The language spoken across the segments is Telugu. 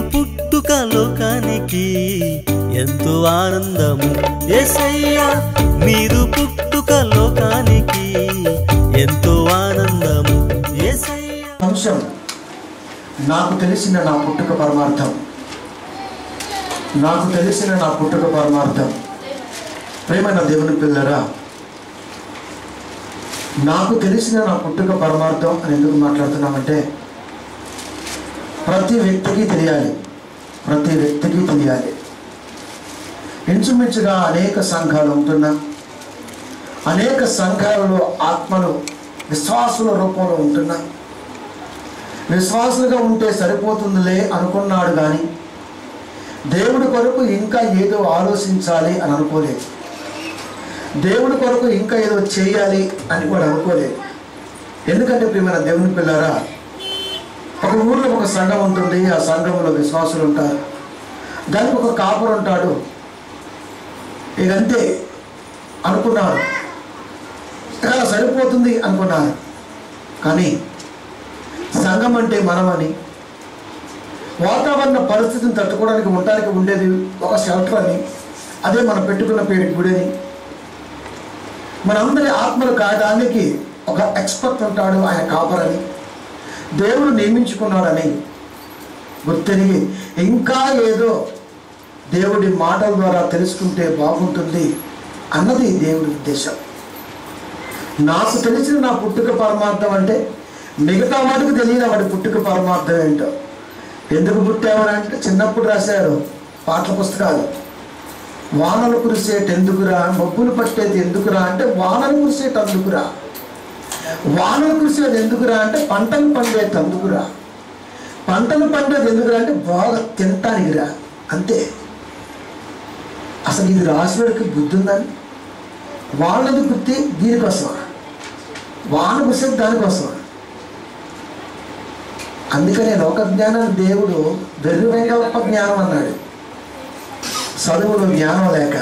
పుట్టుక లోకానికి ఎంతో ఆనందము ఎసయ్యా మీరు పుట్టుక లోకానికి ఎంతో ఆనందము ఎసయ్యా అంశం నాకు తెలిసిన నా పుట్టుక పరమార్థం నాకు తెలిసిన నా పుట్టుక పరమార్థం ప్రేమైన దేవుని పిల్లరా నాకు తెలిసిన నా పుట్టుక పరమార్థం అని ఎందుకు మాట్లాడుతున్నామంటే ప్రతి వ్యక్తికి తెలియాలి ప్రతి వ్యక్తికి తెలియాలి ఇంచుమించుగా అనేక సంఘాలు ఉంటున్నా అనేక సంఘాలలో ఆత్మలు విశ్వాసుల రూపంలో ఉంటున్నా విశ్వాసులుగా ఉంటే సరిపోతుందిలే అనుకున్నాడు కానీ దేవుడి కొరకు ఇంకా ఏదో ఆలోచించాలి అని అనుకోలేదు దేవుడి కొరకు ఇంకా ఏదో చేయాలి అని కూడా అనుకోలేదు ఎందుకంటే ప్రియమైన దేవుని పిల్లారా ఒక ఊర్లో ఒక సంఘం ఉంటుంది ఆ సంఘంలో విశ్వాసులు ఉంటారు దానికి ఒక కాపురు ఉంటాడు ఇదంతే అనుకున్నారు ఇలా సరిపోతుంది అనుకున్నారు కానీ సంఘం అంటే మనమని వాతావరణ పరిస్థితిని తట్టుకోవడానికి ఉండడానికి ఉండేది ఒక షెల్టర్ అని అదే మనం పెట్టుకున్న పేరు గుడిని మనందరి ఆత్మలు కాయడానికి ఒక ఎక్స్పర్ట్ ఉంటాడు ఆయన కాపరని దేవుడు నియమించుకున్నాడని గుర్తెరిగి ఇంకా ఏదో దేవుడి మాటల ద్వారా తెలుసుకుంటే బాగుంటుంది అన్నది దేవుడి ఉద్దేశం నాకు తెలిసిన నా పుట్టుక పరమార్థం అంటే మిగతా వాడికి తెలియదు వాడి పుట్టుక పరమార్థం ఏంటో ఎందుకు పుట్టామని అంటే చిన్నప్పుడు రాశారు పాటల పుస్తకాలు వానలు కురిసేటి ఎందుకురా మబ్బులు పట్టేది ఎందుకురా అంటే వానలు కురిసేటి అందుకురా వానలు కురిసేది ఎందుకురా అంటే పంటలు పండేది అందుకురా పంటలు పండేది ఎందుకురా అంటే బాగా తినటానికి రా అంతే అసలు ఇది రాసివాడికి బుద్ధి ఉందని వాళ్ళది గుర్తి దీనికోసం వాన కురిసేది దానికోసం అందుకనే లోక జ్ఞానాన్ని దేవుడు వెర్రి వెంగళప్ప జ్ఞానం అన్నాడు చదువులో జ్ఞానం లేక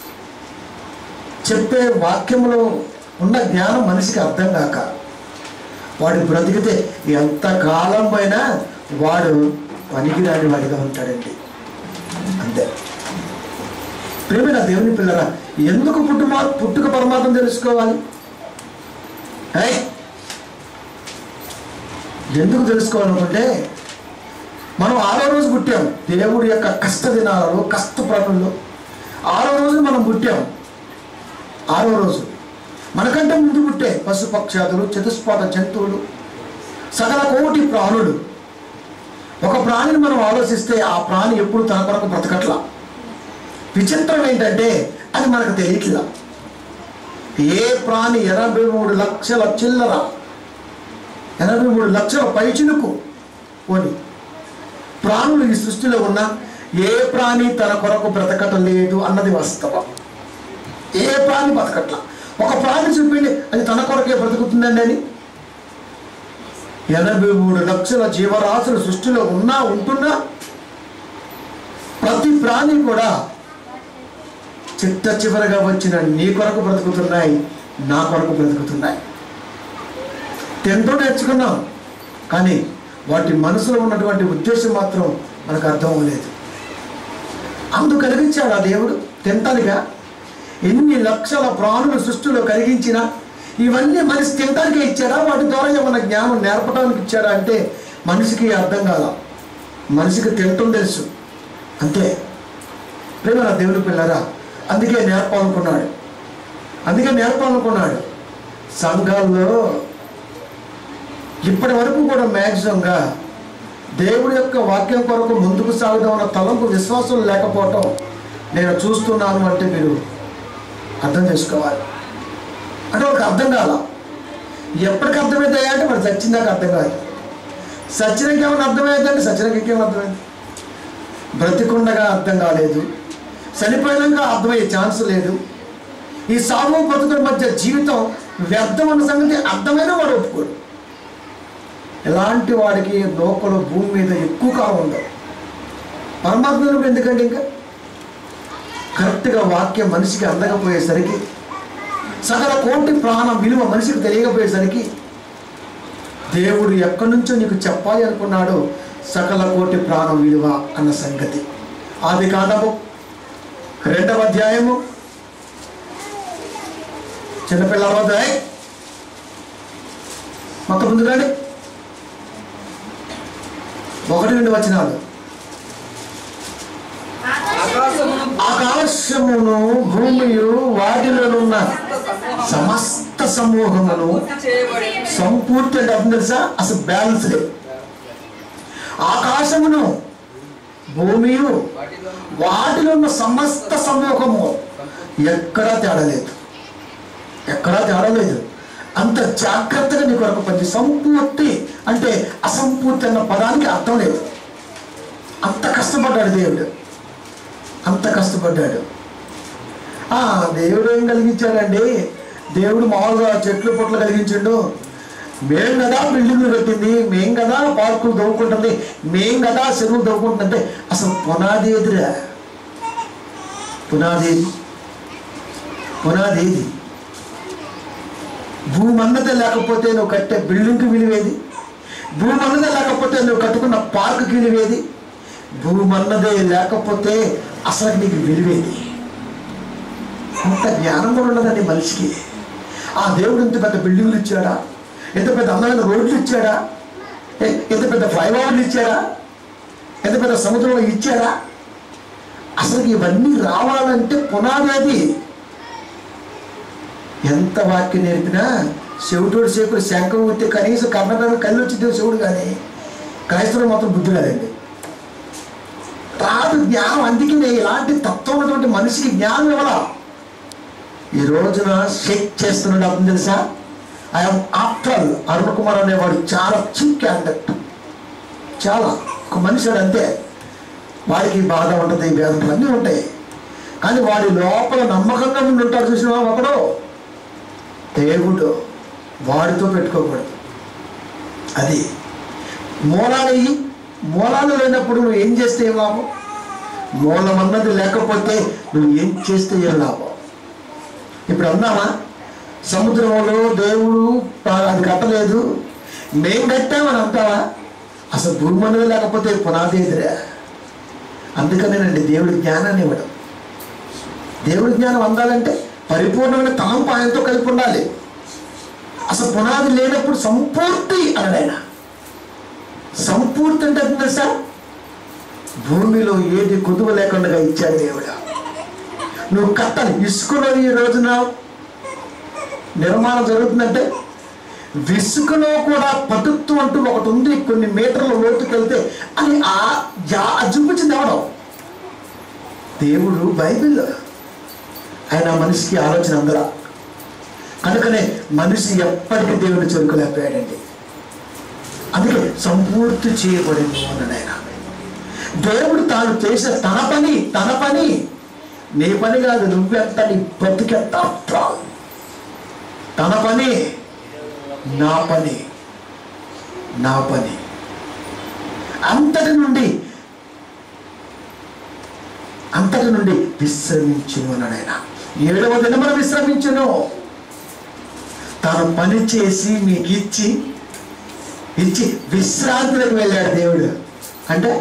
చెప్పే వాక్యంలో ఉన్న జ్ఞానం మనిషికి అర్థం కాక వాడు బ్రతికితే ఎంత కాలం పైనా వాడు పనికిరాని వాడిగా ఉంటాడండి అంతే ప్రేమైన దేవుని పిల్లరా ఎందుకు పుట్టుమా పుట్టుక పరమార్థం తెలుసుకోవాలి ఏయ్! ఎందుకు తెలుసుకోవాలనుకుంటే మనం ఆరో రోజు పుట్టాం దేవుడి యొక్క కష్ట దినాలలో కష్ట పనుల్లో ఆరో రోజు మనం పుట్టాం ఆరో రోజు మనకంటే ముందు పుట్టే పశుపక్షాదులు చతుష్పాద జంతువులు సకల కోటి ప్రాణులు ఒక ప్రాణిని మనం ఆలోచిస్తే ఆ ప్రాణి ఎప్పుడు తన కొరకు బ్రతకట్లా విచిత్రం ఏంటంటే అది మనకు తెలియట్లా ఏ ప్రాణి ఎనభై మూడు లక్షల చిల్లర ఎనభై మూడు లక్షల పైచినుకు పోని ప్రాణులు ఈ సృష్టిలో ఉన్న ఏ ప్రాణి తన కొరకు బ్రతకటం లేదు అన్నది వాస్తవం ఏ ప్రాణి బతకట్ల ఒక ప్రాణి చూపిండి అది తన కొరకే బ్రతుకుతుందండి అని ఎనభై మూడు లక్షల జీవరాశులు సృష్టిలో ఉన్నా ఉంటున్నా ప్రతి ప్రాణి కూడా చిట్ట చివరగా వచ్చిన నీ కొరకు బ్రతుకుతున్నాయి నా కొరకు బ్రతుకుతున్నాయి ఎంతో నేర్చుకున్నాం కానీ వాటి మనసులో ఉన్నటువంటి ఉద్దేశం మాత్రం మనకు అర్థం అవ్వలేదు అందు కలిగించాడు ఆ దేవుడు తింటానిగా ఎన్ని లక్షల ప్రాణులు సృష్టిలో కలిగించినా ఇవన్నీ మనిషి తినడానికే ఇచ్చాడా వాటి ద్వారా ఏమన్నా జ్ఞానం నేర్పడానికి ఇచ్చాడా అంటే మనిషికి అర్థం కాల మనిషికి తినటం తెలుసు అంతే ప్రేమ దేవుని పిల్లరా అందుకే నేర్పాలనుకున్నాడు అందుకే నేర్పాలనుకున్నాడు సంఘాల్లో ఇప్పటి వరకు కూడా మ్యాక్సిమంగా దేవుడి యొక్క వాక్యం కొరకు ముందుకు సాగుదామన్న తలంపు విశ్వాసం లేకపోవటం నేను చూస్తున్నాను అంటే మీరు అర్థం చేసుకోవాలి అంటే వాళ్ళకి అర్థం కాల ఎప్పటికి అర్థమైందా అంటే మరి సచ్చిందాక అర్థం కాదు సచ్చినకి ఏమైనా అర్థమైందంటే సచ్చినకి ఇంకేమైనా అర్థమైంది బ్రతికుండగా అర్థం కాలేదు చనిపోయినాక అర్థమయ్యే ఛాన్స్ లేదు ఈ సాగు బ్రతుకుల మధ్య జీవితం వ్యర్థం అన్న సంగతి అర్థమైన వాడు ఒప్పుకోడు ఎలాంటి వాడికి లోకలు భూమి మీద ఎక్కువ కాలం ఉండవు పరమాత్మను ఎందుకంటే ఇంకా కరెక్ట్గా వాక్యం మనిషికి అందకపోయేసరికి సకల కోటి ప్రాణం విలువ మనిషికి తెలియకపోయేసరికి దేవుడు ఎక్కడి నుంచో నీకు చెప్పాలి అనుకున్నాడో సకల కోటి ప్రాణం విలువ అన్న సంగతి ఆది కాండము రెండవ అధ్యాయము చిన్నపిల్లల వద్ద "ఏయ్, మొత్తం ముందు రండి ఒకటి రెండు వచనాలు ఆకాశమును ఆకాశమును భూమియు వాటిలోనున్న సమస్త సమూహమును పూర్తి చేయబడి సంపూర్తి అంటే అర్థం తెలుసా అసలు బ్యాలెన్స్ లేదు ఆకాశమును భూమియు వాటిలో వాటిలో ఉన్న సమస్త సమూహము ఎక్కడా తేడా లేదు ఎక్కడా తేడా లేదు అంత జాగ్రత్తగా నీకు ఒక పని సంపూర్తి అంటే అసంపూర్తి అన్న పదానికి అర్థం లేదు అంత కష్టపడ్డాడు దేవుడు అంత కష్టపడ్డాడు ఆ, దేవుడు ఏం కలిగించాడండి దేవుడు మామూలుగా చెట్లు పొట్లు కలిగించిండు మేం కదా బిల్డింగ్ కట్టింది మేం కదా పార్కులు దవ్వుకుంటుంది మేం కదా చెరువులు దవ్వుకుంటుందంటే అసలు పునాది ఎదురా పునాది ఏది? పునాది ఏది భూమన్నత లేకపోతే నువ్వు కట్టే బిల్డింగ్కి విలువేది భూమన్నదే లేకపోతే నువ్వు కట్టుకున్న పార్కుకి విలువేది భూమన్నదే లేకపోతే అసలు నీకు విలువేది అంత జ్ఞానం కూడా ఉండదండి మనిషికి ఆ దేవుడు ఇంత పెద్ద బిల్డింగ్లు ఇచ్చాడా ఎంత పెద్ద అందమైన రోడ్లు ఇచ్చాడా ఎ- ఎంత పెద్ద ఫ్లైఓవర్లు ఇచ్చాడా ఎంత పెద్ద సముద్రంలో ఇచ్చాడా అసలు ఇవన్నీ రావాలంటే పునాది అది ఎంత వాక్యం నేర్పినా శివుడు సేపుడు శంఖం ఉత్తే కనీసం కర్ణాటక కళ్ళు వచ్చింది శివుడు కానీ క్రైస్తవులు మాత్రం బుద్ధి కాదండి రాదు జ్ఞానం అందుకనే ఇలాంటి తత్వం ఉన్నటువంటి మనిషికి జ్ఞానం ఇవ్వాల ఈ రోజున షేక్ చేస్తున్నాడు అర్థం తెలుసా ఐఎమ్ ఆఫ్టర్ అరుణ్ కుమార్ అనేవాడు చాలా చీప్ క్యాండిడేట్ చాలా ఒక మనిషి అంతే వాడికి బాధ ఉంటుంది వేదనలు అన్నీ ఉంటాయి కానీ వాడి లోపల నమ్మకంగా ఉండి ఉంటాడు చూసిన ఒకడు దేవుడు వాడితో పెట్టుకోకూడదు అది మూలాలు ఇయ్యి. మూలాలు లేనప్పుడు నువ్వు ఏం చేస్తే ఏం లాభం మూలం అన్నది లేకపోతే నువ్వు ఏం చేస్తే ఏం లాభం ఇప్పుడు అన్నామా సముద్రంలో దేవుడు ఆ- అది కట్టలేదు మేం కట్టామని అంటావా అసలు భూమి అన్నది లేకపోతే పునాది ఎదురా అందుకనేనండి దేవుడి జ్ఞానాన్ని ఇవ్వడం దేవుడి జ్ఞానం అందాలంటే పరిపూర్ణమైన తలంపు ఆయనతో కలిపి ఉండాలి అసలు పునాది లేనప్పుడు సంపూర్తి అన్నాడు సంపూర్తి అంటే అర్థం తెలుసా భూమిలో ఏది కుదువ లేకుండా ఇచ్చాడు దేవుడు నువ్వు కట్టాలి ఇసుకలో ఈ రోజున నిర్మాణం జరుగుతుందంటే విసుకలో కూడా పటుత్వం అంటూ ఒకటి ఉంది కొన్ని మీటర్ల లోతుకి వెళ్తే అని ఆ జా అది చూపించింది ఎవడం దేవుడు బైబిల్ ఆయన ఆ మనిషికి ఆలోచన అందరా కనుకనే మనిషి ఎప్పటికీ దేవుని చెరుకోలేకపోయాడండి అందుకే సంపూర్తి చేయబడింది అన్నాడు ఆయన దేవుడు తాను చేసిన తన పని తన పని నీ పని కాదు నువ్వెంత నీ బతికెంత తన పని నా పని నా పని అంతటి నుండి అంతటి నుండి విశ్రమించును అన్నాడు ఆయన ఏడవ దినమున విశ్రమించును తాను పని చేసి మీకు ఇచ్చి ఇచ్చి విశ్రాంతిలోకి వెళ్ళాడు దేవుడు అంటే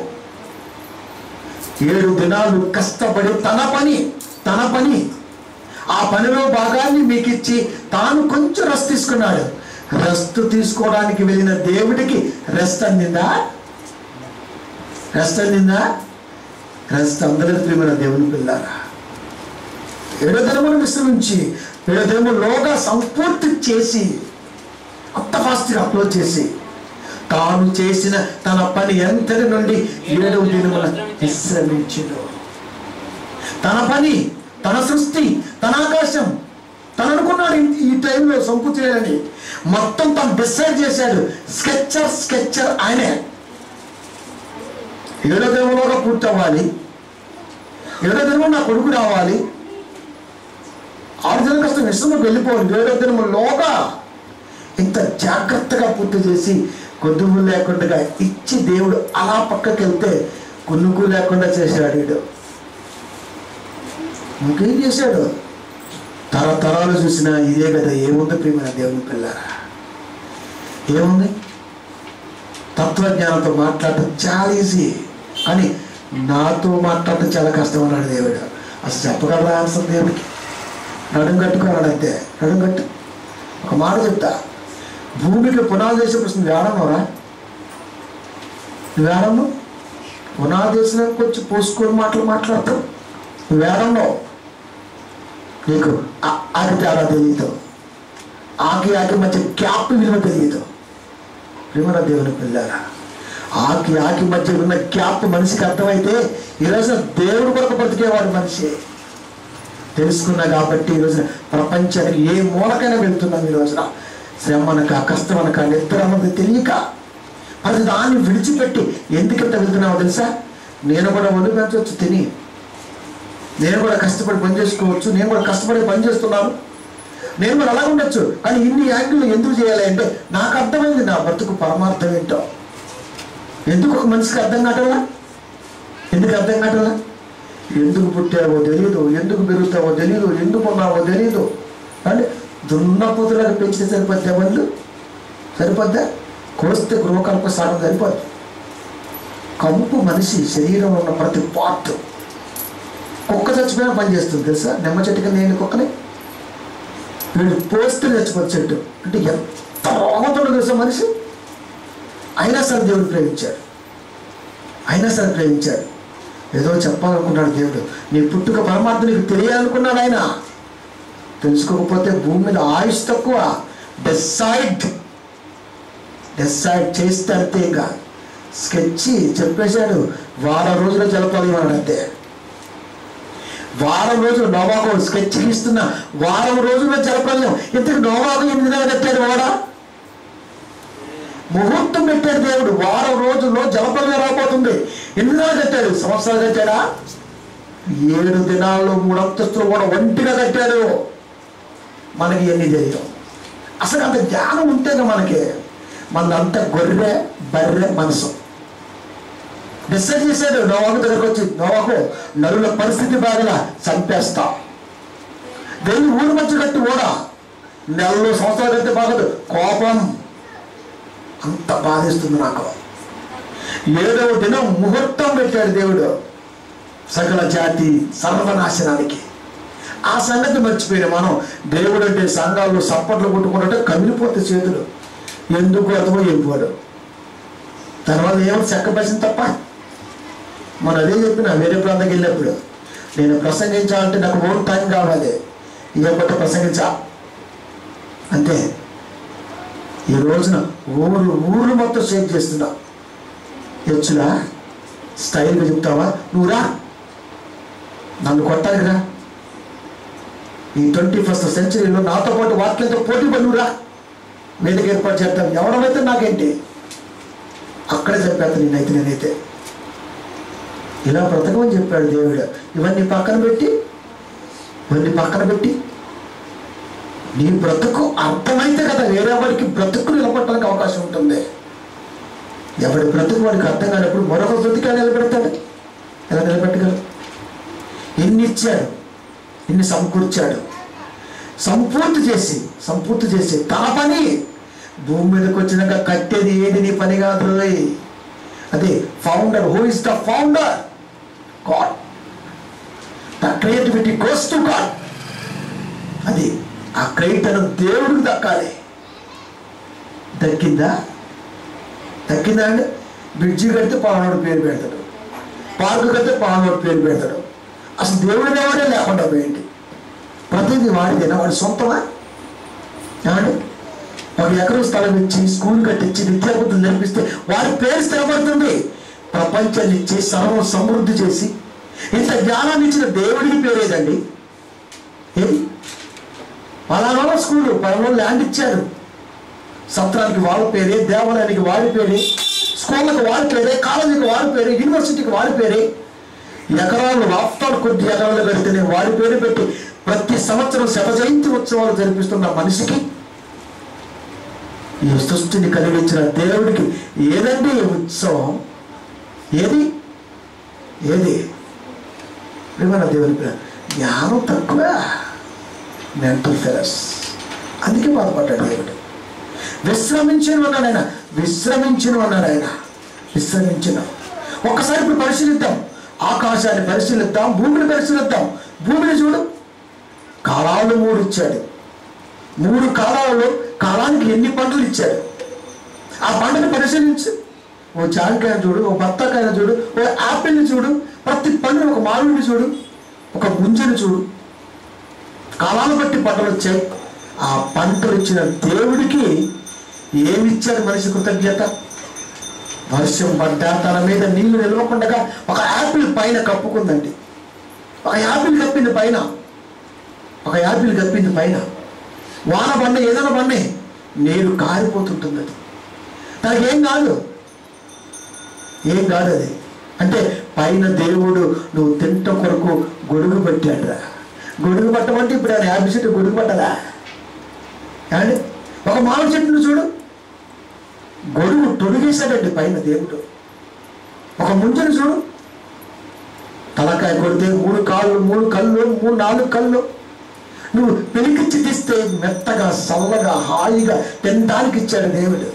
ఏడు దినాలు కష్టపడి తన పని తన పని ఆ పనిలో భాగాన్ని మీకు ఇచ్చి తాను కొంచెం రెస్ట్ తీసుకున్నాడు రెస్ట్ తీసుకోవడానికి వెళ్ళిన దేవుడికి రెస్ట్ అందిందా రెస్ట్ అందిందా రెస్ట్ అందరూ ప్రియమైన దేవుని పిల్లారా ఏడో దినమును విశ్రమించి ఏడో దినములోగా సంపూర్తి చేసి అంత ఫాస్ట్గా అప్లోడ్ చేసి తాను చేసిన తన పని ఎంతటి నుండి ఏడవ దినమున విశ్రమించును తన పని తన సృష్టి తన ఆకాశం తను అనుకున్నాడు ఈ- ఈ టైంలో సంపు చేయాలని మొత్తం తను డిసైడ్ చేశాడు స్కెచ్చర్ స్కెచ్చర్ ఆయనే ఏడో దినములోగా పూర్తి అవ్వాలి ఏడో దినము నా కొడుకు రావాలి ఆరు దినం కష్టం విశ్రమకు వెళ్ళిపోవాలి ఏడో దినములోగా ఇంత జాగ్రత్తగా పూర్తి చేసి కొద్దుగు లేకుండా ఇచ్చి దేవుడు అలా పక్కకి వెళ్తే కొనుగు లేకుండా చేశాడు వీడు ఇంకేం చేశాడు తరతరాలు చూసినా ఇదే కదా ఏముంది ప్రియమైన దేవుని పిల్లారా ఏముంది తత్వజ్ఞానంతో మాట్లాడటం చాలా ఈజీ కానీ నాతో మాట్లాడటం చాలా కష్టం అన్నాడు దేవుడు అసలు చెప్పగలరా ఆన్సర్ దేవుడికి నడుం కట్టుకున్నాడు అంతే నడుం కట్టు ఒక మాట చెప్తా భూమికి పునాది వేసినప్పుడు నువ్వు ఏడన్నావురా నువ్వు ఏడన్నావు పునాది వేసినాక వచ్చి పోసుకొని మాటలు మాట్లాడతావు నువ్వు ఏడన్నావు నీకు ఆ- ఆకి తేడా తెలియదు ఆకి ఆకి మధ్య గ్యాప్ విలువ తెలియదు ప్రేమల దేవుని పిల్లారా ఆకి ఆకి మధ్య ఉన్న గ్యాప్ మనిషికి అర్థమైతే ఈరోజు దేవుడు కొరకు బ్రతికేవాడు మనిషి తెలుసుకున్నా కాబట్టి ఈరోజు ప్రపంచానికి ఏ మూలకైనా వెళ్తున్నాం ఈ రోజున శ్రమ అనక కష్టం అనక నిద్ర అన్నది తెలియక అది దాన్ని విడిచిపెట్టి ఎందుకంత వెళ్తున్నావో తెలుసా నేను కూడా ఒళ్ళు పెంచవచ్చు తిని నేను కూడా కష్టపడి పని చేసుకోవచ్చు నేను కూడా కష్టపడి పని చేస్తున్నాను నేను కూడా అలా ఉండొచ్చు కానీ ఇన్ని యాంగిల్ ఎందుకు చేయాలి అంటే నాకు అర్థమైంది నా బతుకు పరమార్థం ఏంటో ఎందుకు ఒక మనిషికి అర్థం కావటంలా ఎందుకు అర్థం కావటంలా ఎందుకు పుట్టావో తెలియదు ఎందుకు పెరుగుతావో తెలియదు ఎందుకు ఉన్నావో తెలియదు అంటే దున్నపోతులకు పెంచితే సరిపోద్దా వాళ్ళు సరిపోద్దా కోస్తే గృహకల్ప స్థానం సరిపోద్ది కంపు మనిషి శరీరంలో ఉన్న ప్రతి పార్ట్ కుక్క చచ్చిపోయినా పని చేస్తుంది తెలుసా నిమ్మ చెట్టు కింద ఏంటి కుక్కని వీడు పోస్తే చచ్చిపోతే చెట్టు అంటే ఎంత రోగతుండో తెలుసా మనిషి అయినా సరే దేవుడు ప్రేమించాడు అయినా సరే ప్రేమించాడు ఏదో చెప్పాలనుకున్నాడు దేవుడు నీ పుట్టుక పరమార్థం నీకు తెలియాలనుకున్నాడు ఆయన తెలుసుకోకపోతే భూమి మీద ఆయుష్ తక్కువ డెసైడ్ డెసైడ్ చేస్తే అంతే ఇంకా స్కెచ్ చెప్పేశాడు వారం రోజులు జలపాలి వాడు అంతే వారం రోజులు నోవాకు స్కెచ్ గీస్తున్న వారం రోజుల్లో జలప్రలయం ఇంతకు నోవాకు ఎనిమిది నెలలు కట్టాడు వాడా ముహూర్తం పెట్టాడు దేవుడు వారం రోజుల్లో జలప్రలయం రాబోతుంది ఎనిమిది నెలలు కట్టాడు సంవత్సరాలు కట్టాడా ఏడు దినాల్లో మూడు అంతస్తులు కూడా ఒంటిగా కట్టాడు మనకి ఎన్ని తెలియదు అసలు అంత జ్ఞానం ఉంటేనే మనకి మనంత గొర్రె బర్రె మనసు డిసైడ్ చేశాడు నోవాకు దగ్గరకు వచ్చి నోవాకు నరుల పరిస్థితి బాగా చంపేస్తాం వెళ్ళి ఊరు మధ్య కట్టి ఓడా నెలలో సంవత్సరాలు కట్టి బాగదు కోపం అంత బాధిస్తుంది నాకు ఏడవ దినం ముహూర్తం పెట్టాడు దేవుడు సకల జాతి సర్వనాశనానికి ఆ సంగతి మర్చిపోయిన మనం దేవుడు అంటే సంఘాల్లో సప్పట్లు కొట్టుకుంటే కమిలిపోతే చేతులు ఎందుకు అర్థమో వెళ్ళిపోడు తర్వాత ఏమో చెక్కపరిచింది తప్ప మనం అదే చెప్పిన వేరే ప్రాంతానికి వెళ్ళినప్పుడు నేను ప్రసంగించాలంటే నాకు ఓన్ టైం కావాలి ఇవ్వకపోతే ప్రసంగించా అంతే ఈ రోజున ఊరు ఊరు మొత్తం షేక్ చేస్తున్నా హెచ్చులా స్టైల్గా చెప్తావా నువ్వు రా నన్ను కొట్టాలి రా ఈ ట్వంటీ ఫస్ట్ సెంచరీలో నాతో పాటు వాక్యంతో పోటీ పడి నువ్వు రా వేదిక ఏర్పాటు చేద్దాం ఎవడమైతే నాకేంటి అక్కడే చెప్పేస్తాను నేనైతే నేనైతే ఇలా బ్రతకమని చెప్పాడు దేవుడు ఇవన్నీ పక్కన పెట్టి ఇవన్నీ పక్కన పెట్టి నీ బ్రతుకు అర్థమైతే కదా వేరే వాడికి బ్రతుకు నిలబడటానికి అవకాశం ఉంటుంది ఎవడి బ్రతుకు వాడికి అర్థం కానప్పుడు మరొక బ్రతికా నిలబెడతాడు ఎలా నిలబెట్టగలరు ఎన్ని ఇచ్చాడు ఎన్ని సమకూర్చాడు సంపూర్తి చేసి సంపూర్తి చేసి తన పని భూమి మీదకి వచ్చినాక కట్టేది ఏది నీ పని కాదు రోయ్. అదే founder who is the founder God the creativity goes to God అది ఆ క్రెడిట్ అనేది దేవుడికి దక్కాలి దక్కిందా దక్కిందా అండి బ్రిడ్జి కడితే పాలనోడు పేరు పెడతాడు పార్కు కడితే పాలనోడు పేరు పెడతాడు అసలు దేవుడి దేవుడే లేకుండా పోయింది ప్రతిదీ వాడిదేనా వాడి సొంతమా ఏమండి ఒక ఎకరం స్థలం ఇచ్చి స్కూల్ కట్టించి విద్యాబుద్ధులు నేర్పిస్తే వారి పేరు స్థిరపడుతుంది ప్రపంచాన్ని ఇచ్చి సర్వం సమృద్ధి చేసి ఇంత జ్ఞానాన్ని ఇచ్చిన దేవుడికి పేరేదండి ఏది పలానా స్కూలు పలానా ల్యాండ్ ఇచ్చారు సత్రానికి వాళ్ళ పేరే దేవాలయానికి వాడి పేరే స్కూళ్ళకి వాడి పేరే కాలేజీకి వాడి పేరే యూనివర్సిటీకి వాడి పేరే ఎకరాలు రాష్ట్రాలు కొద్ది ఎకరాలు పెడితేనే వాడి పేరు పెట్టి ప్రతి సంవత్సరం శత జయంతి ఉత్సవాలు జరిపిస్తున్న మనిషికి ఈ సృష్టిని కలిగించిన దేవుడికి ఏదండి ఈ ఉత్సవం ఏది ఏది ప్రేమన దేవుని ప్రేమ జ్ఞానం తక్కువ మెంటల్ ఫెరస్ అందుకే బాధపడ్డాడు దేవుడు విశ్రమించను అన్నాడు ఆయన విశ్రమించను అన్నాడు ఆయన విశ్రమించను ఒక్కసారి ఇప్పుడు పరిశీలిద్దాం ఆకాశాన్ని పరిశీలిద్దాం భూమిని పరిశీలిద్దాం భూమిని చూడు కాలాలు మూడు ఇచ్చాడు మూడు కాలాలలో కాలానికి ఎన్ని పంటలు ఇచ్చాడు ఆ పంటను పరిశీలించు ఓ జాంకాయ చూడు ఓ బత్తాకాయను చూడు ఓ యాపిల్ని చూడు ప్రతి పండుని ఒక మామిడిని చూడు ఒక ముంజని చూడు కాలాలు బట్టి పంటలు వచ్చాయి ఆ పంటలు ఇచ్చిన దేవుడికి ఏమిచ్చాడు మనిషి కృతజ్ఞత వర్షం పడ్డా తన మీద నీళ్లు నిలవకుండా ఒక యాపిల్ పైన కప్పుకుందండి ఒక యాపిల్ కప్పింది పైన ఒక యాపిల్ కప్పింది పైన వాన బండ ఏదైనా బండే నీరు కారిపోతుంటుంది అది దానికి ఏం కాదు ఏం కాదు అది అంటే పైన దేవుడు నువ్వు తింట కొరకు గొడుగు పెట్టాడురా గొడుగు పట్టమంటే ఇప్పుడు ఆయన యాభై చెట్టు గొడుగు పట్టదా ఏమండి ఒక మామిడి చెట్టును చూడు గొడుగు తొడిగేశాడండి పైన దేవుడు ఒక ముంజను చూడు తలకాయ కొడితే మూడు కాళ్ళు మూడు కళ్ళు మూడు నాలుగు కళ్ళు నువ్వు పెలికిచ్చి తీస్తే మెత్తగా చల్లగా హాయిగా తినడానికి ఇచ్చాడు దేవుడు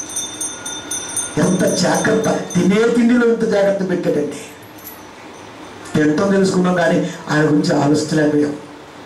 ఎంత జాగ్రత్త తినే తిండిలో ఎంత జాగ్రత్త పెట్టాడండి తింటాం తెలుసుకున్నాం కానీ ఆయన గురించి ఆలోచించలేకపోయాం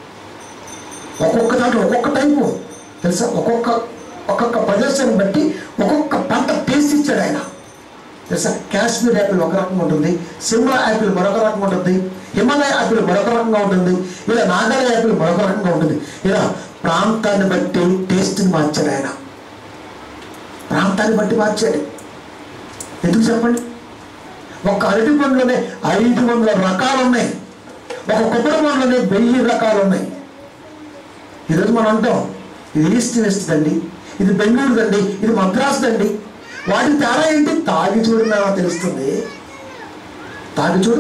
ఒక్కొక్క దాంట్లో ఒక్కొక్క టైపు తెలుసా ఒక్కొక్క ఒక్కొక్క ప్రదేశాన్ని బట్టి ఒక్కొక్క పంట టేస్ట్ ఇచ్చాడు ఆయన తెలుసా కాశ్మీర్ యాపిల్ ఒక రకంగా ఉంటుంది సిమ్లా యాపిల్ మరొక రకంగా ఉంటుంది హిమాలయ యాపిల్ మరొక రకంగా ఉంటుంది ఇలా నాగాలయ యాపిల్ మరొక రకంగా ఉంటుంది ఇలా ప్రాంతాన్ని బట్టి టేస్ట్ని మార్చాడు ఆయన ప్రాంతాన్ని బట్టి మార్చాడు ఎందుకు చెప్పండి ఒక అరటి పండులోనే ఐదు వందల రకాలు ఉన్నాయి ఒక కొబ్బరి పండులోనే వెయ్యి రకాలు ఉన్నాయి ఈరోజు మనం అంటాం ఇది ఈస్ట్ వెస్ట్ అండి ఇది బెంగళూరు అండి ఇది మద్రాసు అండి వాటి తేడా ఏంటి తాగి చూడు నాకు తెలుస్తుంది తాగి చూడు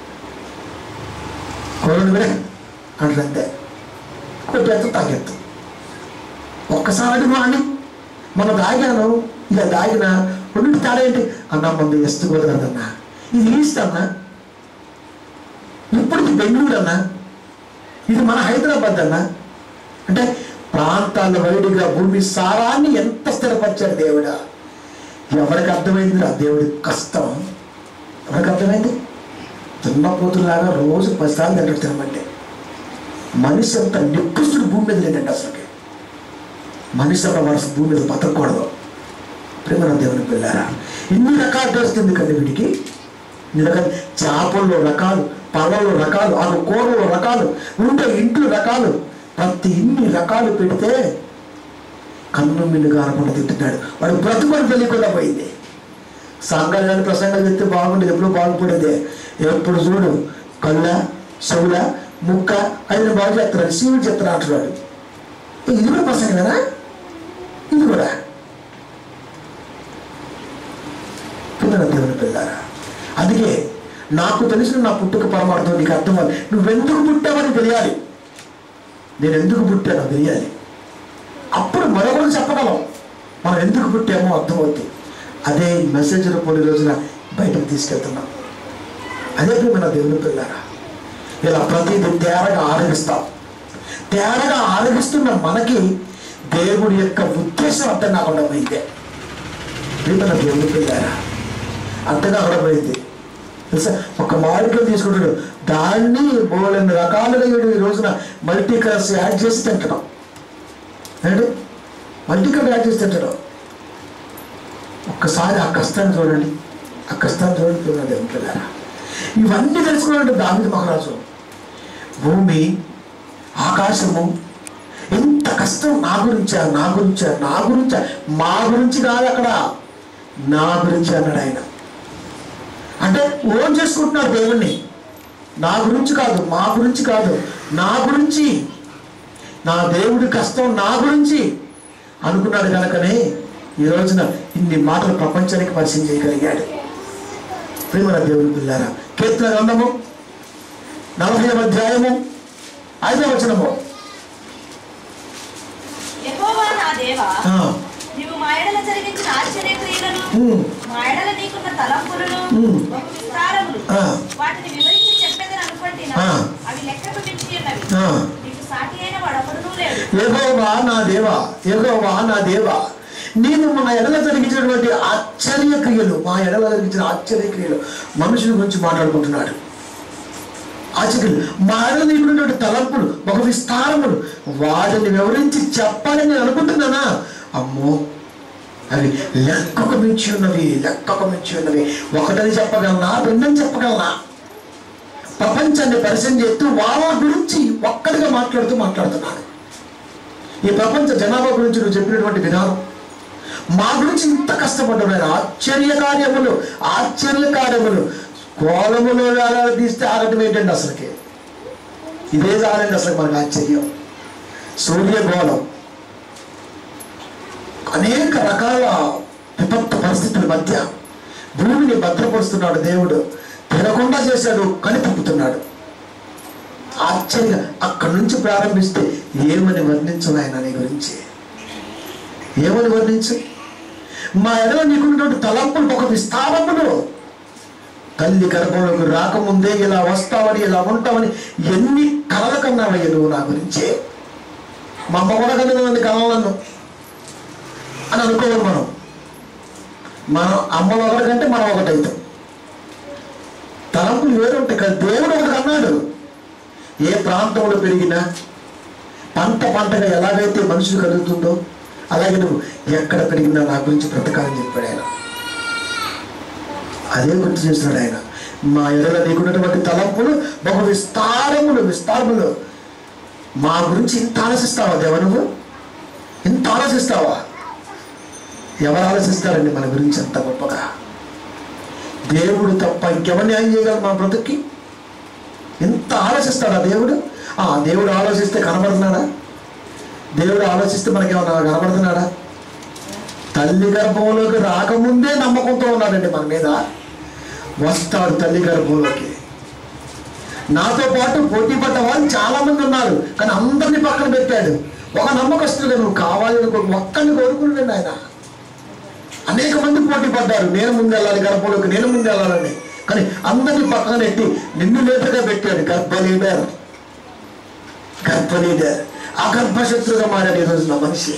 కోరుడు విడే అంటారు అంతే కొట్టేస్తా తాగెత్తు ఒక్కసారి అడుగు అని మనం దాగాను ఇలా దాగిన రెండింటి తేడా ఏంటి అన్న మంది ఎస్తు కుదరదన్నా ఇది ఈస్ట్ అన్నా ఇప్పుడు ఇది బెంగళూరు అన్నా ఇది మన హైదరాబాద్ అన్నా అంటే ప్రాంతాల వైడిగా భూమి సారాన్ని ఎంత స్థిరపరిచాడు దేవుడా ఎవరికి అర్థమైంది ఆ దేవుడి కష్టం ఎవరికి అర్థమైంది దున్నపోతులాగా రోజు పదిసార్లు తింటాడు తినమంటే మనిషి అంత నికృష్టుడు భూమి మీద లేదండి అసలుకి మనిషి అన్న మనసు భూమి మీద బతకూడదు ప్రేమ దేవుని పిల్లారా ఇన్ని రకాల టేస్ట్ ఎందుకండి వీడికి ఇన్ని రకాలు చేపల్లో రకాలు పళ్ళలో రకాలు ఆ కూరలో రకాలు ఉండే ఇంట్లో రకాలు ప్రతి ఇన్ని రకాలు పెడితే కన్ను మిన్ను కారకుండా తింటున్నాడు వాడు బ్రతుకొని తెలియకుండా పోయింది సంఘాలు ప్రసంగాలు చెప్తే బాగుండేది ఎప్పుడు బాగుపడేదే ఎప్పుడు చూడు కళ్ళ చెవుల ముక్క అది బాగు చేస్తున్నాడు శివుడు చెప్తాడు అంటున్నాడు ఇది కూడా ప్రసంగమేనా ఇది కూడా పిల్లల దేవుని పిల్లారా అందుకే నాకు తెలిసిన నా పుట్టుక పరమార్థం నీకు అర్థమవుతుంది నువ్వెందుకు పుట్టావని తెలియాలి నేను ఎందుకు పుట్టానో తెలియాలి అప్పుడు మరొకరు చెప్పగలం మనం ఎందుకు పుట్టామో అర్థమవుతుంది అదే మెసేజ్ రూపంలో ఈ రోజున బయటకు తీసుకెళ్తున్నాం అదే మన దేవుని పిల్లారా ఇలా ప్రతిదీ తేరగా ఆరగిస్తాం తేరగా ఆరగిస్తున్న మనకి దేవుడి యొక్క ఉద్దేశం అర్థం కాకుండా పోయిందే ప్రియమైన దేవుని పిల్లారా అర్థం కాకుండా పోయింది తెలుసా ఒక మామిడికాయ తీసుకుంటాడు దాన్ని బోలెన్ని రకాలుగా వీడు ఈ రోజున మల్టీ కలర్స్ యాడ్ చేసి తింటడం ఏంటి మల్టీ కలర్ యాడ్ చేసి తింటడం ఒక్కసారి ఆ కష్టాన్ని చూడండి ఆ కష్టాన్ని చూడండి పిల్లలు ఎంతలారా ఇవన్నీ తెలుసుకున్నాడు దావిద మహారాజు భూమి ఆకాశము ఎంత కష్టం నా గురించా నా గురించా నా గురించా మా గురించి కాదు అక్కడ నా గురించి అన్నాడు ఆయన అంటే ఓన్ చేసుకుంటున్నాడు దేవుణ్ణి నా గురించి కాదు మా గురించి కాదు నా గురించి నా దేవుడి కష్టం నా గురించి అనుకున్నాడు కనుకనే ఈ రోజున ఇన్ని మాటలు ప్రపంచానికి పరిచయం చేయగలిగాడు ప్రేమల దేవుని పిల్లారా కీర్తన గ్రంథము నలభై అధ్యాయము ఐదవ వచనము యెహోవా నా దేవా ఆ, నీవు మా ఎడల జరిగించిన ఆశ్చర్య క్రియలను ఉమ్, మా ఎడల నీకున్న తలంపులను ఉమ్. బహు విస్తారములు ఆ. వాటిని వివరించి చెప్పేదని అనుకుంటున్నా ఆ. అవి లెక్కకు మించి ఉన్నవి ఆ. నీకు సాటి అయిన వాడొకడునూ లేడు యెహోవా నా దేవా యెహోవా నా దేవా నేను మా ఎడల జరిగించినటువంటి ఆశ్చర్య క్రియలు మా ఎడల జరిగించిన ఆశ్చర్య క్రియలు మనుషుల గురించి మాట్లాడుకుంటున్నాడు ఆచకులు మాడలు నీకున్నటువంటి తలంపులు ఒక విస్తారములు వాటిని వివరించి చెప్పాలని నేను అనుకుంటున్నానా అమ్మో అవి లెక్కకు మించి ఉన్నవి లెక్కకు మించి ఉన్నవి ఒకటని చెప్పగలనా రెండని చెప్పగలనా ప్రపంచాన్ని పరిచయం చేస్తూ వాళ్ళ గురించి ఒక్కడిగా మాట్లాడుతూ మాట్లాడుతున్నాడు ఈ ప్రపంచ జనాభా గురించి నువ్వు చెప్పినటువంటి విధానం మా గురించి ఇంత కష్టపడ్డాడు ఆశ్చర్య కార్యములు ఆశ్చర్య కార్యములు కోలములో వేలాలు తీస్తే ఆగటం ఏంటండి అసలుకి ఇదే చాలండి అసలు మనకు ఆశ్చర్యం సూర్యగోళం అనేక రకాల విపత్తు పరిస్థితుల మధ్య భూమిని భద్రపరుస్తున్నాడు దేవుడు తినకుండా చేశాడు కనిపిస్తున్నాడు ఆశ్చర్య అక్కడి నుంచి ప్రారంభిస్తే ఏమని వర్ణించు ఆయన నీ గురించి ఏమని వర్ణించు మా ఎడల నీకున్నటువంటి తలంపులు ఒక విస్తారములు తల్లి గర్భంలోకి రాకముందే ఇలా వస్తావని ఇలా ఉంటావని ఎన్ని కలలు కన్నావయ్య నువ్వు నా గురించి మా అమ్మ కూడా కన్నదండి కలలను అని అనుకోవాలి మనం మనం అమ్మలో ఒకటికంటే మనం ఒకటైతాం తలంపులు వేరు ఉంటాయి కదా దేవుడు ఒకటి అన్నాడు ఏ ప్రాంతంలో పెరిగినా పంట పంటగా ఎలాగైతే మనుషులు కలుగుతుందో అలాగే నువ్వు ఎక్కడ పెరిగినా నా గురించి బ్రతకాలని చెప్పాడు ఆయన అదే గుర్తు చేస్తున్నాడు ఆయన మా ఎడల నీకున్నటువంటి తలంపులు బహు విస్తారములు విస్తారములు మా గురించి ఇంత ఆలోచిస్తావా దేవ నువ్వు ఇంత ఆలోచిస్తావా ఎవరు ఆలోచిస్తారండి మన గురించి అంత గొప్పగా దేవుడు తప్ప ఇంకెవరిని న్యాయం చేయగలరు మన బ్రతుక్కి ఎంత ఆలోచిస్తాడా దేవుడు ఆ దేవుడు ఆలోచిస్తే కనబడుతున్నాడా దేవుడు ఆలోచిస్తే మనకేమన్నా కనబడుతున్నాడా తల్లి గర్భంలోకి రాకముందే నమ్మకంతో ఉన్నాడండి మన మీద వస్తాడు తల్లి గర్భంలోకి నాతో పాటు పోటీ పడ్డ వాళ్ళు చాలా మంది ఉన్నారు కానీ అందరినీ పక్కన పెట్టాడు ఒక నమ్మకస్తులుగా నువ్వు కావాలి అనుకో ఒక్కడిని కోరుకున్నాడు ఆయన అనేక మంది పోటీ పడ్డారు నేను ముందు వెళ్ళాలి గర్భంలోకి నేను ముందు వెళ్ళాలని కానీ అందరినీ పక్కన పెట్టి నిన్ను లేటగా పెట్టాడు గర్భ లీడర్ గర్భ లీడర్ అగర్భశత్రుగా మారాడు ఈరోజు నా మనిషి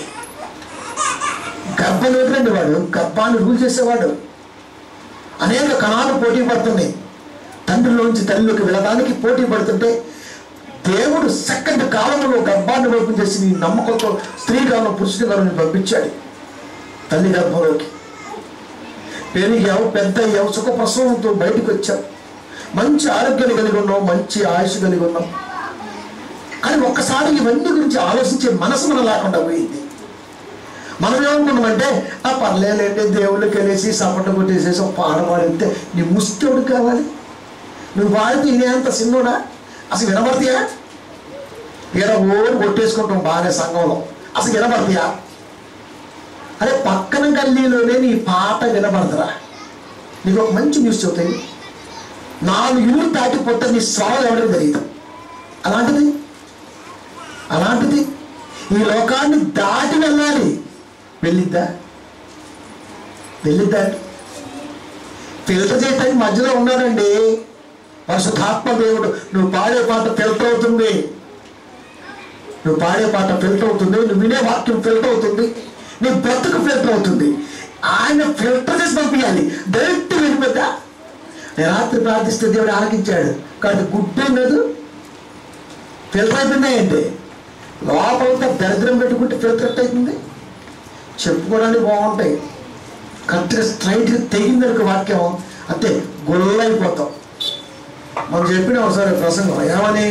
గర్భ లీడర్ అండి వాడు గర్భాన్ని రూల్ చేసేవాడు అనేక కణాలు పోటీ పడుతున్నాయి తండ్రిలోంచి తల్లిలోకి వెళ్ళడానికి పోటీ పడుతుంటే దేవుడు సెకండ్ కాలంలో గర్భాన్ని ఓపెన్ చేసి నీ నమ్మకంతో స్త్రీ కాలం పురుషుడి కాలం పంపించాడు తల్లి గర్భంలోకి పెరిగావు పెద్ద అయ్యావు సుఖ ప్రసవంతో బయటకు వచ్చావు మంచి ఆరోగ్యాన్ని కలిగి ఉన్నావు మంచి ఆయుష్ కలిగి ఉన్నావు కానీ ఒక్కసారి ఇవన్నీ గురించి ఆలోచించే మనసు మన లేకుండా పోయింది మనం ఏమనుకున్నామంటే ఆ పర్లేదంటే దేవుళ్ళకి వెళ్ళేసి సపట కొట్టేసేసి ఒక పాట పాడితే నీ ముష్టోడు కావాలి నువ్వు పాడితే ఇదే అంత సిన్నోడా అసలు వినబడతాయా ఈడ ఓరు కొట్టేసుకుంటాం బాగానే సంఘంలో అసలు వినబడతాయా అదే పక్కన గల్లీలోనే నీ పాట వినబడదురా నీకు ఒక మంచి న్యూస్ చెబుతాయి నాలుగు ఇల్లు దాటిపోతే నీ స్వరం ఎవరికి తెలియదు అలాంటిది అలాంటిది ఈ లోకాన్ని దాటి వెళ్ళాలి వెళ్ళిద్దా వెళ్ళిద్దా ఫిల్టర్ చేయటానికి మధ్యలో ఉన్నాడండి పరిశుద్ధాత్మ దేవుడు నువ్వు పాడే పాట ఫిల్టర్ అవుతుంది నువ్వు పాడే పాట ఫిల్టర్ అవుతుంది నువ్వు వినే వాక్యం ఫిల్టర్ అవుతుంది నీ బ్రతుకు ఫిల్టర్ అవుతుంది ఆయన ఫిల్టర్ చేసి పంపించాలి డైరెక్ట్ వెళ్ళిపోతా నేను రాత్రి ప్రార్థిస్తే దేవుడు ఆలకించాడు కాబట్టి గుడ్డు ఉండదు ఫిల్టర్ అయిపోయిందండి లోపలంతా దరిద్రం పెట్టుకుంటే ఫిల్టర్ ఎట్ అవుతుంది చెప్పుకోవడానికి బాగుంటాయి కరెక్ట్గా స్ట్రైట్గా తెగిందనుకో వాక్యం అంతే గొల్లైపోతాం మనం చెప్పిన ఒకసారి ప్రసంగం ఏమని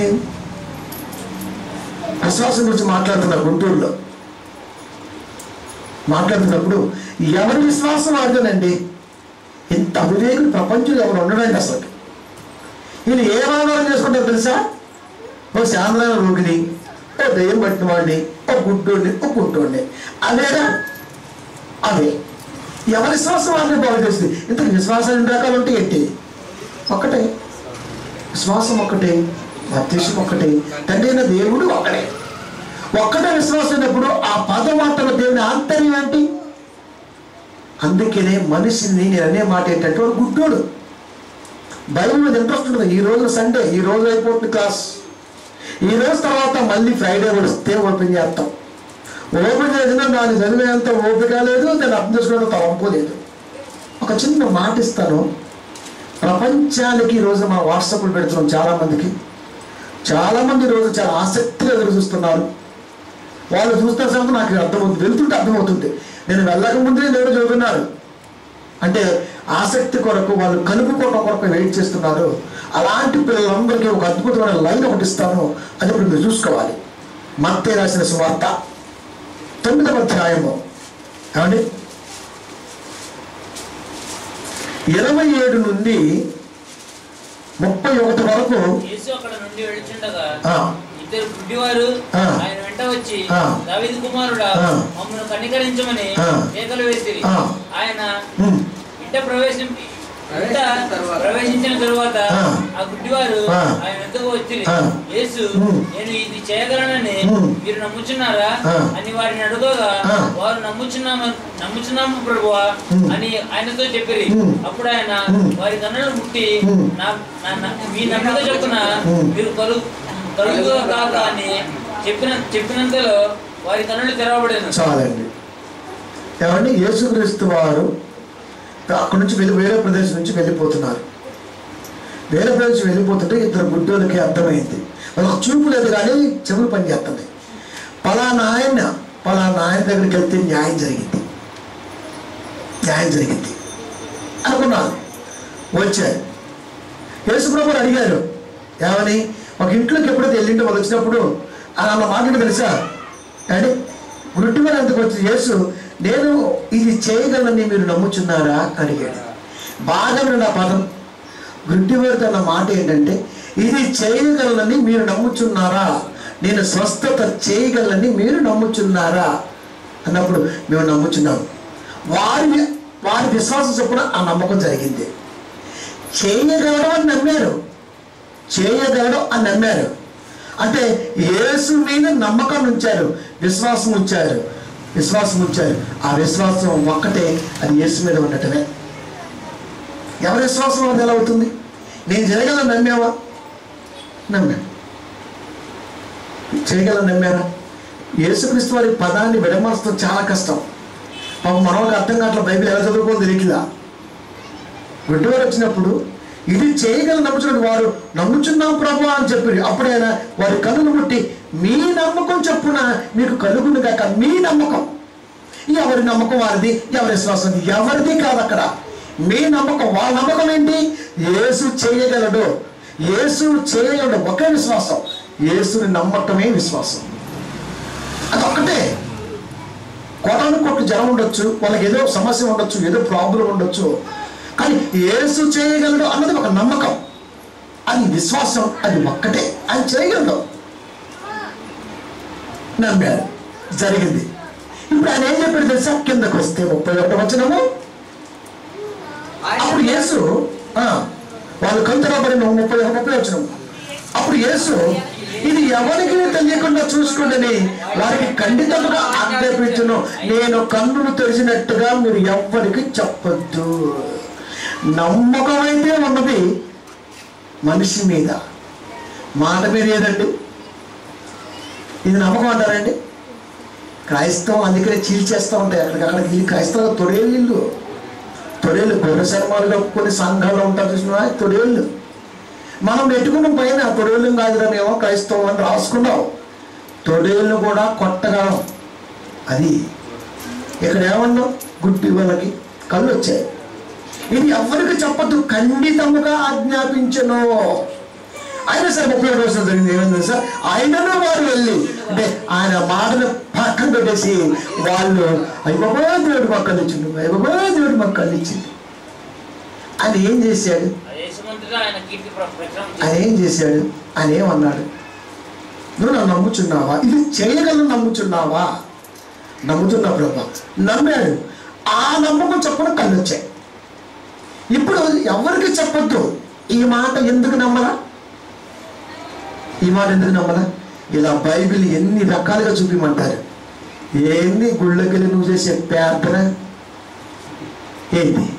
విశ్వాసం గురించి మాట్లాడుతున్నా గుంటూరులో మాట్లాడుతున్నప్పుడు ఎవరి విశ్వాసం వాడితేనండి ఇంత అవివేకుడు ప్రపంచంలో ఎవరు ఉండడండి అసలు వీళ్ళు ఏ ఆధారం చేసుకుంటారు తెలుసా ఓ శాంద్రాల రోగిని ఓ దయ్యం పట్టిన వాడిని ఓ గుడ్డోడిని ఓ గుంటోడిని అదేగా అదే ఎవరి విశ్వాసం వాళ్ళని బాగు చేస్తుంది ఇంత విశ్వాసం ఎన్ని రకాలు ఉంటే ఏంటి ఒక్కటే విశ్వాసం ఒక్కటే మత్స్యం ఒక్కటే తండ్రి అయిన దేవుడు ఒక్కడే ఒక్కటే విశ్వాసం ఉన్నప్పుడు ఆ పదం మాటల దేవుని ఆంతర్యం ఏంటి అందుకనే మనిషిని నేను అనే మాట ఏంటంటే వాడు గుడ్డోడు బైబిల్ మీద ఇంట్రెస్ట్ ఉంటుంది ఈ రోజు సండే ఈ రోజు అయిపోతుంది క్లాస్ ఈ రోజు తర్వాత మళ్ళీ ఫ్రైడే వస్తే ఓపెన్ చేస్తాం ఓపెన్ చేసినా దాన్ని చదివేంత ఓపిక లేదు దాన్ని అర్థం చేసుకోవడం తలంపు లేదు ఒక చిన్న మాట ఇస్తాను ప్రపంచానికి ఈ రోజు మనం వాట్సాప్లు పెడుతున్నాం చాలామందికి చాలామంది ఈ రోజు చాలా ఆసక్తిగా ఎదురు చూస్తున్నారు వాళ్ళు చూస్తే సమయం నాకు అర్థమవుతుంది వెళ్తుంటే అర్థమవుతుంది నేను వెళ్ళక ముందే నేను చదువుతున్నారు అంటే ఆసక్తి కొరకు వాళ్ళు కలుపుకోవడం కొరకు వెయిట్ చేస్తున్నారు అలాంటి పిల్లలందరికీ ఒక అద్భుతమైన లైన్ ఒకటి ఇస్తాను అది ఇప్పుడు మీరు చూసుకోవాలి మత్తే రాసిన సువార్త తొమ్మిదవ అధ్యాయము ఏమండి ఇరవై ఏడు నుండి ముప్పై ఒకటి వరకు యేసు అక్కడ నుండి వెళుచుండగా ఆ, ఇద్దరు గుడ్డివారు ఆ. ఆయన వెంట వచ్చి ఆ. దావీదు కుమారుడా ఆ. మమ్మల్ని కనికరించమని ఆ. కేకలు వేసిరి ఆ. ఆయన ఉమ్, ఇంట ప్రవేశం ఇంట ప్రవేశించిన తరువాత ఆ. ఆ గుడ్డివారు ఆ. ఆయన ఎంతకు వచ్చి ఆ. యేసు ఉమ్. నేను ఇది చేయగలనని ఉమ్. మీరు నమ్ముచున్నారా ఆ. అని వారిని అడుగగా ఆ. వారు నమ్ముచున్నాము నమ్ముచున్నాము ప్రభువా ఉమ్. అని ఆయనతో చెప్పిరి ఉమ్. అప్పుడు ఆయన ఉమ్. వారి కన్నులు ముట్టి ఉమ్. నా నా- నా- మీ నమ్మక చొప్పున ఉమ్. మీరు కలు కలుగుగా కాక అని చెప్పిన చెప్పినంతలో వారి కన్నులు తెరవబడేను చాలండి ఏమండి యేసుక్రీస్తు వారు అక్కడి నుంచి వెళ్ళి వేరే ప్రదేశం నుంచి వెళ్ళిపోతున్నారు వేరే ప్రదేశం వెళ్ళిపోతుంటే ఇద్దరు గుడ్డోలకి అర్థమైంది వాళ్ళకి చూపు లేదు కానీ చెవులు పని చేస్తున్నాయి పలానా ఆయన పలానా ఆయన దగ్గరికి వెళ్తే న్యాయం జరిగింది న్యాయం జరిగింది అనుకున్నారు వచ్చారు యేసుప్రభు అడిగారు ఏమని ఒక ఇంట్లోకి ఎప్పుడైతే వెళ్ళింటో వాళ్ళు వచ్చినప్పుడు ఆయన అన్న మాట్లాడి తెలుసా అంటే గుడ్డివారు అంతకు వచ్చి యేసు నేను ఇది చేయగలని మీరు నమ్ముచున్నారా అని అడిగాడు బాగా నా పదం గుడ్డివారితో అన్న మాట ఏంటంటే ఇది చేయగలనని మీరు నమ్ముచున్నారా నేను స్వస్థత చేయగలని మీరు నమ్ముచున్నారా అన్నప్పుడు మేము నమ్ముచున్నాం వారి వారి విశ్వాసం చొప్పున ఆ నమ్మకం జరిగింది చేయగలడు అని నమ్మారు చేయగలడు అని నమ్మారు అంటే యేసు మీద నమ్మకం ఉంచారు విశ్వాసం ఉంచారు విశ్వాసం ఉంచారు ఆ విశ్వాసం ఒక్కటే అది యేసు మీద ఉండటమే ఎవరి విశ్వాసం అది ఎలా అవుతుంది నేను చేయగలను నమ్మావా నమ్మా చేయగలను నమ్మారా యేసుక్రీస్తు వారి పదాన్ని విడమర్చడం చాలా కష్టం పాపం మనోళ్ళకి అర్థం కావట్లేదు బైబిల్ ఎలా చదువుకోవాలి తెలియట్లా గుడ్డివారు వచ్చినప్పుడు ఇది చేయగల నమ్ముచున్నాడు వారు నమ్ముచున్నాం ప్రభు అని చెప్పి అప్పుడు ఆయన వారి కనులు ముట్టి మీ నమ్మకం చెప్పున మీకు కలుగును కాక మీ నమ్మకం ఎవరి నమ్మకం వారిది ఎవరి విశ్వాసం ఎవరిది కాదు అక్కడ మీ నమ్మకం వాళ్ళ నమ్మకం ఏంటి యేసు చేయగలడు యేసు చేయగలడు ఒకే విశ్వాసం యేసుని నమ్మకమే విశ్వాసం అదొక్కటే కోటాను కొట్టు జనం ఉండొచ్చు వాళ్ళకి ఏదో సమస్య ఉండొచ్చు ఏదో ప్రాబ్లం ఉండొచ్చు కానీ యేసు చేయగలడు అన్నది ఒక నమ్మకం అది విశ్వాసం అది ఒక్కటే ఆయన చేయగలడు నమ్మారు జరిగింది ఇప్పుడు ఆయన ఏం చెప్పాడు తెలుసా కిందకు వస్తే ముప్పై ఒకటి వచ్చినము అప్పుడు యేసు ఆ, వాళ్ళు కంతరబడిన ముప్పై ముప్పై వచ్చినాము అప్పుడు యేసు ఇది ఎవరికి తెలియకుండా చూసుకోండి వారికి ఖండితముగా ఆజ్ఞాపించును నేను కన్నులు తెరిచినట్టుగా మీరు ఎవ్వరికి చెప్పొద్దు నమ్మకం అయితే ఉన్నది మనిషి మీద మాట మీద ఏదండి ఇది నమ్మకం అంటారండి క్రైస్తవం అందుకనే చీల్చేస్తూ ఉంటాయి అక్కడికి ఇల్లు క్రైస్తవ తొడేళ్ళు ఇల్లు తొడేళ్ళు గొర్రె శర్మాలు కప్పుకొని సంఘాలు ఉంటారు చూసిన తొడేళ్ళు మనం పెట్టుకున్న పైన తొడేళ్ళు కాదురా మేము క్రైస్తవం అని రాసుకున్నాం తొడేళ్ళు కూడా కొట్టగలం అది ఇక్కడ ఏమన్నాం గుడ్డి వాళ్ళకి కళ్ళు వచ్చాయి ఇది ఎవరికి చెప్పద్దు ఖండితముగా ఆజ్ఞాపించను అయినా సరే ముప్పై ఒకటి రోజులు జరిగింది ఏమైంది సార్ ఆయనను వారు వెళ్ళి అంటే ఆయన మాటను పక్కన పెట్టేసి వాళ్ళు అయ్యబాబో దేవుడు మాకు కళ్ళిచ్చిండు అయ్యబాబో దేవుడు మాకు కళ్ళిచ్చిండు ఆయన ఏం చేశాడు ఆ యేసుమంతుడు ఆయన కీర్తి ప్ర- ప్రచురం ఆయన ఏం చేశాడు ఆయన ఏమన్నాడు నువ్వు నన్ను నమ్ముచున్నావా ఇది చేయగలను నమ్ముచున్నావా నమ్ముతున్నా ప్రభా నమ్మాడు ఆ నమ్మకం చెప్పడం కళ్ళు వచ్చాయి ఇప్పుడు ఎవరికి చెప్పొద్దు ఈ మాట ఎందుకు నమ్మలా ఈ మాట ఎందుకు నమ్మలా ఇలా బైబిల్ ఎన్ని రకాలుగా చూపిమంటారు ఏంది గుళ్ళకి వెళ్ళి నువ్వు చేసే ప్రార్థన ఏంటి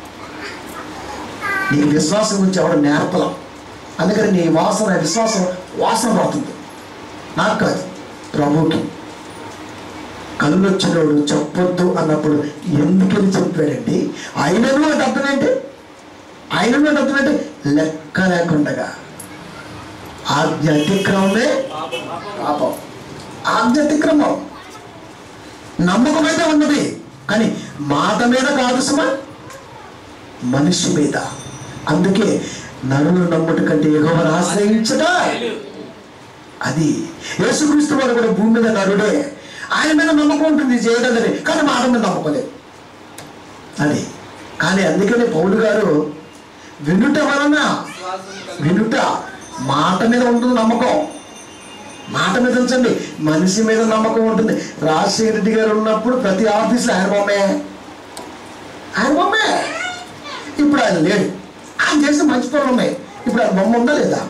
నీ విశ్వాసం గురించి ఎవడు నేర్పలం అందుకని నీ వాసన విశ్వాసం వాసన పడుతుంది నాకు కాదు ప్రభుకి కళ్ళు వచ్చినోడు చెప్పొద్దు అన్నప్పుడు ఎందుకని చెప్పాడండి ఆయనను అంటే అర్థం ఏంటి ఆయనను అంటే అర్థం ఏంటి లెక్క లేకుండగా ఆజ్ఞ అతిక్రమమే పాపం ఆజ్ఞ అతిక్రమం నమ్మకం అయితే ఉన్నది కానీ మాట మీద కాదు సుమా మనిషి మీద అందుకే నరులు నమ్ముట కంటే ఎగవను ఆశ్రయించట అది యేసుక్రీస్తు వారు కూడా భూమి మీద నరుడే ఆయన మీద నమ్మకం ఉంటుంది చేయగలదని కానీ మాట మీద నమ్మకలేదు అది కానీ అందుకనే పౌలు గారు వినుట వలన వినుట మాట మీద ఉంటుంది నమ్మకం మాట మీద ఉంచండి మనిషి మీద నమ్మకం ఉంటుంది రాజశేఖర రెడ్డి గారు ఉన్నప్పుడు ప్రతి ఆఫీస్లో ఆయన బొమ్మే ఆయన బొమ్మే ఇప్పుడు ఆయన లేడు ఆయన చేసిన మంచి పనులు ఉన్నాయి ఇప్పుడు ఆయన బొమ్మ ఉందా లేదా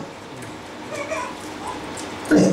లేదు.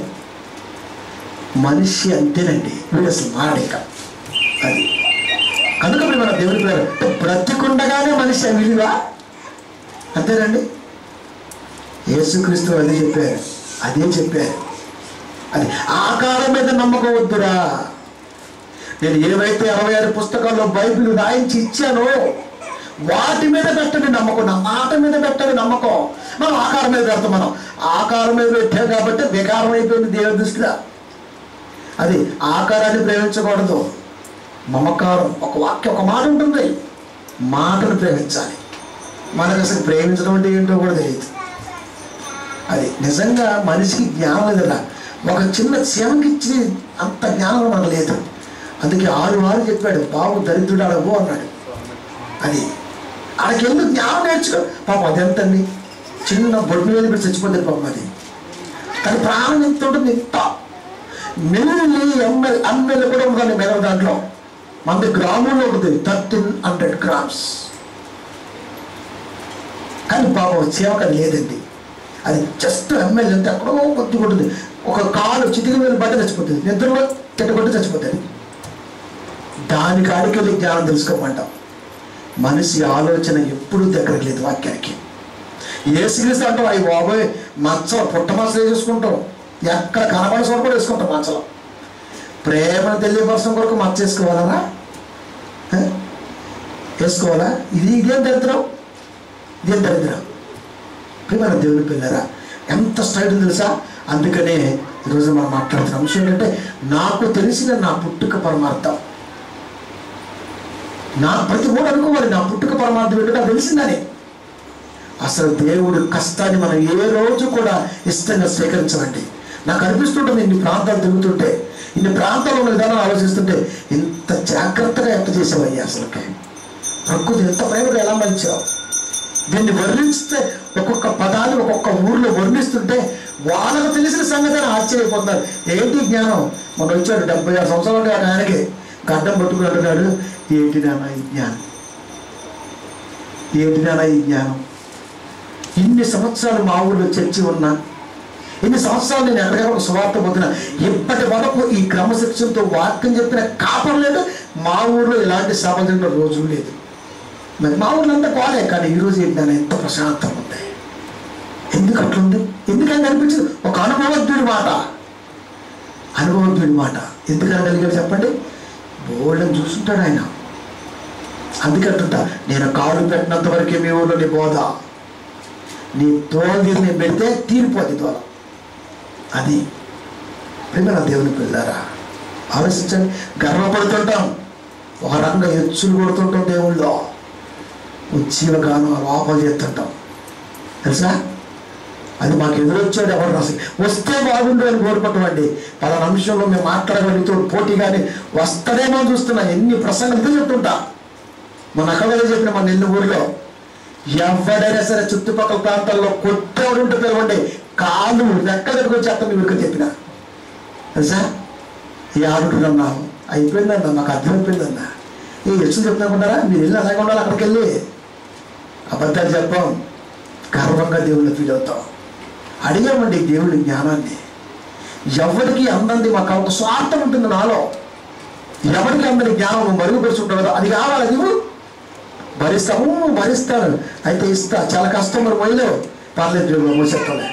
మనిషి అంతేనండి వీడు అసలు మారడిక అది కనుక మరి మన దేవుడి పేరు బ్రతికుండగానే మనిషి విలువ అంతేనండి యేసుక్రీస్తు అదే చెప్పారు అదే చెప్పారు అది ఆకారం మీద నమ్మకం వద్దురా నేను ఏవైతే అరవై ఆరు పుస్తకాల్లో బైబిల్ రాయించి ఇచ్చానో వాటి మీద పెట్టండి నమ్మకం నా మాట మీద పెట్టండి నమ్మకం మనం ఆకారం మీద పెడతాం మనం ఆకారం మీద పెట్టాం కాబట్టి వికారం అయిపోయింది దేవుడి దృష్టిలో అది ఆకారాన్ని ప్రేమించకూడదు మమకారం ఒక వాక్యం ఒక మాట ఉంటుంది మాటను ప్రేమించాలి మనకు అసలు ప్రేమించడం అంటే ఏంటో కూడా తెలియదు అది నిజంగా మనిషికి జ్ఞానం లేదురా ఒక చిన్న చీమకి ఇచ్చి అంత జ్ఞానం మనకు లేదు అందుకే ఆరు వారు చెప్పాడు బాబు దరిద్రుడు అడగో అన్నాడు అది ఆడకెళ్ళి జ్ఞానం నేర్చుకో పాపం అదెంతండి చిన్న బొడ్డు మీద పెట్టి చచ్చిపోతుంది పాపం అది కానీ ప్రాణం ఎంత ఉంటుంది ఇంత మిల్లి ఎంఎల్ ఎంఎల్ కూడా ఉందండి మెదడు దాంట్లో మన గ్రామంలో ఉంటుంది థర్టీన్ హండ్రెడ్ గ్రామ్స్ కానీ పాపం సేవకు అది లేదండి అది జస్ట్ ఎంఎల్ అంటే ఎక్కడో కొద్ది ఉంటుంది ఒక కాలు చిటికి మీద బట్ట చచ్చిపోతుంది నిద్రలో చెట్టగొట్టి చచ్చిపోతుంది దాని కాడికి వెళ్ళి జ్ఞానం తెలుసుకోమంటాం మనిషి ఆలోచన ఎప్పుడూ దగ్గరకు లేదు వాక్యానికి ఏ సిరీస్ అంటాం అవి బాబోయ్ మచ్చలు పుట్ట మచ్చలు వేసుకుంటాం ఎక్కడ కనబడి చోట కూడా వేసుకుంటాం మచ్చలు ప్రేమను తెలియపరచడం కొరకు మచ్చ వేసుకోవాలరా ఆ? వేసుకోవాలా ఇది ఇదేం దరిద్రం ఇదేం దరిద్రం ప్రియమైన దేవుని పిల్లరా ఎంత స్టైల్ తెలుసా అందుకనే ఈరోజు మనం మాట్లాడుతున్న అంశం ఏంటంటే నాకు తెలిసిన నా పుట్టుక పరమార్థం నా ప్రతి కూడా అనుకోవాలి నా పుట్టుక పరమార్థం ఏంటో నాకు తెలిసిందని అసలు దేవుడు కష్టాన్ని మనం ఏ రోజు కూడా ఇష్టంగా స్వీకరించమండి నాకు అనిపిస్తుంటుంది ఇన్ని ప్రాంతాలు తిరుగుతుంటే ఇన్ని ప్రాంతాల్లో ఉన్న విధానం ఆలోచిస్తుంటే ఇంత జాగ్రత్తగా ఎంత చేసావయ్యా అసలుకి ప్రకృతి ఎంత ప్రేమగా ఎలా మలిచావు దీన్ని వర్ణిస్తే ఒక్కొక్క పదాలు ఒక్కొక్క ఊర్లో వర్ణిస్తుంటే వాళ్ళకు తెలిసిన సంగతి అని ఆశ్చర్యపోతున్నారు ఏంటి జ్ఞానం మొన్న వచ్చాడు డెబ్బై ఆరు సంవత్సరాలు ఉండే ఒక ఆయనకి గడ్డం పట్టుకుని అంటున్నాడు ఏంటి నాన్న ఈ జ్ఞానం ఏంటి నాన్న ఈ జ్ఞానం ఇన్ని సంవత్సరాలు మా ఊళ్ళో చర్చి ఉన్నా ఇన్ని సంవత్సరాలు నేను ఎక్కడికైనా ఒక సువార్త పోతున్నా ఇప్పటి వరకు ఈ క్రమశిక్షణతో వాక్యం చెప్పిన కాపం లేదు మా ఊర్లో ఇలాంటి సభ జరిగిన రోజు లేదు మరి మా ఊర్లో అంతా కోలే కానీ ఈరోజు ఏంటన్నా ఎంత ప్రశాంతం ఉంది ఎందుకు అట్లుంది ఎందుకని అనిపించింది ఒక అనుభవజ్ఞుడి మాట అనుభవజ్ఞుడి మాట ఎందుకని కలిగాడు చెప్పండి బోల్డని చూస్తుంటాడు ఆయన అందుకంటుంటా నేను కాలు పెట్టినంత వరకే మీ ఊళ్ళో నీ బోధ నీ తోలు తీరి నేను పెడితే తీరిపోద్ది తోల అది ప్రేమ దేవుని పిల్లారా ఆలోచించండి గర్వపడుతుంటాం ఒక రకంగా ఎచ్చులు కొడుతుంటాం దేవుళ్ళో ఉజ్జీవగానం లోపల చేస్తుంటాం తెలుసా అది మాకు ఎదురొచ్చాడు ఎవరు రాసి వస్తే బాగుండు అని కోరుకుంటామండి పలానా అంశంలో మేము మాట్లాడగలుగుతూ పోటీ కానీ వస్తాడేమో అని చూస్తున్నా ఎన్ని ప్రసంగాలు ఇదే చెప్తుంటా మన అక్కడే చెప్పిన మన నెల్లు ఊరిలో ఎవడైనా సరే చుట్టుపక్కల ప్రాంతాల్లో కొట్టేవాడు ఉంటే పిలవండి కాళ్ళు రెక్క దగ్గర వచ్చేస్తాం మీకు చెప్పిన తెలుసా ఈ ఆడుకుంటున్నా అయిపోయిందన్న మాకు అర్థమైపోయిందన్న ఈ ఎచ్చు చెప్తున్నాకుంటారా మీరు వెళ్ళి అలాగే ఉండాలి అక్కడికి వెళ్ళి అబద్ధాలు చెప్పాం గర్వంగా దేవుళ్ళు ఫీల్ అవుతాం అడిగామండి దేవుడి జ్ఞానాన్ని ఎవరికి అందంది మాకు ఒక స్వార్థం ఉంటుంది నాలో ఎవరికి అందని జ్ఞానం నువ్వు మరుగుపరుచుంటావు కదా అది కావాలి నువ్వు భరిస్తాము భరిస్తాను అయితే ఇస్తా చాలా కష్టం మరి మొయ్యలేవు పర్లేదు దేవుడు మోసేస్తాలే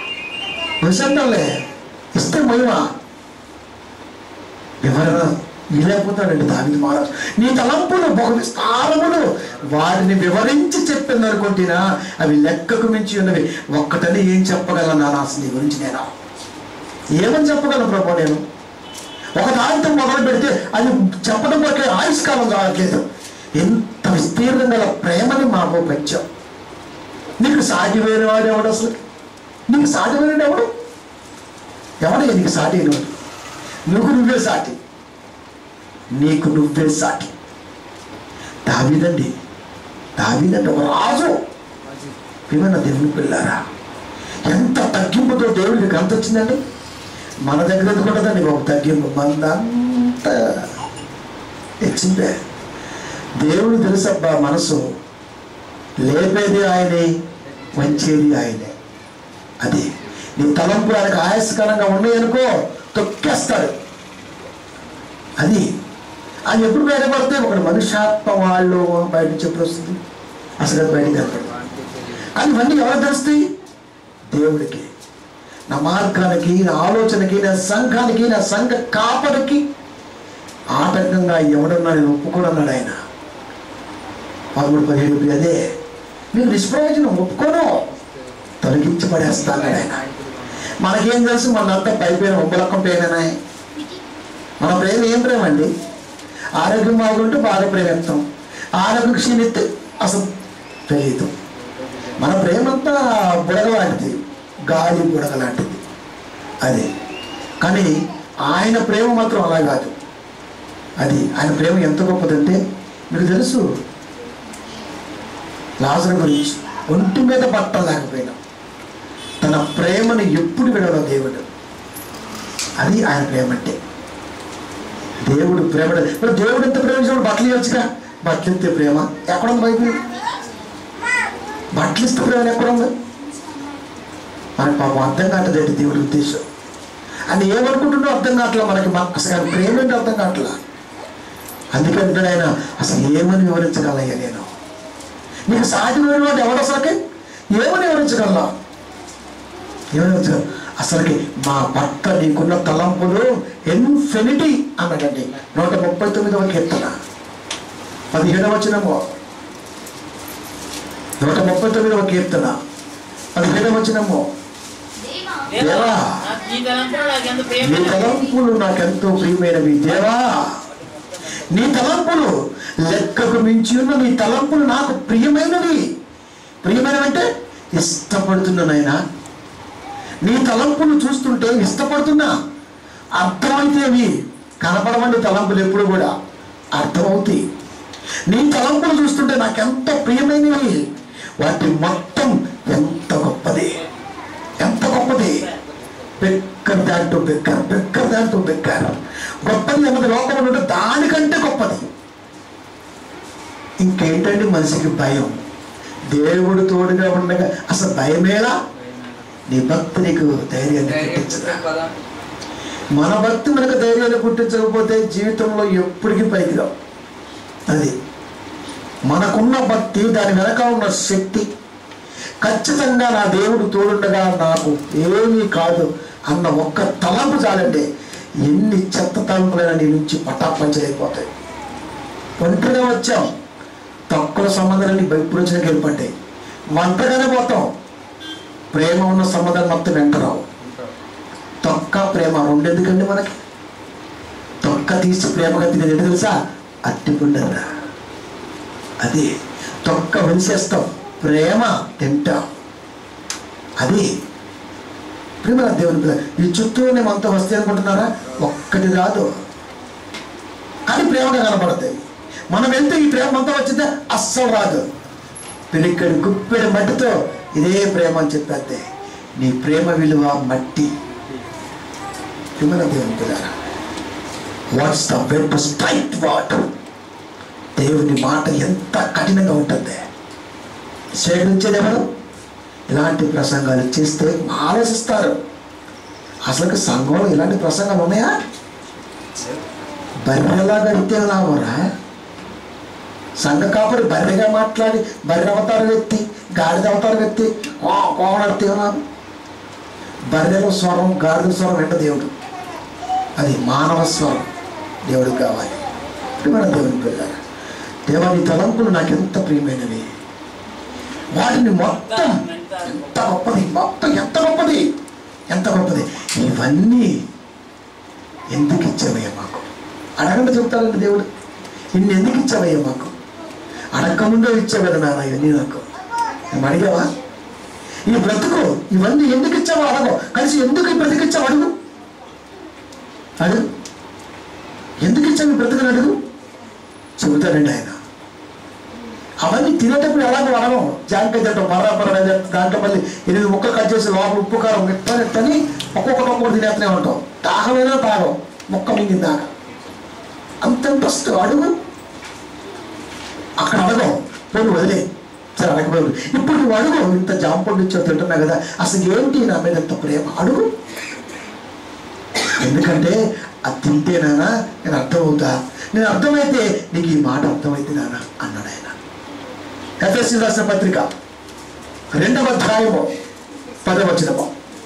మోసేద్దాంలే ఇస్తే మొయ్యమా ఎవరైనా ఇలేకపోతాడండి దావిది మహారాజు నీ తలంపులు బహు విస్తారములు వాటిని వివరించి చెప్పింది అనుకుంటున్నా అవి లెక్కకు మించి ఉన్నవి ఒక్కటని ఏం చెప్పగలను నా అసలు నీ గురించి నేను ఏమని చెప్పగలను ప్రభు నేను ఒక దాంతో మొదలు పెడితే అది చెప్పడం వరకే ఆయుష్కాలం రావట్లేదు ఎంత విస్తీర్ణం గల ప్రేమని మాకు పెంచాం నీకు సాటి వేరే వాడు ఎవడు అసలు నీకు సాటి వేరే ఎవడు ఎవడే నీకు సాటి అయినవాడు నువ్వు నువ్వే సాటి నీకు నువ్వే సాటి దావిదండి దావిదండి ఒక రాజు ఏమన్నా దేవుని పిల్లారా ఎంత తగ్గింపుతో దేవుడికి గంత వచ్చిందండి మన దగ్గర ఎందుకుంటుందండి బాబు తగ్గింపు మందంతా తెచ్చిందే దేవుడు తెలుసబ్బా మనసు లేపేది ఆయనే వంచేది ఆయనే అది నీ తలంపులు ఆయనకు ఆయాసకరంగా ఉన్నాయనుకో తొక్కేస్తాడు అది అది ఎప్పుడు బయటపడితే ఒకటి మనుష్యాత్మ వాళ్ళు బయట నుంచి ఎప్పుడు వస్తుంది అసలు అది బయటకు కనపడదు కానీ ఇవన్నీ ఎవరు తెలుస్తాయి దేవుడికి నా మార్గానికి నా ఆలోచనకి నా సంఘానికి నా సంఘ కాపరికి ఆటంకంగా ఎవడన్నా నేను ఒప్పుకోనన్నాడు ఆయన పదమూడు పదిహేడు అదే మీకు నిష్ప్రయోజనం ఒప్పుకోను తొలగించి పడేస్తాను ఆయన మనకేం తెలుసు మనంతా పైపోయిన ఒంబలక్కం పేరేనా మన ప్రేమ ఏం ప్రేమ అండి ఆరోగ్యం బాగుంటే బాగా ప్రేమిస్తాం ఆరోగ్యం క్షీణిస్తే అసలు తెలియదు మన ప్రేమంతా బుడగ లాంటిది గాలి బుడగ లాంటిది అది కానీ ఆయన ప్రేమ మాత్రం అలా కాదు అది ఆయన ప్రేమ ఎంత గొప్పదంటే మీకు తెలుసు లాజర్ గురించి ఒంటి మీద పట్టలేకపోయినా తన ప్రేమను ఎప్పుడు విడవడం దేవుడు అది ఆయన ప్రేమ అంటే దేవుడు ప్రేమ ఇప్పుడు దేవుడు ఎంత ప్రేమించినప్పుడు బట్టలు ఇవ్వచ్చుగా బట్టలు ఇస్తే ప్రేమ ఎక్కడుంది బైబిల్ బట్టలు ఇస్తే ప్రేమ ఎక్కడుంది మనకి పాపం అర్థం కావట్లేదు దేవుడి ఉద్దేశం అని ఏమనుకుంటుండో అర్థం కావట్లా మనకి మన- అసలు ఆయన ప్రేమ ఏంటో అర్థం కావట్లా అందుకంటే ఆయన అసలు ఏమని వివరించగలయ్యా నేను నీకు సాటి వాడు ఎవడు అసలుకి ఏమని వివరించగలరా ఏమని వివరించగలరు అసలుకి మా భర్త నీకున్న తలంపులు ఇన్ఫినిటీ అన్నాడండి నూట ముప్పై తొమ్మిదవ కీర్తన పదిహేడవ వచనము నూట ముప్పై తొమ్మిదవ కీర్తన పదిహేడవ వచనము దేవా దేవా దేవా. నాకు ఈ తలంపులు నాకెంత నీ ప్రేమ తలంపులు నాకెంతో ప్రియమైనవి దేవా నీ తలంపులు లెక్కకు మించి ఉన్న నీ తలంపులు నాకు ప్రియమైనవి ప్రియమైనవంటే ఇష్టపడుతున్నా నాయనా నీ తలంపులు చూస్తుంటే ఇష్టపడుతున్నా అర్థమైతేవి కనపడవండి తలంపులు ఎప్పుడు కూడా అర్థమవుతాయి నీ తలంపులు చూస్తుంటే నాకెంత ప్రియమైనవి వాటి మొత్తం ఎంత గొప్పది ఎంత గొప్పది బెక్కర్ దాంట్లో బెక్కర్ బెక్కర్ దాంట్లో బెక్కర్ గొప్పది అన్నది లోకంలో ఉంటే దానికంటే గొప్పది ఇంకేంటండి మనిషికి భయం దేవుడు తోడుగా ఉండగా అసలు భయమేలా నీ భక్తి నీకు ధైర్యాన్ని పుట్టించదా పద మన భక్తి మనకు ధైర్యాన్ని పుట్టించకపోతే జీవితంలో ఎప్పటికీ పైకి రావు అది మనకున్న భక్తి దాని వెనక ఉన్న శక్తి ఖచ్చితంగా నా దేవుడు తోడుండగా నాకు ఏమీ కాదు అన్న ఒక్క తలంపు చాలండి ఎన్ని చెత్త తలంపులైనా నీ నుంచి పటాపంచలైపోతాయి ఒంటరిగా వచ్చాం తక్కువ సంబంధాలన్నీ ఇప్పుడు వచ్చిన వెళ్ళిపడ్డాయి వంటగానే పోతాం ప్రేమ ఉన్న సంబంధాలు మొత్తం వెంట రావు తొక్క ప్రేమ రెండెందుకండి మనకి తొక్క తీసి ప్రేమగా తినేది ఏంటి తెలుసా అట్టిపుండరా అది తొక్క వెలిసేస్తాం ప్రేమ తింటాం అది ప్రేమ దేవుని పిల్ల ఈ చుట్టూ మేమంతా వస్తే అనుకుంటున్నారా ఒక్కటి రాదు కానీ ప్రేమగా కనపడతాయి మనం వెళ్తే ఈ ప్రేమ అంతా వచ్చిందే అస్సలు రాదు పిరిక్కడి గుప్పెడి మట్టితో ఇదే ప్రేమ అని చెప్పేస్తే నీ ప్రేమ విలువ మట్టి ప్రేమల దేవుని పిల్లారా what's the way to straight what దేవుని మాట ఎంత కఠినంగా ఉంటుంది స్వీకరించేది ఎవరు ఇలాంటి ప్రసంగాలు చేస్తే ఆలోచిస్తారు అసలు సంఘంలో ఇలాంటి ప్రసంగాలు ఉన్నాయా బర్రెలాగా అయితే లాభరా సంఘ కాపురి బర్రెగా మాట్లాడి బర్రె అవతారం ఎత్తి గాడిద అవతారం ఎత్తి కోవనడితే లాభం బర్రెల స్వరం గాడిద స్వరం వెంట దేవుడు అది మానవ స్వరం దేవుడికి కావాలి ప్రియమైన దేవుని పిల్లలు దేవా నీ తలంపులు నాకు ఎంత ప్రియమైనవి వాటిని మొత్తం ఎంత గొప్పది మొత్తం ఎంత గొప్పది ఎంత గొప్పది ఇవన్నీ ఎందుకు ఇచ్చావయ్యా మాకు అడగండి చెప్తారండి దేవుడు ఇన్ని ఎందుకు ఇచ్చావయ్యా మాకు అడగకముందే ఇచ్చావు కదా నాన్న ఇవన్నీ నాకు నువ్వు అడిగావా ఈ బ్రతుకు ఇవన్నీ ఎందుకు ఇచ్చావో అడగవు కలిసి ఎందుకు ఈ బ్రతుకు ఇచ్చావు అడుగు అడుగు ఎందుకు ఇచ్చావు ఈ బ్రతుకుని అడుగు చెబుతాడండి ఆయన అవన్నీ తినేటప్పుడు ఎలాగో అడగం జాంకాయ తింటాం మర్రా మర్రా దాంట్లో మళ్ళీ ఎనిమిది ముక్కలు కట్ చేసి లోపల ఉప్పు కారం ఎట్టని ఒక్కొక్కటి ఒక్కొక్కటి తినేస్తూనే ఉంటాం దాహమైనా తాగం మొక్క మింగింది దాకా అంత ఇంట్రెస్ట్ అడుగు అక్కడ అడగం పోను వదిలే సరే అడగలేదు ఇప్పుడు నువ్వు అడుగు ఇంత జాంపండు ఇచ్చో తింటున్నా కదా అసలు ఏంటి నా మీద ఎంత ప్రేమ అడుగు ఎందుకంటే అది తింటేనానా నేను అర్థమవుతా నేను అర్థమైతే నీకు ఈ మాట అర్థమైతే నానా అన్నాడు ఆయన ఎఫ్ఎస్సి రాసిన పత్రిక రెండవ అధ్యాయము పదవచనము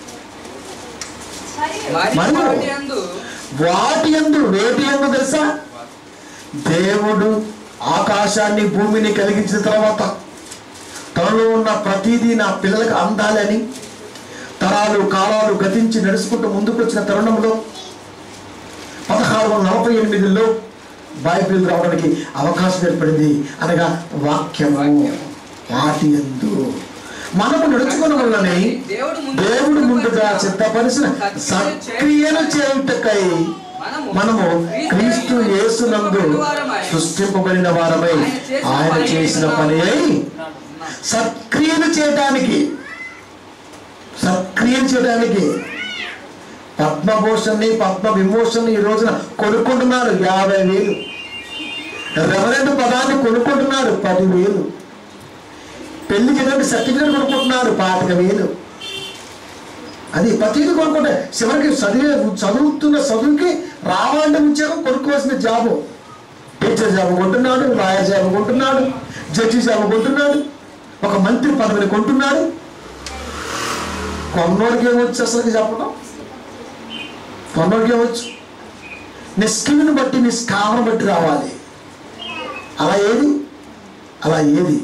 మరియు మరి మరియు వాటి యందు వాటి ఎందు వేటి ఎందు తెలుసా దేవుడు ఆకాశాన్ని భూమిని కలిగించిన తర్వాత తనలో ఉన్న ప్రతిదీ నా పిల్లలకు అందాలని తరాలు కాలాలు గతించి నడుచుకుంటూ ముందుకు వచ్చిన తరుణంలో పదహారు వందల నలభై ఎనిమిదిలో బైబిల్ రావడానికి అవకాశం ఏర్పడింది అనగా వాక్యము వాటి ఎందు మనము నడుచుకున్న వల్లనే దేవుడు ముందు దేవుడు ముందుగా సిద్ధపరిచిన సక్రియను చేయుటకై మనము క్రీస్తు యేసునందు సృష్టింపబడిన వారమై ఆయన చేసిన పని అయి సత్క్రియలు చేయడానికి సత్క్రియలు చేయడానికి పద్మభూషణ్ని పద్మ విమోషణ్ ఈ రోజున కొనుక్కుంటున్నారు యాభై వేలు రెవరెంట్ పదాన్ని కొనుక్కుంటున్నారు పదివేలు పెళ్లి చేయడానికి సర్టిఫికేట్ కొనుక్కుంటున్నారు పాతిక వేలు అది ప్రతిదీ కొనుక్కుంటే చివరికి చదివే చదువుతున్న చదువుకి రావాలంటే ఉద్యోగం కొనుక్కోవాల్సిన జాబు టీచర్ జాబ్ కొంటున్నాడు లాయర్ జాబ్ కొంటున్నాడు జడ్జి జాబ్ కొంటున్నాడు ఒక మంత్రి పదవిని కొంటున్నాడు కొన్నోడికి ఏమొచ్చు అసలు చెప్పడం కొన్నోడికి ఏమొచ్చు నీ స్కిల్ని బట్టి నీ స్కామను బట్టి రావాలి అలా ఏది అలా ఏది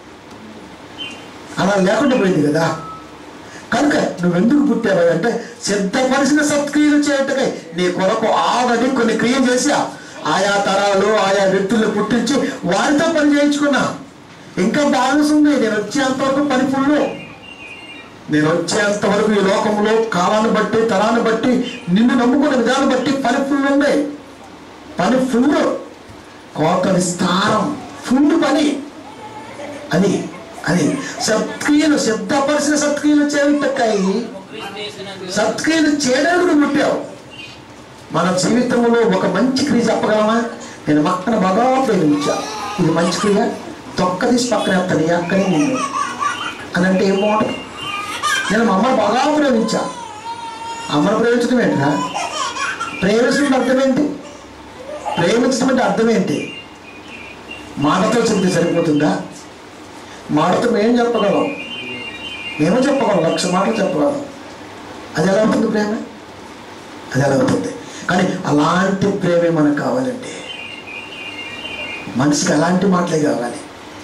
అలా లేకుండా పోయింది కదా కనుక నువ్వెందుకు పుట్టావు అంటే సిద్ధపరిచిన సత్క్రియలు చేయటకై నీ కొరకు ఆల్రెడీ కొన్ని క్రియలు చేసా ఆయా తరాలు ఆయా వ్యక్తులను పుట్టించి వారితో పని చేయించుకున్నా ఇంకా బ్యాలెన్స్ ఉంది నేను వచ్చేంత వరకు పని ఫుల్లు నేను వచ్చేంత వరకు ఈ లోకంలో కాలాన్ని బట్టి తరాన్ని బట్టి నిన్ను నమ్ముకున్న విధానం బట్టి పని ఫుల్ ఉంది పని ఫుల్ కోత విస్తారం ఫుల్ పని అని అని సత్క్రియలు సిద్ధపరిచిన సత్క్రియలు చేయుటకై క్రీస్తు యేసునందు సత్క్రియలు చేయడానికి నువ్వు పుట్టావు మన జీవితంలో ఒక మంచి క్రియ చెప్పగలమా నేను మక్కన బాగా ప్రేమించా ఇది మంచి క్రియ తొక్క తీసి పక్కన వేస్తాను ఈ అక్కనే నేను అని అంటే ఏం బాగుంటుంది నేను మా అమ్మని బాగా ప్రేమించా అమ్మను ప్రేమించడం ఏంటిరా ప్రేమించడం అర్థం ఏంటి ప్రేమించడం అంటే అర్థం ఏంటి మాటతో చెప్తే సరిపోతుందా మాటతో ఏం చెప్పగలం ఏమో చెప్పగలం లక్ష మాటలు చెప్పగలం అది ఎలా అవుతుంది ప్రేమ అది ఎలా అవుతుంది కానీ అలాంటి ప్రేమే మనకు కావాలండి మనిషికి అలాంటి మాటలే కావాలి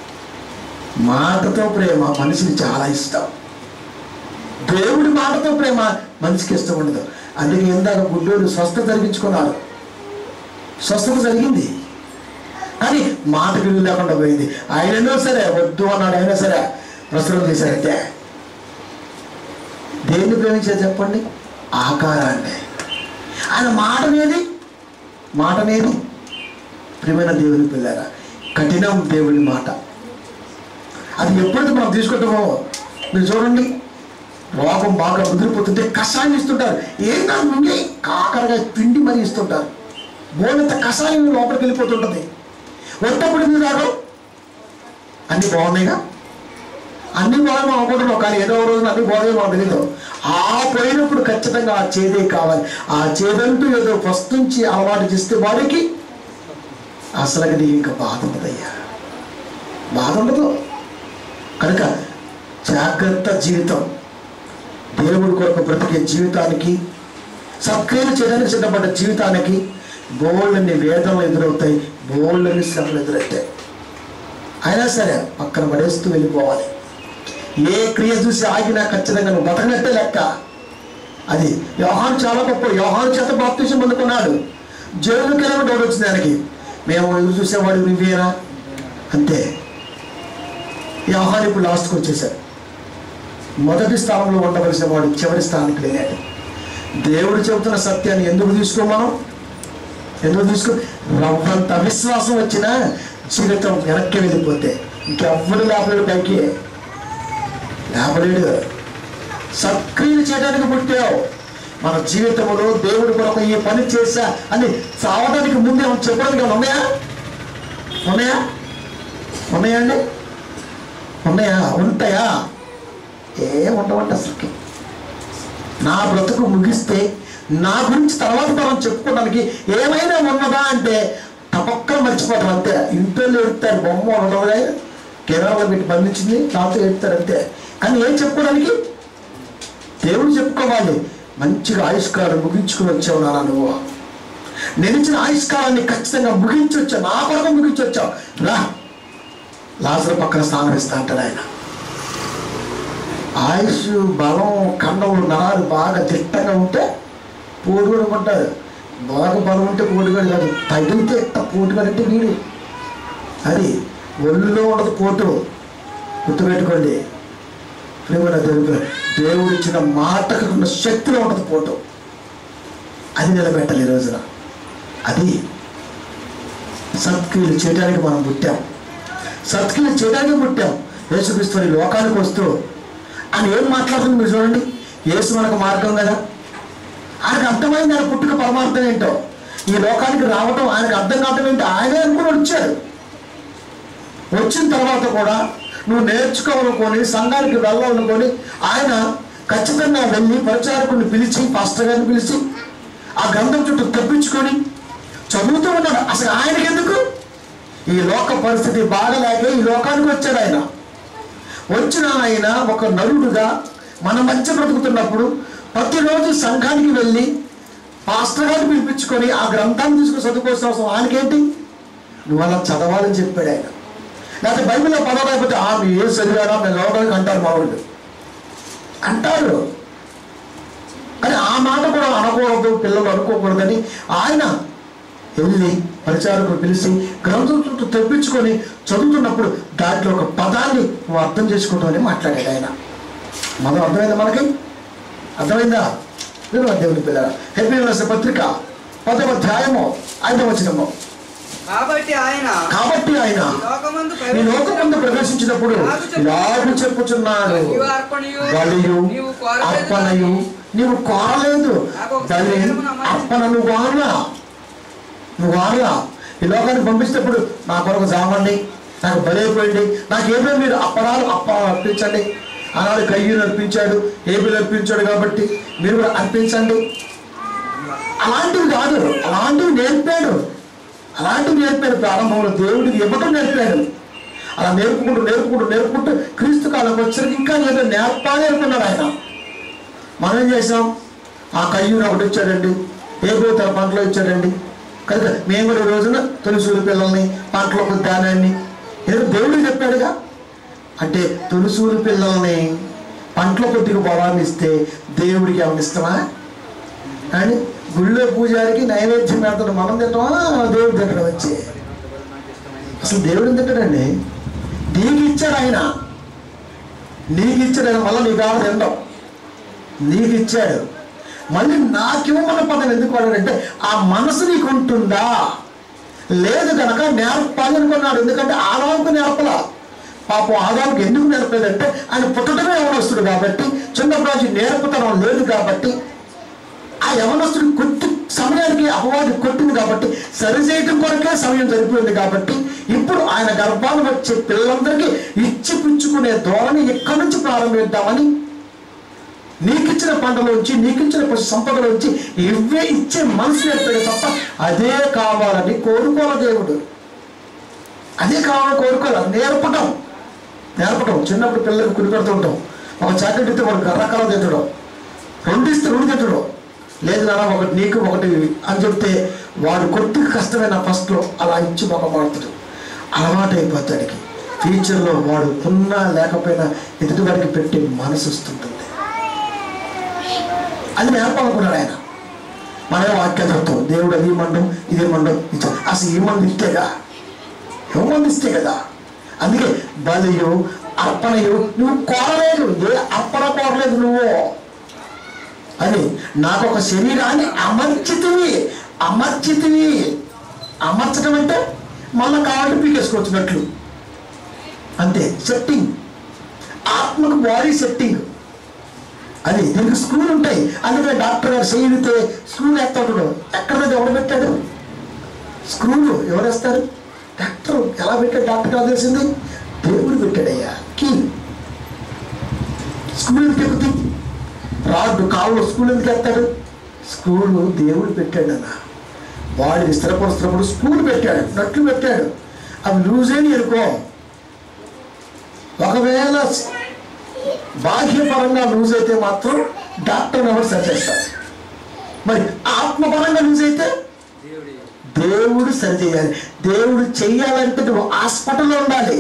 మాటతో ప్రేమ మనిషికి చాలా ఇష్టం దేవుడి మాటతో ప్రేమ మనిషికి ఇష్టం ఉండదు అందుకే ఇందాక గుడ్డోడు స్వస్థత జరిగించుకున్నారు స్వస్థత జరిగింది కానీ మాట విలువ లేకుండా పోయింది ఆయననో సరే వద్దు అన్నాడు అయినా సరే ప్రస్తుతం చేశారంటే దేన్ని ప్రేమించారు చెప్పండి ఆకారాన్ని ఆయన మాటనేది మాటనేది ప్రియమైన దేవుని పిల్లరా కఠినం దేవుని మాట అది ఎప్పుడైతే మనం తీసుకుంటామో మీరు చూడండి రోగం బాగా ముదిరిపోతుంటే కషాయం ఇస్తుంటారు ఏం కాదు ముందే కాకరగా పిండి మరీ ఇస్తుంటారు బోనంత కషాయం లోపలికి వెళ్ళిపోతుంటుంది వచ్చేప్పుడు ఎందుకు రాదు అన్ని బాగున్నాయిగా అన్ని బాగా అనుకుంటున్నాం కానీ ఏదో ఒక రోజున అన్ని బాగా మాకు తెలియదు ఆ పోయినప్పుడు ఖచ్చితంగా ఆ చేదే కావాలి ఆ చేదంటూ ఏదో ఫస్ట్ నుంచి అలవాటు చేస్తే వాడికి అసలు నీకు ఇంకా బాధ ఉండదయ్యా బాధ ఉండదు కనుక జాగ్రత్త జీవితం దేవుడి కొరకు బ్రతికే జీవితానికి సత్క్రియలు చేయడానికి సిద్ధపడ్డ జీవితానికి బోళ్ళని వేదనలు ఎదురవుతాయి బోళ్ళని శ్రమలు ఎదురవుతాయి అయినా సరే పక్కన పడేస్తూ వెళ్ళిపోవాలి ఏ క్రియ చూసి ఆగినా ఖచ్చితంగా నువ్వు బతకనట్టే లెక్క అది యోహాను చాలా గొప్ప యోహాను చేత బాప్తీసం పొందుకున్నాడు జైలుకి వెళ్ళడం డౌట్ వచ్చింది ఆయనకి మేము ఎదురు చూసేవాడు నువ్వేనా అంతే యోహాను ఇప్పుడు లాస్ట్కి వచ్చేసాడు మొదటి స్థానంలో ఉండవలసిన వాడు చివరి స్థానానికి వెళ్ళాడు దేవుడు చెబుతున్న సత్యాన్ని ఎందుకు తీసుకో మనం ఎందుకు తీసుకో రవ్వంత అవిశ్వాసం వచ్చినా జీవితం వెనక్కి వెళ్ళిపోతే ఇంకెవ్వడు లేపలేడు పైకి లేపలేడు సక్రియలు చేయడానికి పుట్టావు మన జీవితంలో దేవుడి కొరకు ఈ పని చేశా అని చావడానికి ముందే ఏమైనా చెప్పడానికి ఏమైనా ఉన్నాయా ఉన్నాయా ఉన్నాయా అండి ఉన్నాయా ఉంటాయా ఏ ఉండవంట అసలుకి నా బ్రతుకు ముగిస్తే నా గురించి తర్వాత తరం చెప్పుకోవడానికి ఏమైనా ఉన్నదా అంటే తపక్కన మర్చిపోతాం అంతే ఇంట్లో ఎడతారు బొమ్మ ఉండవుగా కేరళలో పెట్టి బంధించింది నాతో ఎడతారు అంతే కానీ ఏం చెప్పుకోవడానికి దేవుడు చెప్పుకోవాలి మంచిగా ఆయుష్కాలం ముగించుకుని వచ్చావు నాన్న నువ్వు నేను ఇచ్చిన ఆయుష్కాలాన్ని ఖచ్చితంగా ముగించి వచ్చావు నా కొరకు ముగించి వచ్చావు రా లాజర్ పక్కన స్నానం ఇస్తా అంటాడు ఆయన ఆయుష్ బలం కండములు నరాలు బాగా దిట్టంగా ఉంటే పోటుగాడు ఉంటాడు బాగా బలం ఉంటే పోటుగాడు కాదు తగిలితే ఎట్ట పోటుగాడు అంటే వీడు అది ఒళ్ళులో ఉండదు పోటు గుర్తుపెట్టుకోండి ప్రేమల దేవుడు దేవుడు ఇచ్చిన మాటకు ఉన్న శక్తిలో ఉండదు పోటు అది నిలబెట్టాలి ఈ రోజున అది సత్క్రియలు చేయడానికి మనం పుట్టాం సత్క్రియలు చేయడానికి పుట్టాం యేసుక్రీస్తు వారి లోకానికి వస్తూ ఆయన ఏం మాట్లాడుతుంది మీరు చూడండి యేసు మనకు మార్గం కదా ఆయనకు అర్థమైంది ఆయన పుట్టుక పరమార్థం ఏంటో ఈ లోకానికి రావటం ఆయనకు అర్థం కావటం ఏంటో ఆయనే అనుకుని వచ్చాడు వచ్చిన తర్వాత కూడా నువ్వు నేర్చుకోవాలనుకొని సంఘానికి వెళ్ళాలనుకొని ఆయన ఖచ్చితంగా వెళ్ళి పరిచారకుడిని పిలిచి పాస్టర్ గారిని పిలిచి ఆ గ్రంథం చుట్టూ తెప్పించుకొని చదువుతూ ఉన్నాడు అసలు ఆయనకి ఎందుకు ఈ లోక పరిస్థితి బాగలేక ఈ లోకానికి వచ్చాడు ఆయన వచ్చిన ఆయన ఒక నరుడుగా మన మధ్య బ్రతుకుతున్నప్పుడు ప్రతిరోజు సంఘానికి వెళ్ళి పాస్టర్ గారిని పిలిపించుకొని ఆ గ్రంథాన్ని తీసుకుని చదువుకోవాల్సిన అవసరం ఆయనకేంటి నువ్వు అలా చదవాలని చెప్పాడు ఆయన లేకపోతే బైబిల్లో పదం లేకపోతే ఆ మీ ఏ చదివారా మేము చదవడానికి అంటారు మా వాళ్ళు అంటారు కానీ ఆ మాట కూడా అనకూడదు పిల్లలు అనుకోకూడదని ఆయన వెళ్ళి పరిచారకులు పిలిచి గ్రంథం చుట్టూ తెప్పించుకొని చదువుతున్నప్పుడు దాంట్లో ఒక పదాన్ని నువ్వు అర్థం చేసుకుంటామని మాట్లాడాడు ఆయన మనం అర్థమైందా మనకి అర్థమైందా మీరు దేవుని పిల్లల హెపీ రాసిన పత్రిక పదవ అధ్యాయము ఐదవ వచనము కాబట్టి ఆయన కాబట్టి ఆయన ఈ లోకమందు ఈ లోకమందు ప్రవేశించినప్పుడు ఇలాగు చెప్పుచున్నాడు నీవు అర్పణయు, బలియు నీవు కోరలేదు అర్పణయు నీవు కోరలేదు బలి అర్పణ నువ్వు వాడలా నువ్వు వాడలా ఈ లోకానికి పంపించేటప్పుడు నా కొరకు జామండి నాకు బలైపోయింది నాకు ఏమేమి మీరు అప్పడాలు అప్ప అర్పించండి ఆనాడు కయ్యూరు అర్పించాడు ఏబీలు అర్పించాడు కాబట్టి మీరు కూడా అర్పించండి అలాంటివి కాదు అలాంటివి నేర్పాడు అలాంటివి నేర్పాడు ప్రారంభంలో దేవుడికి ఇవ్వటం నేర్పాడు అలా నేర్పుకుంటూ నేర్పుకుంటూ నేర్పుకుంటూ క్రీస్తు కాలం వచ్చరికి ఇంకా ఏదో నేర్పాలి అనుకున్నాడు ఆయన మనం ఏం చేసాం ఆ కయ్యూరు ఒకటి ఇచ్చాడండి ఏ తన పంటలో ఇచ్చాడండి కనుక మేము కూడా ఈ రోజున తొలిసూరు పిల్లల్ని పంటలకు ధాన్యాన్ని ఏదో దేవుడు చెప్పాడుగా అంటే తొలిసూరు పిల్లల్ని పంటల కొద్దిగా బలాన్ని ఇస్తే దేవుడికి ఏమైనా ఇస్తామా అని గుళ్ళో పూజారికి నైవేద్యం పెడతాడు మనం తింటామా దేవుడు తింటడం వచ్చి అసలు దేవుడు తింటాడండి నీకు ఇచ్చాడు ఆయన నీకు ఇచ్చాడు ఆయన మళ్ళీ నీకు కావాలి తినడం నీకు ఇచ్చాడు మళ్ళీ నాకివ్వమన్న పదం ఎందుకు వాడాడంటే ఆ మనసు నీకు ఉంటుందా లేదు కనుక నేర్పాలి అనుకున్నాడు ఎందుకంటే ఆదాముకు నేర్పలా పాపం ఆదాముకు ఎందుకు నేర్పలేదంటే ఆయన పుట్టడమే యవనస్తుడు కాబట్టి చిన్నప్పుడు నుంచి నేర్పుతనం లేదు కాబట్టి ఆ యవనస్తుడు కొట్టి సమయానికి అపవాది కొట్టింది కాబట్టి సరిచేయటం కొరకే సమయం సరిపోయింది కాబట్టి ఇప్పుడు ఆయన గర్భాలు వచ్చే పిల్లలందరికీ ఇచ్చి పుచ్చుకునే ధోరణి ఇక్కడి నుంచి ప్రారంభిద్దామని నీకిచ్చిన పంటలోంచి నీకిచ్చిన పశు సంపదలోంచి ఇవే ఇచ్చే మనసు నేర్పాడు తప్ప అదే కావాలని కోరుకోవాలి దేవుడు అదే కావాలని కోరుకోవాలి నేర్పటం నేర్పటం చిన్నప్పుడు పిల్లలకు కుడి పెడుతూ ఉంటాం ఒక చాక్లెట్ ఇస్తే వాడు రకాలు తింటడం రెండు ఇస్తే రెండు తింటడం లేదు నాన్న ఒకటి నీకు ఒకటి అని చెప్తే వాడు కొద్దిగా కష్టమైన ఫస్ట్లో అలా ఇచ్చి మొక్క మాడుతాడు అలవాటు అయిపోతాడికి ఫ్యూచర్లో వాడు ఉన్నా లేకపోయినా ఎదుటి వాడికి పెట్టే మనసు వస్తుంటుంది అది నేర్పాలనుకున్నాడు ఆయన మనమే వాక్యం చదువుతాం దేవుడు అది మండం ఇదే మండం ఇది అసలు ఈ మంది ఇస్తేగా ఏం మంది ఇస్తే కదా అందుకే బలియు అర్పణయు నువ్వు కోరలేదు ఏ అర్పణ కోరలేదు నువ్వు అని నాకు ఒక శరీరాన్ని అమర్చితివి అమర్చితివి అమర్చడం అంటే మళ్ళీ కావాలి పీకేసుకొచ్చినట్లు అంతే సెట్టింగ్ ఆత్మకు బాడీ సెట్టింగ్ అది దీనికి స్క్రూలు ఉంటాయి అందుకే డాక్టర్ గారు చేయితే స్క్రూలు ఎత్తాడు ఎక్కడ మీద ఎవడు పెట్టాడు స్క్రూలు ఎవరు వేస్తారు డాక్టర్ ఎలా పెట్టాడు డాక్టర్ ఎలా తెలిసింది దేవుడు పెట్టాడయ్యా కీ స్కూల్ ఎందుకు ఎక్కుతాయి రాడ్డు కావులు స్కూల్ ఎందుకు ఎత్తాడు స్కూలు దేవుడు పెట్టాడు అన్న బాడీని స్థిరపరుస్తున్నప్పుడు స్కూల్ పెట్టాడు నట్లు పెట్టాడు అవి లూజ్ అని అనుకో ఒకవేళ బాహ్యపరంగా లూజ్ అయితే మాత్రం డాక్టర్ ఎవరు సరి చేస్తారు మరి ఆత్మపరంగా లూజ్ అయితే దేవుడు సరి చేయాలి దేవుడు చెయ్యాలంటే నువ్వు హాస్పిటల్లో ఉండాలి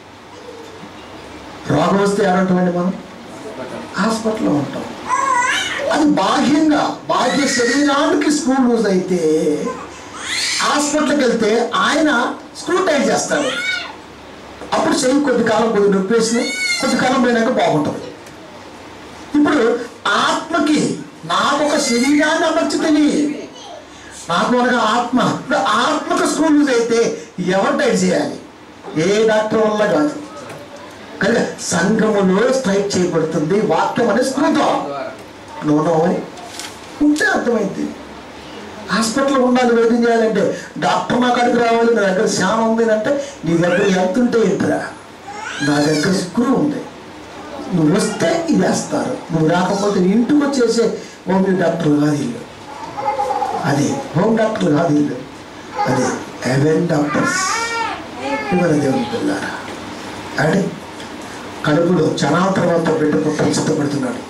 రోగం వస్తే ఏమంటామండి మనం హాస్పిటల్లో ఉంటాం అది బాహ్యంగా బాహ్య శరీరానికి స్క్రూ లూజ్ అయితే హాస్పిటల్కి వెళ్తే ఆయన స్క్రూ టైట్ చేస్తాడు అప్పుడు చెయ్యి కొద్ది కాలం కొద్ది నొప్పి వేసిన కొద్ది కాలం పోయినాక బాగుంటుంది ఇప్పుడు ఆత్మకి నాకు ఒక శరీరాన్ని అమర్చుతుంది నాకు అనగా ఆత్మ ఇప్పుడు ఆత్మకు స్క్రూ లూజ్ అయితే ఎవరు టైట్ చేయాలి ఏ డాక్టర్ వల్ల కాదు కనుక సంఘములో స్ట్రైక్ చేయబడుతుంది వాక్యం అనే స్క్రూ ద్వారా నూనె అని ఉంటే అర్థమైంది హాస్పిటల్ ఉండాలి వైద్యం చేయాలంటే డాక్టర్ నా కాడికి రావాలి నా దగ్గర శానం ఉంది అంటే నీ దగ్గర ఎంత ఉంటే ఏంటిరా నా దగ్గర స్క్రూ ఉంది నువ్వు వస్తే ఇది వేస్తారు నువ్వు రాకపోతే నీ ఇంటికి వచ్చేసే హోమియో డాక్టర్లు కాదు ఇల్లు అది హోమ్ డాక్టర్లు కాదు ఇల్లు అది హెవెన్ డాక్టర్స్ ఇవాళ దేవుని పిల్లారా అంటే కడుపులో చనాల తర్వాత బిడ్డ పుట్టని సిద్ధపడుతున్నాడు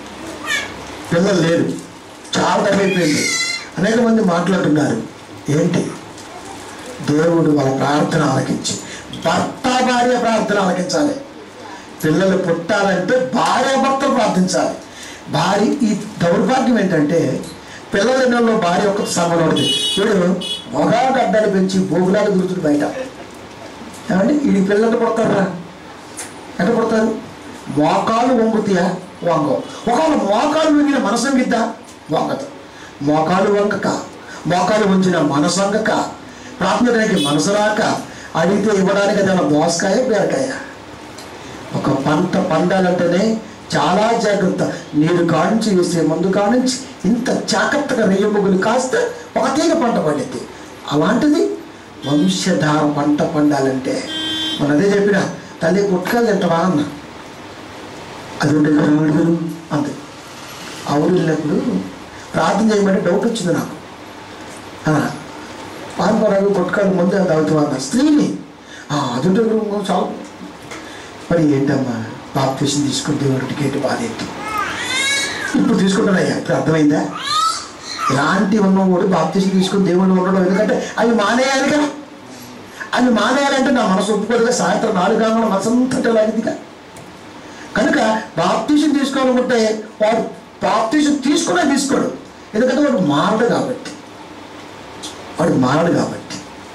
పిల్లలు లేరు చాలా టైం అయిపోయింది అనేక మంది మాట్లాడుతున్నారు ఏంటి దేవుడు వాళ్ళ ప్రార్థన ఆలకించి భర్త భార్య ప్రార్థన ఆలకించాలి పిల్లలు పుట్టాలంటే భార్య భర్త ప్రార్థించాలి భార్య ఈ దౌర్భాగ్యం ఏంటంటే పిల్లల నెలలో భార్య ఒక సమలోడిది వీడు మొగా గడ్డలు పెంచి భోగులాగా దురుతుడు బయట ఏమండి ఈ పిల్లలు పుడతారా ఎట్ట పుడతారు మోకాలు వంగుతాయా వంగవు ఒకవేళ మోకాలు వంగిన మనసు వంగిద్దా వంగదు మోకాలు వంగక మోకాలు వంచిన మనసు వంగక ప్రార్థనకి మనసు రాక అడిగితే ఇవ్వడానికి ఏదైనా దోసకాయ బీరకాయ ఒక పంట పండాలంటేనే చాలా జాగ్రత్త నీరు కాడించి వేసే మందు కాడించి ఇంత జాగ్రత్తగా రేయముగులు కాస్తే ఒక తీగ పంట పండిద్ది అలాంటిది వంశధార పంట పండాలంటే మన అదే చెప్పిన తల్లి గుట్కాలు తింటావా అన్న అది ఉండే అడుగులు అంతే ఆ ఊరు వెళ్ళినప్పుడు ప్రార్థన చేయమని డౌట్ వచ్చింది నాకు పాన్పరాలు గుట్కాలు ముందే తాగుతావా అన్న స్త్రీని "ఆ, అది ఉంటే నువ్వు చాలు మరి ఏంటమ్మా బాప్తీసం తీసుకుని దేవుడు టికెట్ బాధ ఏంటి ఇప్పుడు తీసుకుంటానయ్యా ఇప్పుడు అర్థమైందా ఇలాంటి ఉన్నవాడు బాప్తీసం తీసుకుని దేవుడు ఉండడం ఎందుకంటే అవి మానేయాలిగా అవి మానేయాలంటే నా మనసు ఒప్పుకోదుగా సాయంత్రం నాలుగు గంటల మనసంతటి లాగిదిగా కనుక బాప్తీసం తీసుకోవాలనుకుంటే వాడు బాప్తీసం తీసుకునే తీసుకోడు ఎందుకంటే వాడు మారడు కాబట్టి వాడు మారడు కాబట్టి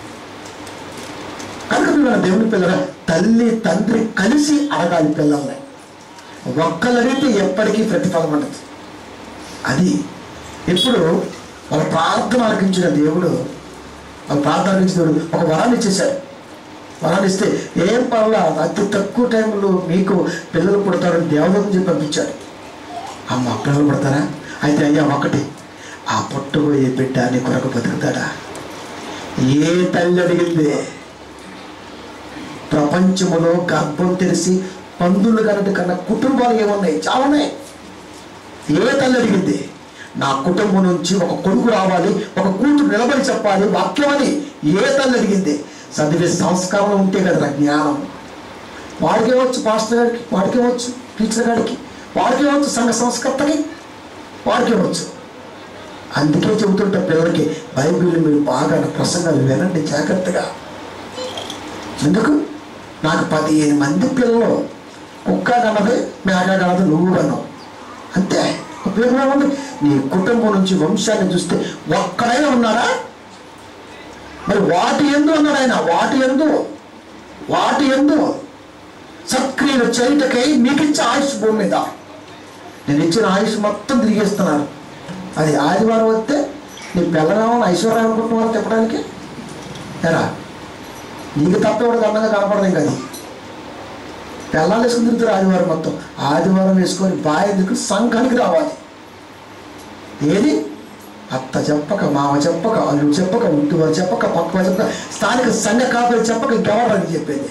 కనుక మన దేవుని పిల్లల తల్లి తండ్రి కలిసి అడగాలి పిల్లల్ని ఒక్కలరైతే ఎప్పటికీ ప్రతిఫలం ఉండదు అది ఎప్పుడు వాళ్ళ ప్రార్థన ఆలకించిన దేవుడు వాళ్ళ ప్రార్థన ఆలకించిన దేవుడు ఒక వరాన్ని ఇచ్చేశాడు వరాన్ని ఇస్తే ఏం పర్లా అతి తక్కువ టైంలో మీకు పిల్లలు పుడతారని దేవదత్తం చెప్పి పంపించాడు అమ్మ పిల్లలు పుడతారా అయితే అయ్యా ఒకటి ఆ పుట్టబోయే బిడ్డ నీ కొరకు బతుకుతాడా ఏ తల్లి అడిగిందే ప్రపంచములో గర్భం తెరిచి పందులు కన్నట్టు కన్నా కుటుంబాలు ఏమున్నాయి చాలా ఉన్నాయి ఏ తల్లి అడిగింది నా కుటుంబం నుంచి ఒక కొడుకు రావాలి ఒక కూతురు నిలబడి చెప్పాలి వాక్యం అని ఏ తల్లి అడిగింది చదివే సంస్కారం ఉంటే కదా జ్ఞానం వాడికేవచ్చు పాస్టర్ గారికి వాడికేవచ్చు టీచర్ గారికి వాడికేవచ్చు సంఘ సంస్కర్తకి వాడికేవచ్చు అందుకే చెబుతుంటా పిల్లలకి బైబిల్ మీరు బాగా నా ప్రసంగాలు వినండి జాగ్రత్తగా ఎందుకు నాకు పదిహేను మంది పిల్లలు కుక్క కన్నది మేక కన్నది నువ్వు కన్నావు అంతే ఉపయోగం ఏముంది నీ కుటుంబం నుంచి వంశాన్ని చూస్తే ఒక్కడైనా ఉన్నాడా మరి వాటి ఎందు అన్నాడు ఆయన వాటి ఎందు వాటి ఎందు సక్రియలు చేయుటకై మీకు ఇచ్చే ఆయుష్ భూమి మీద నేను ఇచ్చిన ఆయుష్ మొత్తం తిరిగేస్తున్నాను అది ఆదివారం వస్తే నీ పిల్లరామని ఐశ్వర్యం అనుకుంటున్నారు చెప్పడానికి ఎరా నీకు తప్ప ఎవరికి అందంగా కనపడదు ఇంకా అది పిల్లలు వేసుకుని తిరుగుతారు ఆదివారం మొత్తం ఆదివారం వేసుకొని బాధ్యతకు సంఘానికి రావాలి ఏది అత్త చెప్పక మామ చెప్పక అల్లుడు చెప్పక ఇంటివారు చెప్పక పక్క చెప్పక స్థానిక సంఘ కాపులు చెప్పక ఇంకెవరు అని చెప్పేది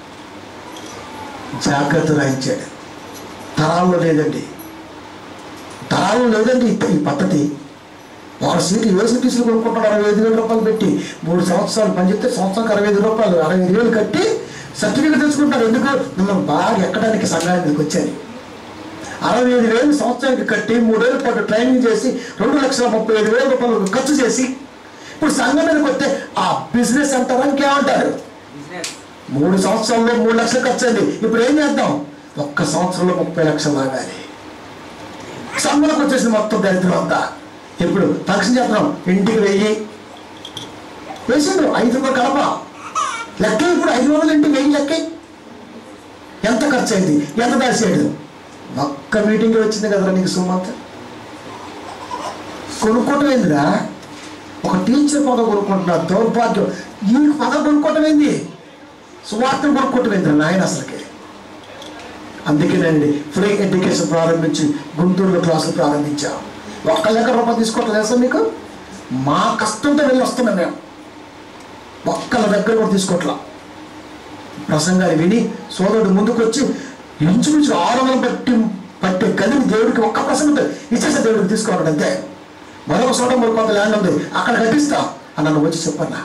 జాగ్రత్త రాయించాడు తరాల్లో లేదండి తరాల్లో లేదండి ఈ- ఈ పద్ధతి వాడు సీటు ఏ సీటు తీసుకుని కొనుక్కుంటాడు అరవై ఐదు వేల రూపాయలు పెట్టి మూడు సంవత్సరాలు పనిచేస్తే సంవత్సరానికి అరవై ఐదు రూపాయలు అరవై ఐదు వేలు కట్టి సర్టిఫికేట్ తెచ్చుకుంటారు ఎందుకు మిమ్మల్ని బాగా ఎక్కడానికి సంఘానికి మీదకి వచ్చారు అరవై ఐదు వేలు సంవత్సరానికి కట్టి మూడేళ్ళ పాటు ట్రైనింగ్ చేసి రెండు లక్షల ముప్పై ఐదు వేల రూపాయలు ఖర్చు చేసి ఇప్పుడు సంఘం మీదకి వస్తే ఆ బిజినెస్ అంటారా ఇంకేమంటారు బిజినెస్ మూడు సంవత్సరాల్లో మూడు లక్షలు ఖర్చు అయింది ఇప్పుడు ఏం చేద్దాం ఒక్క సంవత్సరంలో ముప్పై లక్షలు లాగాలి సంఘంలోకి వచ్చేసింది మొత్తం దరిద్రం అంతా ఇప్పుడు ఫంక్షన్ చేస్తున్నాం ఇంటికి వెయ్యి వేసిండు ఐదు వందలు కలప లెక్క ఇప్పుడు ఐదు వందలు ఇంటికి వెయ్యి లెక్క ఎంత ఖర్చు అయింది ఎంత దాచాడు ఒక్క మీటింగ్ వచ్చింది కదరా నీకు సుమంత్ కొనుక్కోవటం ఏందిరా ఒక టీచర్ పదం కొనుక్కుంటున్నారు దౌర్భాగ్యం ఈ పదం కొనుక్కోవటం ఏంది సువార్తను కొనుక్కోవటం ఏందిరా నాయన అసలుకి అందుకేనండి ఫ్రీ ఎడ్యుకేషన్ ప్రారంభించి గుంటూరులో క్లాసులు ప్రారంభించాం ఒక్క లెక్క రూపాయలు తీసుకోవటం తెలుసా మీకు మా కష్టంతో వెళ్ళి వస్తున్నాం మేము ఒక్కల దగ్గర కూడా తీసుకోవట్లా ప్రసంగాలు విని సోదరుడు ముందుకు వచ్చి ఇంచుమించు ఆరు వందలు పట్టి పట్టే గదిని దేవుడికి ఒక్క ప్రసంగం ఇచ్చేసా దేవుడికి తీసుకోవాలి అంతే మరొక చోట మరి కొంత ల్యాండ్ ఉంది అక్కడ కట్టిస్తా అని నన్ను వచ్చి చెప్పన్నా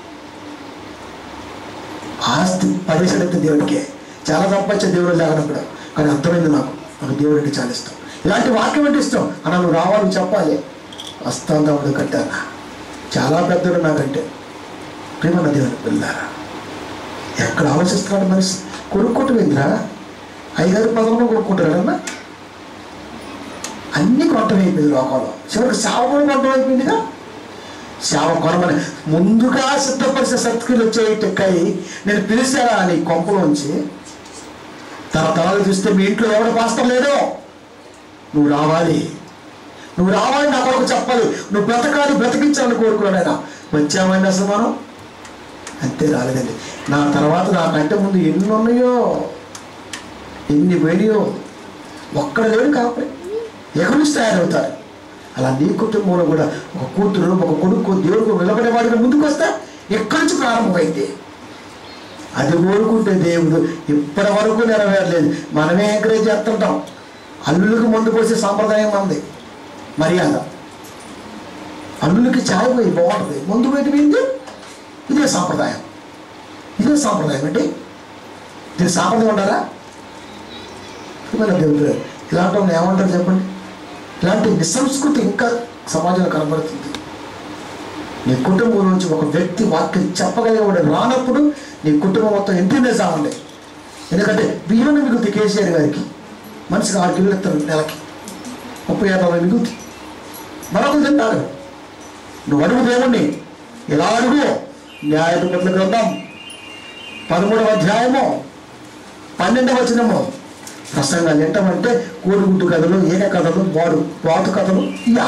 ఆస్తి పడేసాడంటే దేవుడికే చాలా సంపాదించే దేవుడు లేకనప్పుడు కానీ అర్థమైంది నాకు నాకు దేవుడు అంటే చాలా ఇష్టం ఇలాంటి వాక్యం అంటే ఇష్టం అన్న నువ్వు రావాలి చెప్పాలి వస్తాను తమ్ముడు కట్టానా చాలా పెద్దడు నాకంటే ప్రేమన్న దేవుని పిల్లారా ఎక్కడ ఆలోచిస్తున్నాడు మనిషి కొనుక్కోవటం ఏందిరా ఐదారు పదవులు కొనుక్కుంటాడన్నా అన్ని కొట్టం అయిపోయింది లోకంలో చివరికి సేవ కూడా కొట్టం అయిపోయిందిగా సేవ కొనమని ముందుగా సిద్ధపరిచిన సత్క్రియలు వచ్చేటక్కై నేను పిలిచారా నీ కొంపలోంచి తరతరాలు చూస్తే మీ ఇంట్లో ఎవడు పాస్తం లేదో నువ్వు రావాలి నువ్వు రావాలి నా కొరకు చెప్పాలి నువ్వు బ్రతకాలి బ్రతికించాలని కోరుకున్నాడు ఆయన వచ్చామండి అసలు మనం అంతే రాలేదండి నా తర్వాత నాకంటే ముందు ఎన్ని ఉన్నాయో ఎన్ని పోయినాయో ఒక్కడ లేడు కాబట్టి ఎక్కడి నుంచి తయారవుతారు అలా నీ కుటుంబంలో కూడా ఒక కూతురు ఒక కొడుకు దేవుడికి నిలబడేవాడిగా ముందుకు వస్తే ఎక్కడి నుంచి ప్రారంభమైంది అది కోరుకుంటే దేవుడు ఇప్పటి వరకు నెరవేరలేదు మనమే ఎంకరేజ్ చేస్తుంటాం అల్లులకు ముందు పోసే సాంప్రదాయం మంది మర్యాద అల్లులకి ఛాయ్ పోయి బాగుంటుంది ముందు పోయి పోయింది ఇదే సాంప్రదాయం ఇదే సాంప్రదాయం అండి దీని సాంప్రదాయం ఉండాలా మన దేవుడు ఇలాంటి వాళ్ళు ఏమంటారు చెప్పండి ఇలాంటి నిసంస్కృతి ఇంకా సమాజంలో కనబడుతుంది నీ కుటుంబం నుంచి ఒక వ్యక్తి వాక్యం చెప్పగలిగేవాడు రానప్పుడు నీ కుటుంబం మొత్తం ఇంటినే సాగండి ఎందుకంటే బియ్యం మిగులుతుంది కేసీఆర్ గారికి మనిషికి ఆరు కిలోలు ఇస్తారు నెలకి ముప్పై ఆరు నలభై మిగులుతుంది మరొకరు తింటారు నువ్వు అడుగు దేవుణ్ణి ఇలా అడుగు న్యాయపట్ల గ్రంథం పదమూడవ అధ్యాయము పన్నెండవ వచనము ప్రసంగాలు ఏంటంటే కోడిగుడ్డు కథలు ఏక కథలు వాడు వాటు కథలు ఇయా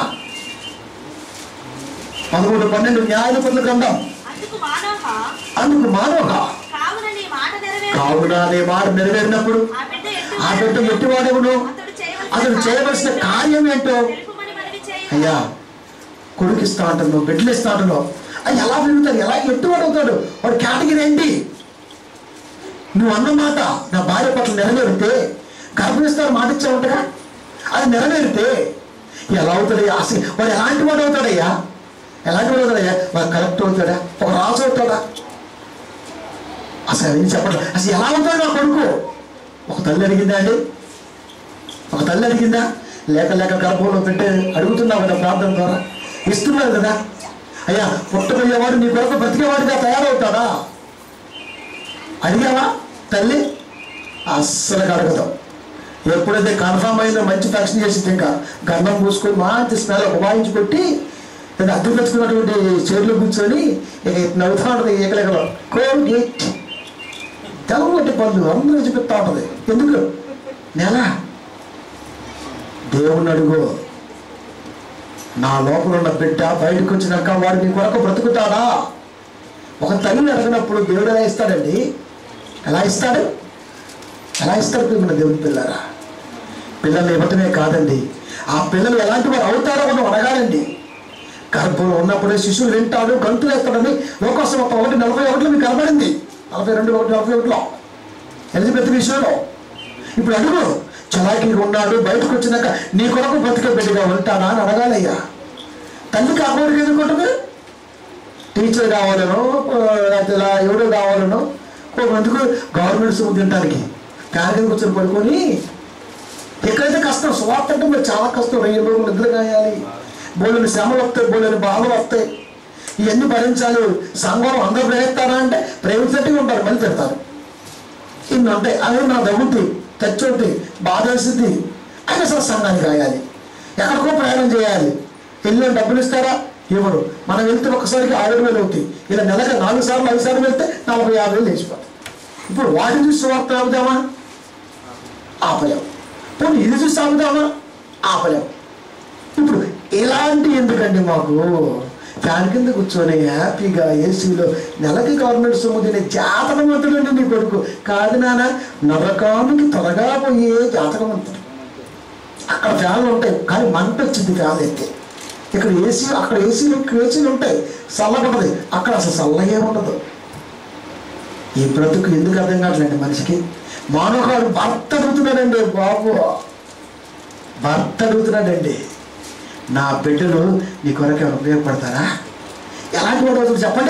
పదమూడు పన్నెండు న్యాయపట్ల గ్రంథం అందుకు మానవ అందుకు మానవ కావున నీ మాట నెరవేరు కావున అనే మాట నెరవేరినప్పుడు ఆ బిడ్డ ఎట్టు ఆ బిడ్డ ఎట్టివాడేవును అతడు చేయవలసిన అతను చేయవలసిన కార్యం ఏంటో తెలుపుమని మనవి చేయి అయ్యా కొడుకు ఇస్తా అంటున్నావు బిడ్డలు ఇస్తా అంటున్నావు అయ్యి ఎలా పెరుగుతాడు ఎలా ఎట్టువాడు అవుతాడు వాడు కేటగిరీ ఏంటి నువ్వు అన్న మాట నా భార్య పట్ల నెరవేరితే గర్భమిస్తారు మాట ఇచ్చావుంటగా అది నెరవేరితే ఎలా అవుతాడయ్యా అసలు వాడు ఎలాంటి వాడు అవుతాడయ్యా ఎలాంటి వాడు అవుతాడయ్యా వాడు కరెక్ట్ అవుతాడా ఒక రాజు అవుతాడా అసలు ఏం చెప్పండి అసలు ఎలా అవుతాడు నా కొడుకు ఒక తల్లి అడిగిందా అండి ఒక తల్లి అడిగిందా లేక లేక గర్భంలో పెట్టే అడుగుతున్నావు కదా ప్రార్థన ద్వారా ఇస్తున్నారు కదా అయ్యా పుట్టబోయేవాడు నీ కొరకు బ్రతికేవాడిగా తయారవుతాడా అడిగావా తల్లి అస్సలు అడగదు ఎప్పుడైతే కన్ఫామ్ అయిందో మంచి ఫ్యాక్షన్ చేసింది ఇంకా గంధం పూసుకొని మంచి స్మెల్ ఉపాయించి కొట్టి నేను అద్దె పెట్టుకున్నటువంటి చైర్లో కూర్చొని ఇక నవ్వుతా ఉంటుంది ఏకలేకలో కోల్గేట్ తెల్లటి పళ్ళు అందరూ చూపిస్తూ ఉంటుంది ఎందుకు నెల దేవుణ్ణి అడుగు నా లోపల ఉన్న బిడ్డ బయటకు వచ్చినాక వాడు నీ కొరకు బ్రతుకుతాడా ఒక తల్లి అడిగినప్పుడు దేవుడు ఎలా ఇస్తాడండి ఎలా ఇస్తాడు ఎలా ఇస్తాడు పిల్లల దేవుని పిల్లరా పిల్లలు ఇవ్వటమే కాదండి ఆ పిల్లలు ఎలాంటి వారు అవుతారో మనం అడగాలండి గర్భంలో ఉన్నప్పుడే శిశువు వింటాడు గంతులు వేస్తాడని లోకోసం ఒక ఒకటి నలభై ఒకటిలో మీకు కనబడింది నలభై రెండు ఒకటి నలభై ఒకటిలో ఎలిజబెత్ విషయంలో ఇప్పుడు అడుగు చలాకీగా ఉన్నాడు బయటకు వచ్చినాక నీ కొరకు బ్రతికే బిడ్డగా ఉంటాడా అని అడగాలయ్యా తల్లికి ఆ కోరిక ఎందుకుంటుంది టీచర్ కావాలనో ఆ, లేకపోతే ఇలా ఎవడో కావాలనో కొంతమందికి గవర్నమెంట్ స్కూల్ తినడానికి ఫ్యాన్ కింద కూర్చొని పడుకొని ఎక్కడైతే కష్టం స్వార్థ అంటే మరి చాలా కష్టం వెయ్యి రోజులు నిద్ర కాయాలి బోళ్ళని శ్రమలు వస్తాయి బోళ్ళని బాధలు వస్తాయి ఇవన్నీ భరించాలి సంఘం అందరూ ప్రేమిస్తారా అంటే ప్రేమించట్టే ఉంటారు మళ్ళీ పెడతారు ఇన్ని ఉంటాయి అవి నా దగ్గుద్ది తెచ్చుంది బాధ వేస్తుంది అయినా సరే సంఘానికి కాయాలి ఎక్కడికో ప్రయాణం చేయాలి వెళ్ళి డబ్బులు ఇస్తారా ఇవ్వరు మనం వెళ్తే ఒకసారికి ఆరు వేలు అవుతాయి ఇలా నెలకి నాలుగు సార్లు ఐదు సార్లు వెళ్తే నలభై యాభై వేలు వేసిపోతాయి ఇప్పుడు వాటిని చూసి వార్త ఆపుదామా ఆపలేం పోనీ ఇది చూసి ఆపుదామా ఆపలేం ఇప్పుడు ఇలాంటి ఎందుకండి మాకు ఫ్యాన్ కింద కూర్చొని హ్యాపీగా ఏసీలో నెలకి గవర్నమెంట్ సొమ్ము తినే జాతకవంతుడండి నీ కొడుకు కాదు నాన్న నరకానికి త్వరగా పోయే జాతకవంతుడు అక్కడ ఫ్యాన్లు ఉంటాయి కానీ మంట వచ్చింది ఫ్యాన్ ఎత్తే ఇక్కడ ఏసీ అక్కడ ఏసీలు ఏసీలు ఉంటాయి చల్లబడదు అక్కడ అసలు చల్లగే ఉండదు ఈ బ్రతుకు ఎందుకు అర్థం కావట్లేండి మనిషికి మానవుడు భర్త అడుగుతున్నాడండి బాబు భర్త అడుగుతున్నాడండి నా బిడ్డలు నీ కొరకు ఎవరు ఉపయోగపడతారా ఎలాంటి వాడు అవుతుంది చెప్పండి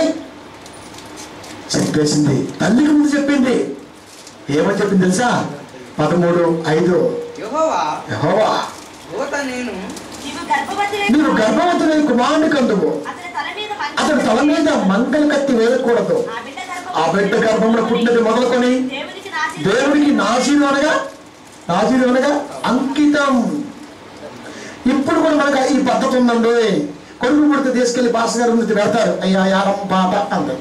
చెప్పేసింది తల్లికి ముందు చెప్పింది ఏమని చెప్పింది తెలుసా పదమూడు ఐదు యెహోవా యెహోవా దూత నేను నీవు గర్భవతి నీవు గర్భవతులైన కుమారుని కందువు అతని తల మీద మంచి అతని తల మీద మంగళ కత్తి వేయకూడదు ఆ బిడ్డ ఆ బిడ్డ గర్భంలో పుట్టినది మొదలుకొని దేవునికి నాశనం దేవుడికి నాజీలు అనగా నాజీలు అనగా అంకితం ఇప్పుడు కూడా మనకు ఈ పద్ధతి ఉందండి కొడుకు పుడితే తీసుకెళ్లి పాస్ గారి ముందు పెడతారు అయ్యా యారం పాట అంటారు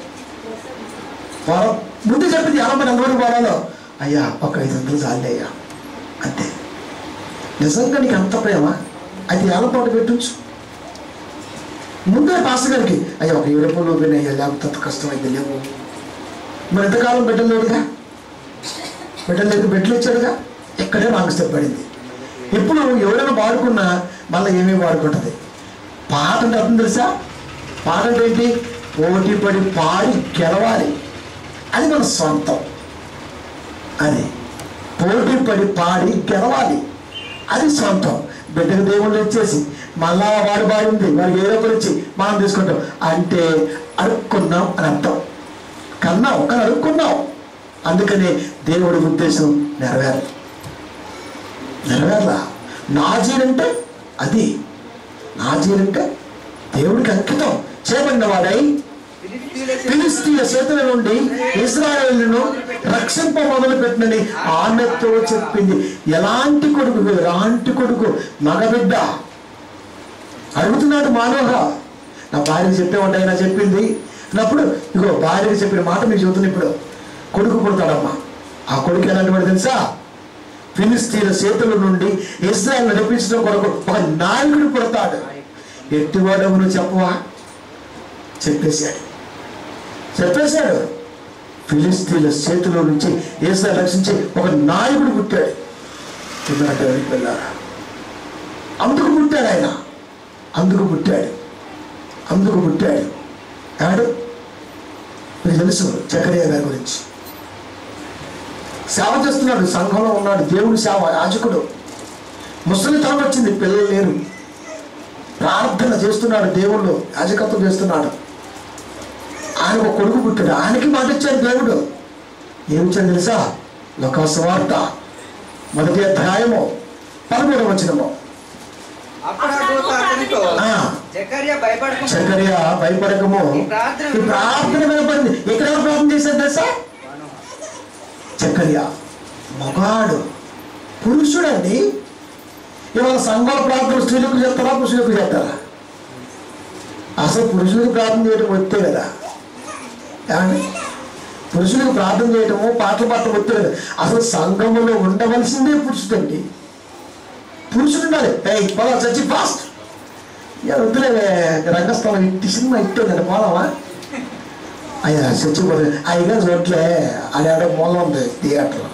వారం ముందు చెప్పింది యారం పాట ఎంతవరకు వాడాలో అయ్యా ఒక ఐదు వందలు చాలే అయ్యా అంతే నిజంగా నీకు అంత ప్రేమ అయితే యాలం పాట పెట్టచ్చు ముందే పాస్ గారికి అయ్యా ఒక ఏడు రూపాయలు ఓపెన్ అయ్యా లేకపోతే అంత కష్టం అయితే లేవు మరి ఎంతకాలం బిడ్డలు లేడుగా బిడ్డలు లేక బిడ్డలు ఇచ్చాడుగా ఇక్కడే నాకు స్టెప్ పడింది ఇప్పుడు ఎవరైనా వాడుకున్నా మళ్ళీ ఏమేమి వాడుకుంటుంది పాట అంటే అర్థం తెలుసా పాట అంటే ఏంటి పోటీ పడి పాడి గెలవాలి అది మన సొంతం అది పోటీ పడి పాడి గెలవాలి అది సొంతం బిడ్డకు దేవుళ్ళు ఇచ్చేసి మళ్ళా వాడు బాగుంది వాడికి ఏ రూపాయలు ఇచ్చి మనం తీసుకుంటాం అంటే అడుక్కున్నాం అని అర్థం కన్నాం కానీ అడుక్కున్నాం అందుకని దేవుడి ఉద్దేశం నెరవేరు నెరవేరలా నాజీరంటే అది నాజీరంటే దేవుడికి అంకితం చేయబడిన వాడై ఫిలిస్తీయుల ఫిలిస్తీన్ల చేతుల నుండి ఇజ్రాయేలును రక్షింప మొదలు పెట్టినని ఆమెతో చెప్పింది ఎలాంటి కొడుకు ఎలాంటి కొడుకు మగబిడ్డ అడుగుతున్నాడు మానవ నా భార్యకి చెప్పేవాడు ఆయన చెప్పింది అన్నప్పుడు ఇగో భార్యకి చెప్పిన మాట మీకు చెబుతున్నా ఇప్పుడు కొడుకు పుడతాడమ్మా ఆ కొడుకు ఎలాంటి వాడు తెలుసా ఫిలిస్తీన్ల చేతుల నుండి ఇజ్రాయల్ నడిపించడం కొరకు ఒక నాయకుడు పుడతాడు ఎట్టివాడవు నువ్వు చెప్పవా చెప్పేశాడు చెప్పేశాడు ఫిలిస్తీన్ల చేతిలో నుంచి ఏసా రక్షించి ఒక నాయకుడు పుట్టాడు పిల్లాడు పిల్లారా అందుకు పుట్టాడు ఆయన అందుకు పుట్టాడు అందుకు పుట్టాడు ఏడు మీకు తెలుసు చక్రయ్య గారి గురించి సేవ చేస్తున్నాడు సంఘంలో ఉన్నాడు దేవుడి సేవ యాజకుడు ముసలి తరం వచ్చింది పిల్లలు లేరు ప్రార్థన చేస్తున్నాడు దేవుళ్ళు యాజకత్వం చేస్తున్నాడు ఆయన ఒక కొడుకు పుట్టాడు ఆయనకి మాట ఇచ్చాడు దేవుడు ఏమిచ్చాడు తెలుసా లోకాసువార్త మొదటి అధ్యాయము పదమూడవ వచనము అప్పుడు ఆ దూత అతనితో ఆ, జకర్య భయపడకుండా చకర్య భయపడకము ఈ ప్రార్థన ఈ ప్రార్థన వినపడింది ఎక్కడ ఎవరు ప్రార్థన చేశారు తెలుసా చకర్య మగాడు పురుషుడండి ఇవాళ సంఘాల ప్రార్థన స్త్రీలకు చేస్తారా పురుషులకు చేస్తారా అసలు పురుషులకు ప్రార్థన చేయడం వస్తే కదా ఏమండి పురుషులకు ప్రార్థన చేయటము పాటలు పాడటం వస్తే కదా అసలు సంఘములో ఉండవలసిందే పురుషుడండి పురుషుడు ఉండాలి ఏయ్ పోదా చచ్చి ఫాస్ట్ వద్దులే రంగస్థలం ఇట్టి సినిమా ఇట్టేదండి పోదామా అయ్యా చచ్చిపోతుంది అయినా చూడలే ఆడ మూలం ఉంది థియేటర్లో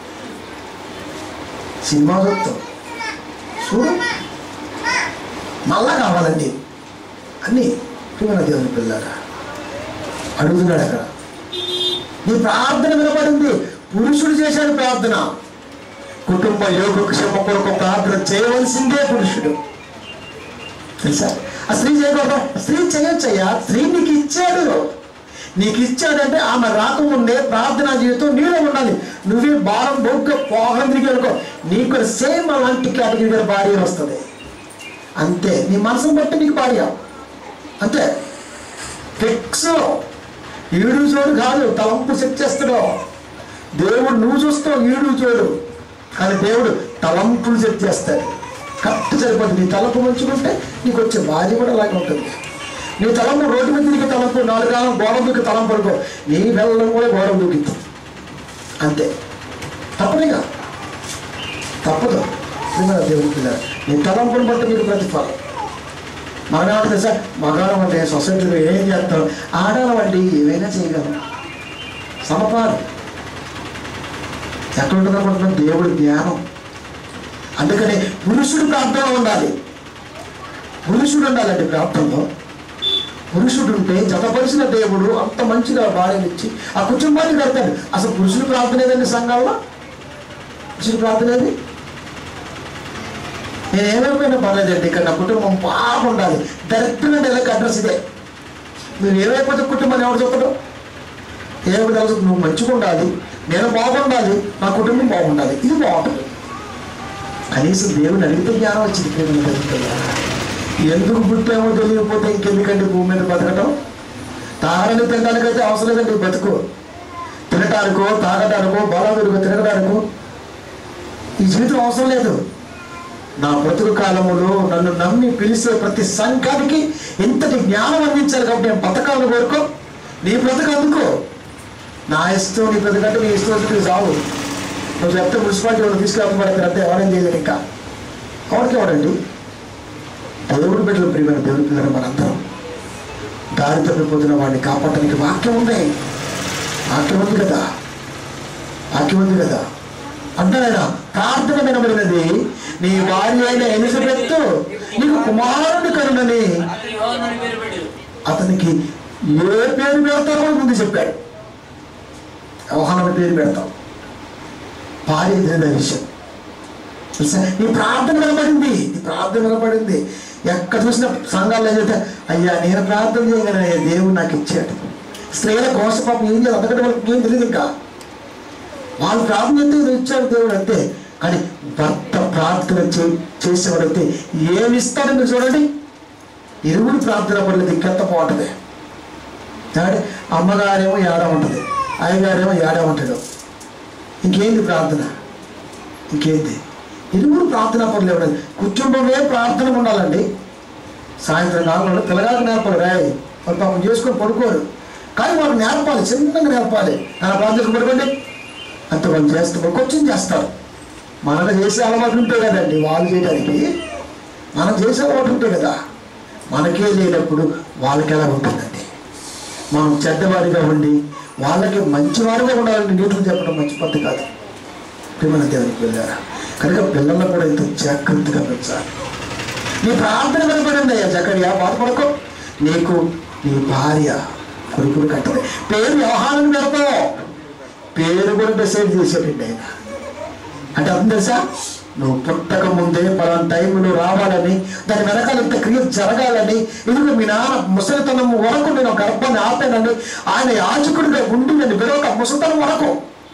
సినిమా చూస్తాం చూడు మళ్ళా కావాలండి అన్నీ ప్రియమైన దేవుని పిల్లగా అడుగుతున్నాడు అక్కడ నీ ప్రార్థన వినపడింది పురుషుడు చేశాడు ప్రార్థన కుటుంబ యోగక్షేమ కొరకు ప్రార్థన చేయవలసిందే పురుషుడు తెలుసా ఆ స్త్రీ చేయకూడదు స్త్రీ చేయొచ్చయ్యా స్త్రీ నీకు ఇచ్చాడు నీకు ఇచ్చాడంటే ఆమె రాకముందే ప్రార్థనా జీవితం నీలో ఉండాలి నువ్వే భారం బొగ్గ పోహం తిరిగి అనుకో నీకు సేమ్ అలాంటి కేటగిరీ భార్య వస్తుంది అంతే నీ మనసును బట్టి నీకు భార్య అంతే ఫిక్స్ ఈడు చూడు కాదు తలంపు సెట్ చేస్తాడు దేవుడు నువ్వు చూస్తావు ఈడు చూడు కానీ దేవుడు తలంపులు సెట్ చేస్తాడు కరెక్ట్ సరిపోతుంది నీ తలంపు మంచుకుంటే నీకు వచ్చే భార్య కూడా అలాగే ఉంటుంది నీ తలంపు రోడ్డు మీద తిరిగి తలంపు నాలుగు కాలం గోడ దూకి తలంపు అనుకో నీ వెళ్ళడం కూడా గోడ దూకింది అంతే తప్పనిగా తప్పదు ప్రియమైన దేవుడి పిల్లలు నీ తలంపుని బట్టి మీకు ప్రతిఫలం మగాడు తెలుసా మగాడు అంటే సొసైటీలో ఏం చేస్తాం ఆడవాళ్ళం అంటే ఏమైనా చేయగలం సమపాలు ఎక్కడ ఉంటుంది అనుకుంటున్నాం దేవుడి జ్ఞానం అందుకని పురుషుడు ప్రార్థన ఉండాలి పురుషుడు ఉండాలండి ప్రార్థనలో పురుషుడు ఉంటే జతపరిచిన దేవుడు అంత మంచిగా భార్యనిచ్చి ఆ కుటుంబాన్ని కడతాడు అసలు పురుషుడు ప్రార్థన ఏదండి సంఘాల్లో పురుషుడు ప్రార్థన ఏది నేను ఏమైపోయినా పర్లేదండి ఇక్కడ నా కుటుంబం బాగా ఉండాలి డైరెక్ట్గా నెలకు అడ్రస్ ఇదే నువ్వు ఏమైపోతే కుటుంబాన్ని ఎవరు చెప్పడం ఏమి తెలుసు నువ్వు మంచిగా ఉండాలి నేను బాగుండాలి నా కుటుంబం బాగుండాలి ఇది బాగుంటుంది కనీసం దేవుని అడిగితే జ్ఞానం వచ్చింది ప్రేమను తెలుపుతున్నారా ఎందుకు పుట్టామో తెలియకపోతే ఇంకెందుకండి భూమి మీద బతకటం తాగడానికి తినడానికైతే అవసరం లేదండి బతుకు తినటానికో తాగడానికో బలదురుగో తిరగడానికో ఈ జీవితం అవసరం లేదు నా బ్రతుకు కాలములో నన్ను నమ్మి పిలిచే ప్రతి సంఘానికి ఇంతటి జ్ఞానం అందించాలి కాబట్టి నేను బతకాలను కోరుకో నీ బ్రతుకు అందుకో నా ఇష్టం నీ బ్రతుకంటే నీ ఇష్టం వచ్చి సాగు నువ్వు చెప్తే మున్సిపాలిటీ వాళ్ళు తీసుకెళ్ళబడతారు అంటే ఎవరేం చేయలేరు ఇంకా ఎవరికి ఎవరండి దేవుడు బిడ్డలు ప్రియమైన దేవుడి పిల్లలు మనందరం దారి తప్పిపోతున్న వాడిని కాపాడటానికి వాక్యం ఉంది వాక్యం ఉంది కదా వాక్యం ఉంది కదా అంటారా ప్రార్థన వినబడినది నీ భార్య అయిన ఎలిజబెత్ నీకు కుమారుని కరుణని అతని యోహాను పేరు పెట్టారు అతనికి ఏ పేరు పెడతారో కూడా ముందు చెప్పాడు వ్యవహారం పేరు పెడతాం భార్య ఎదురైన విషయం తెలుసా? నీ ప్రార్థన వినపడింది నీ ప్రార్థన వినపడింది ఎక్కడ చూసిన సంఘాల్లో ఏం చెప్తే అయ్యా నేను ప్రార్థన చేయగానే అయ్యా దేవుడు నాకు ఇచ్చాడు స్త్రీల కోస పాపం ఏం చేయాలి అంతకంటే వాళ్ళకి ఏం తెలియదు ఇంకా వాళ్ళు ప్రార్థన చేస్తే ఇది ఇచ్చాడు దేవుడు అంతే కానీ భర్త ప్రార్థన చే చేసేవాడైతే ఏమి ఇస్తాడో మీరు చూడండి ఇరువురు ప్రార్థన పడలేదు ఇంకెంత బాగుంటుంది కాబట్టి అమ్మగారేమో ఏడా ఉంటుంది అయ్యగారేమో ఏడా ఉంటాడు ఇంకేంది ప్రార్థన ఇంకేంది ఇరువురు ప్రార్థన పనులు ఇవ్వడం కుటుంబమే ప్రార్థన ఉండాలండి సాయంత్రం కాలంలో పిల్లగాలకు నేర్పాలి రాయి వాళ్ళు పాపం చేసుకొని పడుకోరు కానీ వాళ్ళకి నేర్పాలి చిన్నగా నేర్పాలి నా ప్రార్థన పడుకోండి అంత వాళ్ళు చేస్తారు కొంచెం చేస్తారు మనకు చేసే అలవాటు ఉంటాయి కదండి వాళ్ళు చేయడానికి మనం చేసే అలవాటు ఉంటాయి కదా మనకే లేనప్పుడు వాళ్ళకి ఎలా ఉంటుందండి మనం చెడ్డవారిగా ఉండి వాళ్ళకి మంచివారుగా ఉండాలని నీతులు చెప్పడం మంచి పద్ధతి కాదు ప్రేమల దేవునికి వెళ్ళారా కనుక పిల్లలను కూడా ఎంతో జాగ్రత్తగా పెంచాలి నీ ప్రార్థన వినపడింది అయ్యా జకరియా బాధపడకు నీకు నీ భార్య కొడుకులు కట్టదు పేరు వ్యవహారం పెడతావు పేరు కూడా డిసైడ్ చేసేటండి ఆయన అంటే అర్థం తెలుసా నువ్వు పుట్టక ముందే పలానా టైంలో రావాలని దాని వెనకాల ఇంత క్రియ జరగాలని ఇదిగో మీ నాన్న ముసలితనం వరకు నేను గర్భాన్ని ఆపానని ఆయన యాచకుడిగా ఉండి నేను విరవక ముసలితనం వరకు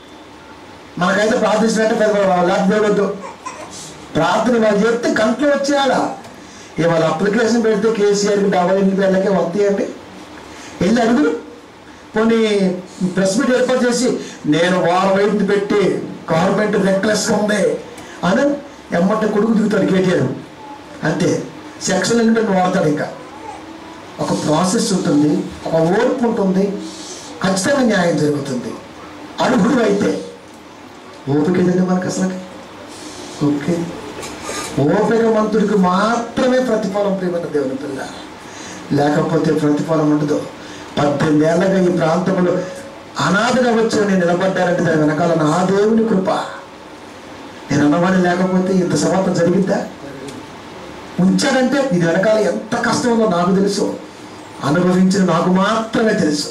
మనకైతే ప్రార్థించినట్టు పెద్ద లేకపోతే వద్దు ప్రార్థన వాళ్ళు చెప్తే గంటలో వచ్చేయాలా ఇవాళ అప్లికేషన్ పెడితే కేసీఆర్కి డెబ్బై ఎనిమిది వేలకే వస్తాయండి వెళ్ళి అడుగురు కొన్ని ప్రెస్ మీట్ ఏర్పాటు చేసి నేను వారం వైద్యులు పెట్టి గవర్నమెంట్ రెక్లెస్గా ఉంది అని ఎమ్మట కొడుకు దిగుతాడు కేటీఆర్ అంతే సెక్షన్ ఎలిమెంట్ వాడతాడు ఇంకా ఒక ప్రాసెస్ ఉంటుంది ఒక ఓర్పు ఉంటుంది ఖచ్చితంగా న్యాయం జరుగుతుంది అడుగుడు అయితే ఓపిక ఏదండి మనకు అసలు ఓకే ఓపికమంతుడికి మాత్రమే ప్రతిఫలం ప్రియమైన దేవుని పిల్ల లేకపోతే ప్రతిఫలం ఉండదు పద్దెనిమిది ఏళ్ళగా ఈ ప్రాంతంలో అనాథగా వచ్చి నేను నిలబడ్డానంటే దాని వెనకాల నా దేవుని కృప నేను అన్నవాడి లేకపోతే ఇంత సమర్థ జరిగిద్దా ఉంచాడంటే ఇది వెనకాల ఎంత కష్టం ఉందో నాకు తెలుసు అనుభవించిన నాకు మాత్రమే తెలుసు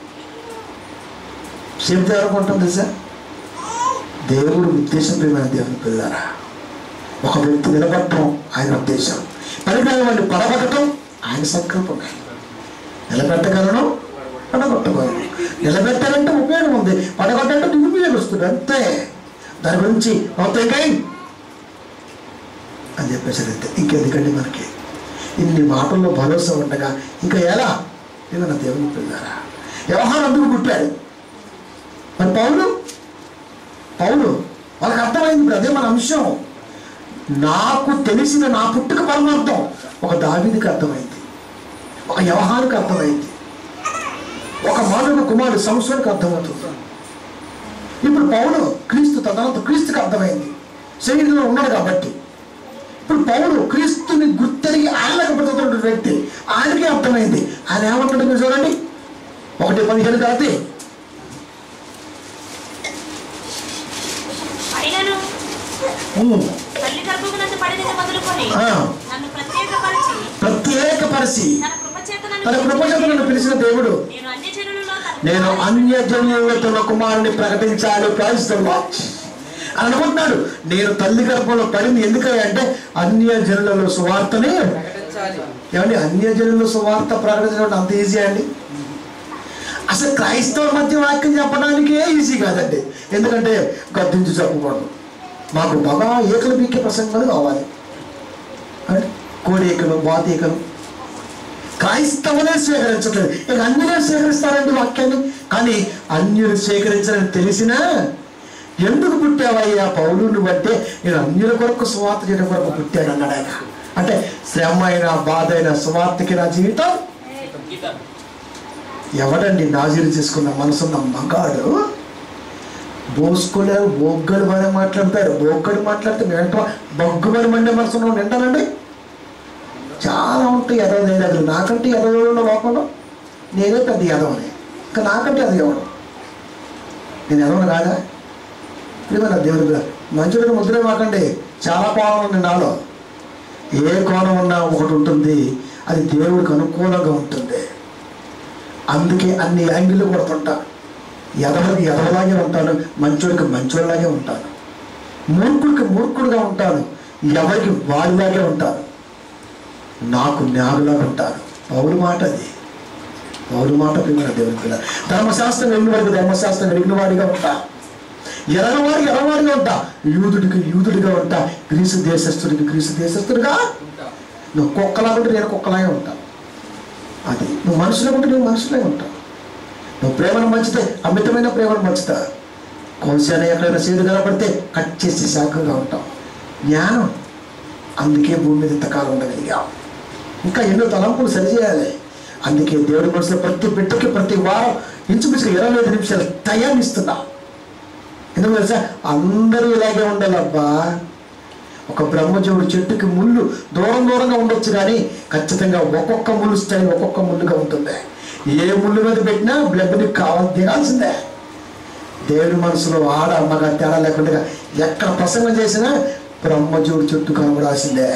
చెప్తే అనుకుంటాం తెలుసా దేవుడు ఉద్దేశం ప్రియమైన దేవుని పిల్లారా ఒక వ్యక్తి నిలబడటం ఆయన ఉద్దేశం పరిణామం వాడిని పడగొట్టడం ఆయన సంకల్పం నిలబెట్టగలను పడగొట్టగలను నిలబెట్టాలంటే ఉపయోగం ఉంది పడగొట్టాలంటే దురుపయోగం వస్తుంది అంతే దాని గురించి మొత్తం అని చెప్పేసి అంతే ఇంకెందుకండి మనకి ఇన్ని మాటల్లో భరోసా ఉండగా ఇంకా ఎలా ఏమన్నా దేవుని పిల్లారా వ్యవహారం అందుకు పుట్టాడు మరి పౌలు పౌలు వాళ్ళకి అర్థమైంది ఇప్పుడు అదే మన అంశం నాకు తెలిసిన నా పుట్టుక పరమార్థం ఒక దావీదికి అర్థమైంది ఒక వ్యవహానికి అర్థమైంది ఒక మానవ కుమారుడు సంవత్సరానికి అర్థమవుతుంది ఇప్పుడు పౌలు క్రీస్తు తదనంత క్రీస్తుకి అర్థమైంది శరీరంలో ఉన్నాడు కాబట్టి ఇప్పుడు పౌలు క్రీస్తుని గుర్తెరిగి ఆయనకు బ్రతుకుతున్న వ్యక్తి ఆయనకే అర్థమైంది ఆయన ఏమంటాడు మీరు చూడండి ఒకటి పదిహేను కాదు అయినను తల్లి గర్భమునందు పడినది మొదలుకొని నన్ను ప్రత్యేకపరిచి ప్రత్యేకపరిచి తన కృపచేత తన కృపచేత నన్ను పిలిచిన దేవుడు నేను అన్ని జనులలో తన నేను అన్య జనులలో తన కుమారుని ప్రకటించాలి ప్రాయిస్తున్నా అని అనుకుంటున్నాడు నేను తల్లి గర్భంలో పడింది ఎందుకని అంటే అన్య జనులలో సువార్తని ప్రకటించాలి ఏమండి అన్య జనుల సువార్త ప్రకటించడం అంత ఈజీ అండి అసలు క్రైస్తవుల మధ్య వాక్యం చెప్పడానికే ఈజీ కాదండి ఎందుకంటే గద్దించి చెప్పకూడదు మాకు బాగా ఏకలు బీకే ప్రసంగాలు కావాలి అంటే కోడేకలు బాతేకలు క్రైస్తవులే స్వీకరించట్లేదు ఇక అన్యులే స్వీకరిస్తారండి వాక్యాన్ని కానీ అన్యులు స్వీకరించాలని తెలిసినా ఎందుకు పుట్టావయ్యా పౌలు నువ్వంటే నేను అన్యుల కొరకు సువార్త చేయడం కొరకు పుట్టాను అన్నాడు ఆయన అంటే శ్రమ అయినా బాధ అయినా సువార్తకి నా జీవితం గీత ఎవడండి నాజీరు చేసుకున్న మనసున్న మగాడు బోసుకోలేరు బొగ్గడు అని మాట్లాడతారు బొగ్గడు మాట్లాడితే వెంట బొగ్గుమని మండే మనసున్న నిండాలండి చాలా ఉంటాయి ఎదవ లేదు నాకంటే ఎదవలో లోపంలో నేనే పెద్ద ఎదవని ఇంకా నాకంటే అది ఎవడు నేను ఎదవను కాదా ప్రియమైన దేవుని బిడ్డ, మంచుడిని ముద్రే మాకండి చాలా కోణం ఉంది నాలో ఏ కోణం ఉన్నా ఒకటి ఉంటుంది అది దేవుడికి అనుకూలంగా ఉంటుంది అందుకే అన్ని యాంగిల్లో కొడుతుంటా ఎదవకి ఎదవలాగే ఉంటాను మంచోడికి మంచోడిలాగే ఉంటాను మూర్ఖుడికి మూర్ఖుడిగా ఉంటాను ఎవరికి వాడిలాగే ఉంటాను నాకు న్యాగులాగా ఉంటాను పౌరు మాట అది పౌరు మాట ప్రియమైన దేవుని పిల్ల ధర్మశాస్త్రం వెళ్ళిన వాడికి ధర్మశాస్త్రం వెళ్ళిన వాడిగా ఉంటా ఎరగవాడికి ఎరగవాడిగా ఉంటా యూదుడికి యూదుడిగా ఉంటా గ్రీసు దేశస్థుడికి గ్రీసు దేశస్థుడిగా ఉంటా నువ్వు కుక్కలాగా ఉంటే నేను కుక్కలాగే ఉంటాను అది నువ్వు మనుషులే ఉంటే నువ్వు మనుషులే ఉంటావు నువ్వు ప్రేమను మంచితే అమితమైన ప్రేమను మంచుతా కోశాన ఎక్కడైనా సీడు కనపడితే కట్ చేసి శాఖంగా ఉంటాం జ్ఞానం అందుకే భూమి మీద ఇంతకాలం ఉండగలిగాం ఇంకా ఎన్నో తలంపులు సరిచేయాలి అందుకే దేవుడి మనసులో ప్రతి బిడ్డకి ప్రతి వారం ఇంచుమించుగా ఇరవై ఐదు నిమిషాలు టైం ఇస్తున్నా ఎందుకు తెలుసా అందరూ ఇలాగే ఉండాలబ్బా ఒక బ్రహ్మజోడు చెట్టుకి ముళ్ళు దూరం దూరంగా ఉండొచ్చు కానీ ఖచ్చితంగా ఒక్కొక్క ముళ్ళు స్టైల్ ఒక్కొక్క ముళ్ళుగా ఉంటుంది ఏ ముళ్ళు మీద పెట్టినా బ్లడ్ నీకు కావాలి దిగాల్సిందే దేవుడి మనసులో ఆడ అమ్మగా తేడా లేకుండా ఎక్కడ ప్రసంగం చేసినా బ్రహ్మజోడు చెట్టు కనబడాల్సిందే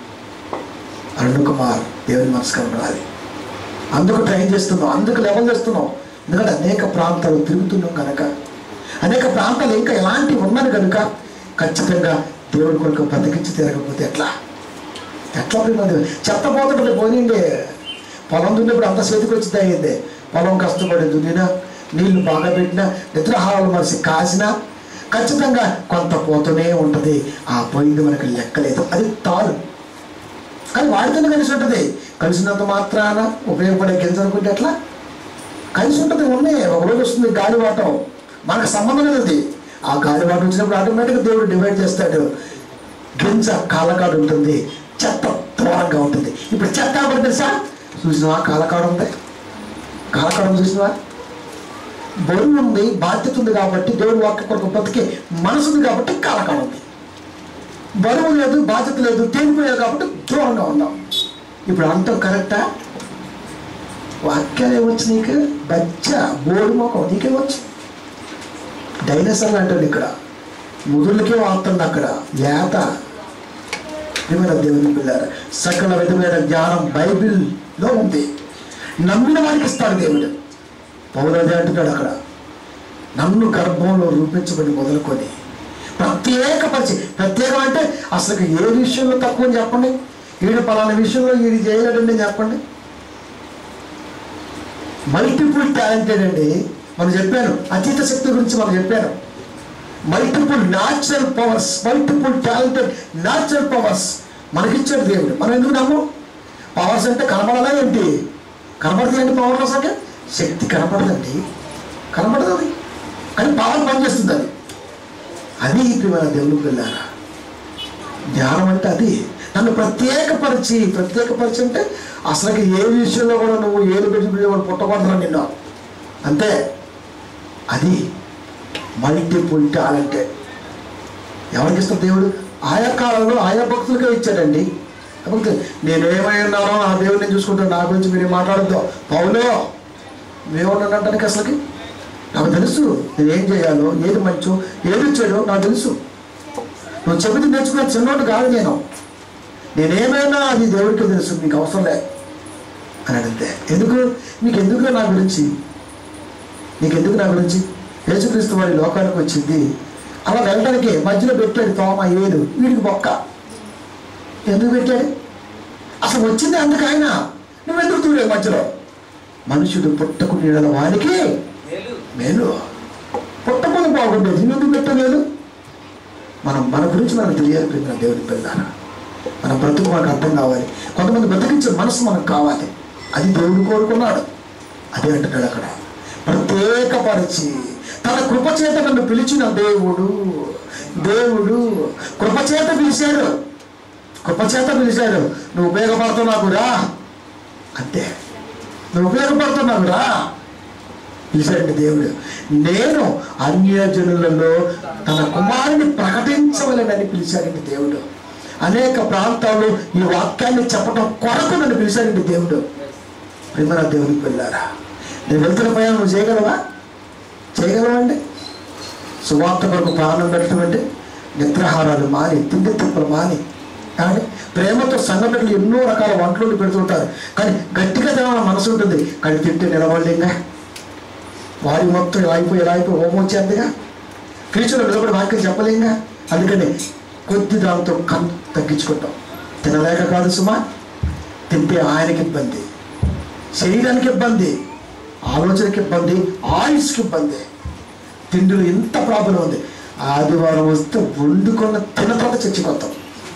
అరుణ్ కుమార్ దేవుడి మనసు కనబడాలి అందుకు ట్రైన్ చేస్తున్నాం అందుకు లెవెల్ చేస్తున్నాం ఎందుకంటే అనేక ప్రాంతాలు తిరుగుతున్నాం కనుక అనేక ప్రాంతాలు ఇంకా ఎలాంటి ఉన్నది కనుక ఖచ్చితంగా దేవుడి కొరకు బతికించి తిరగకపోతే ఎట్లా ఎట్లా ప్రియమైన చెత్త పోతుంటే పోనీండి పొలం దున్నప్పుడు అంత చేతికి వచ్చి అయ్యింది పొలం కష్టపడి దున్నినా నీళ్లు బాగా పెట్టినా నిద్రాహారాలు మనిషి కాసినా ఖచ్చితంగా కొంత పోతూనే ఉంటుంది ఆ పోయింది మనకి లెక్కలేదు అది తారు కానీ వాడితోనే కలిసి ఉంటుంది కలిసినంత మాత్రాన ఉపయోగపడే గింజ అనుకుంటే ఎట్లా కలిసి ఉంటుంది ఉన్నాయి ఒకరోజు వస్తుంది గాలివాటం మనకు సంబంధం లేదు అది ఆ గాలివాటం వచ్చినప్పుడు ఆటోమేటిక్గా దేవుడు డివైడ్ చేస్తాడు గింజ కాలకాడు ఉంటుంది చెత్త దూరంగా ఉంటుంది ఇప్పుడు చెత్త ఎవరు తెలుసా చూసినవా కాలకాడు ఉంది కాలకాడం చూసినవా బరువు ఉంది బాధ్యత ఉంది కాబట్టి దేవుడు వాక్య కొరకు బతికే మనసు ఉంది కాబట్టి కాలకాడం ఉంది బరువు లేదు బాధ్యత లేదు తేలిపోయారు కాబట్టి దూరంగా ఉన్నాం ఇప్పుడు అంతం కరెక్టా వాక్యాలు ఏమొచ్చు నీకు బచ్చ బోడు మొఖం నీకేమొచ్చు డైనోసార్ అంటాడు ఇక్కడ ముదులకే వాడుతుంది అక్కడ లేత ప్రియమైన దేవుని పిల్లారు సకల విధమైన జ్ఞానం బైబిల్లో ఉంది నమ్మిన వారికి ఇస్తాడు దేవుడు పౌరదే అంటున్నాడు అక్కడ నన్ను గర్భంలో రూపించబడి మొదలుకొని ప్రత్యేకపరిచి ప్రత్యేకం అంటే అసలు ఏ విషయంలో తక్కువ అని చెప్పండి వీడు పలానా విషయంలో వీడు చేయలేడండి చెప్పండి మల్టిపుల్ టాలెంటెడ్ అండి మనం చెప్పాను అతీత శక్తి గురించి మనం చెప్పాను multiple natural powers multiple talented natural powers మనకిచ్చాడు దేవుడు మనం ఎందుకు నమ్ము పవర్స్ అంటే కనపడాలా ఏంటి కనపడుతుందండి పవర్స్ అంటే శక్తి కనపడదండి కనపడదు అది కానీ పవర్ పనిచేస్తుంది అది అది ప్రియమైన దేవుని పిల్లారా జ్ఞానం అంటే అది నన్ను ప్రత్యేకపరిచి ప్రత్యేకపరిచి అంటే అసలు ఏ విషయంలో కూడా నువ్వు ఏది పెట్టి వాడు పుట్టకూడదు నిన్ను అంతే అది మల్టిపుల్ టాలెంటెడ్ ఎవరికి ఇస్తాడు దేవుడు ఆయా కాలంలో ఆయా భక్తులకే ఇచ్చాడండి భక్తులు నేనేమై ఉన్నానో నా దేవుడు నేను చూసుకుంటాను నా గురించి మీరు మాట్లాడద్దు పౌలో మేమున్నానంటానికి అసలుకి నాకు తెలుసు నేను ఏం చేయాలో ఏది మంచో ఏది చెడో నాకు తెలుసు నువ్వు చెబితే నేర్చుకునే చిన్నోడు కాదు నేను నేనేమైనా అది దేవుడికి తెలుసు నీకు అవసరం లే అని అడిగితే ఎందుకు నీకు ఎందుకు నా గురించి నీకు ఎందుకు నా గురించి యేసుక్రీస్తు వారి లోకానికి వచ్చింది అలా వెళ్ళడానికి మధ్యలో పెట్టాడు తోమ ఏడు వీడికి బొక్క ఎందుకు పెట్టాడు అసలు వచ్చింది అందుకు ఆయన నువ్వెందుకు దూరే మధ్యలో మనుషుడు పుట్టకుండా వానికి మేలు మేలు పుట్టకుండా బాగుండేది నువ్వు పెట్టలేదు మనం మన గురించి మనకు తెలియాలి ప్రేమ దేవుని పిల్లారా మన బ్రతుకు మనకు అర్థం కావాలి కొంతమంది బ్రతికించే మనసు మనకు కావాలి అది దేవుడు కోరుకున్నాడు అదే అంటున్నాడు అక్కడ ప్రత్యేకపరిచి తన కృపచేత నన్ను పిలిచిన దేవుడు దేవుడు కృపచేత పిలిచాడు కృపచేత పిలిచాడు నువ్వు ఉపయోగపడుతున్నావు రా అంతే నువ్వు ఉపయోగపడుతున్నావు రా పిలిచాడండి దేవుడు నేను అన్యజనులలో తన కుమారుని ప్రకటించవలనని పిలిచాడండి దేవుడు అనేక ప్రాంతాల్లో ఈ వాక్యాన్ని చెప్పడం కొరకు నన్ను పిలిచాడండి దేవుడు ప్రేమన దేవునికి వెళ్ళారా నేను వెళ్తున్న ప్రయాణం నువ్వు చేయగలవా చేయగలవా అండి సువార్త కొరకు ప్రాణం పెట్టడం అంటే నిద్రాహారాలు మాని తిండి తిప్పలు మాని కానీ ప్రేమతో సంఘటనలు ఎన్నో రకాల వంటలు పెడుతుంటారు కానీ గట్టిగా తినాలని మనసు ఉంటుంది కానీ తింటే నిలబడలేంగా వారి మొత్తం ఇలా అయిపోయి ఇలా అయిపోయి హోమం వచ్చేందుగా క్రీస్తులో నిలబడి వాక్యం చెప్పలేంగా అందుకని కొద్ది దాంతో కన్ తగ్గించుకుంటాం తినలేక కాదు సుమా తింటే ఆయనకి ఇబ్బంది శరీరానికి ఇబ్బంది ఆలోచనకి ఇబ్బంది ఆయుష్కి ఇబ్బంది తిండిలో ఎంత ప్రాబ్లం ఉంది ఆదివారం వస్తే వండుకున్న తిన్న తర్వాత చచ్చిపోతాం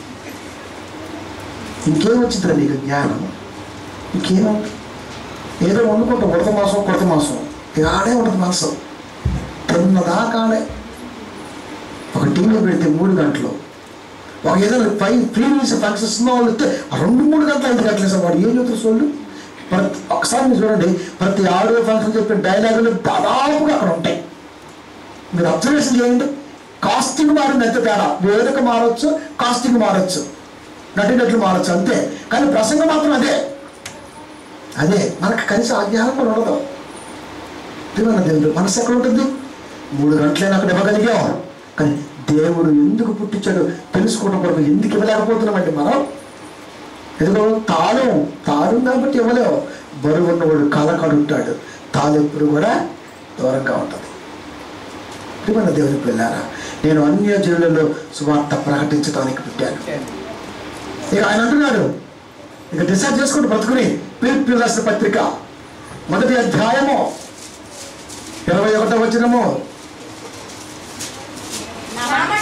ఇంకేం వచ్చిందిరా నీకు జ్ఞానం ఇంకేముంది ఏదో వండుకుంటాం ఉడత మాసం కొడత మాసం ఇక ఆడే ఉంటుంది మనసు తిన్నదాకాడే ఒక టీంలో పెడితే మూడు గంటలు ఒక ఏదైనా పై ప్రీవియస్ ఫంక్షన్స్ వాళ్ళు వస్తే ఆ రెండు మూడు గంటలు ఐదు గంటలు వేసాం వాడు ఏం చెబుతారు సోళ్ళు ప్రతి ఒకసారి మీరు చూడండి ప్రతి ఆడియో ఫంక్షన్ చెప్పిన డైలాగులు దాదాపుగా అక్కడ ఉంటాయి మీరు అబ్జర్వేషన్ చేయండి కాస్టింగ్ మారింది ఎంత తేడా వేదిక మారచ్చు కాస్టింగ్ మారచ్చు నటినట్లు మారచ్చు అంతే కానీ ప్రసంగం మాత్రం అదే అదే మనకు కనీసం ఆ జ్ఞానం కూడా ఉండదు ప్రియమైన దేవుడు మనసు ఎక్కడ ఉంటుంది మూడు గంటలైనా అక్కడ ఇవ్వగలిగాం కానీ దేవుడు ఎందుకు పుట్టించాడు తెలుసుకోవడం కొరకు ఎందుకు ఇవ్వలేకపోతున్నామండి మనం ఎందుకో తాళం తాళం కాబట్టి ఇవ్వలేవు బరువు ఉన్నవాడు కాలకాడు ఉంటాడు తాళం ఎప్పుడు కూడా దూరంగా ఉంటుంది ప్రియమైన దేవుని పిల్లారా నేను అన్య జనులలో సువార్త ప్రకటించడానికి పుట్టాను ఇక ఆయన అంటున్నాడు ఇక డిసైడ్ చేసుకుంటూ బ్రతుకుని పిలుపు రాసిన పత్రిక మొదటి అధ్యాయము ఇరవై ఒకటో వచ్చినము నా మాట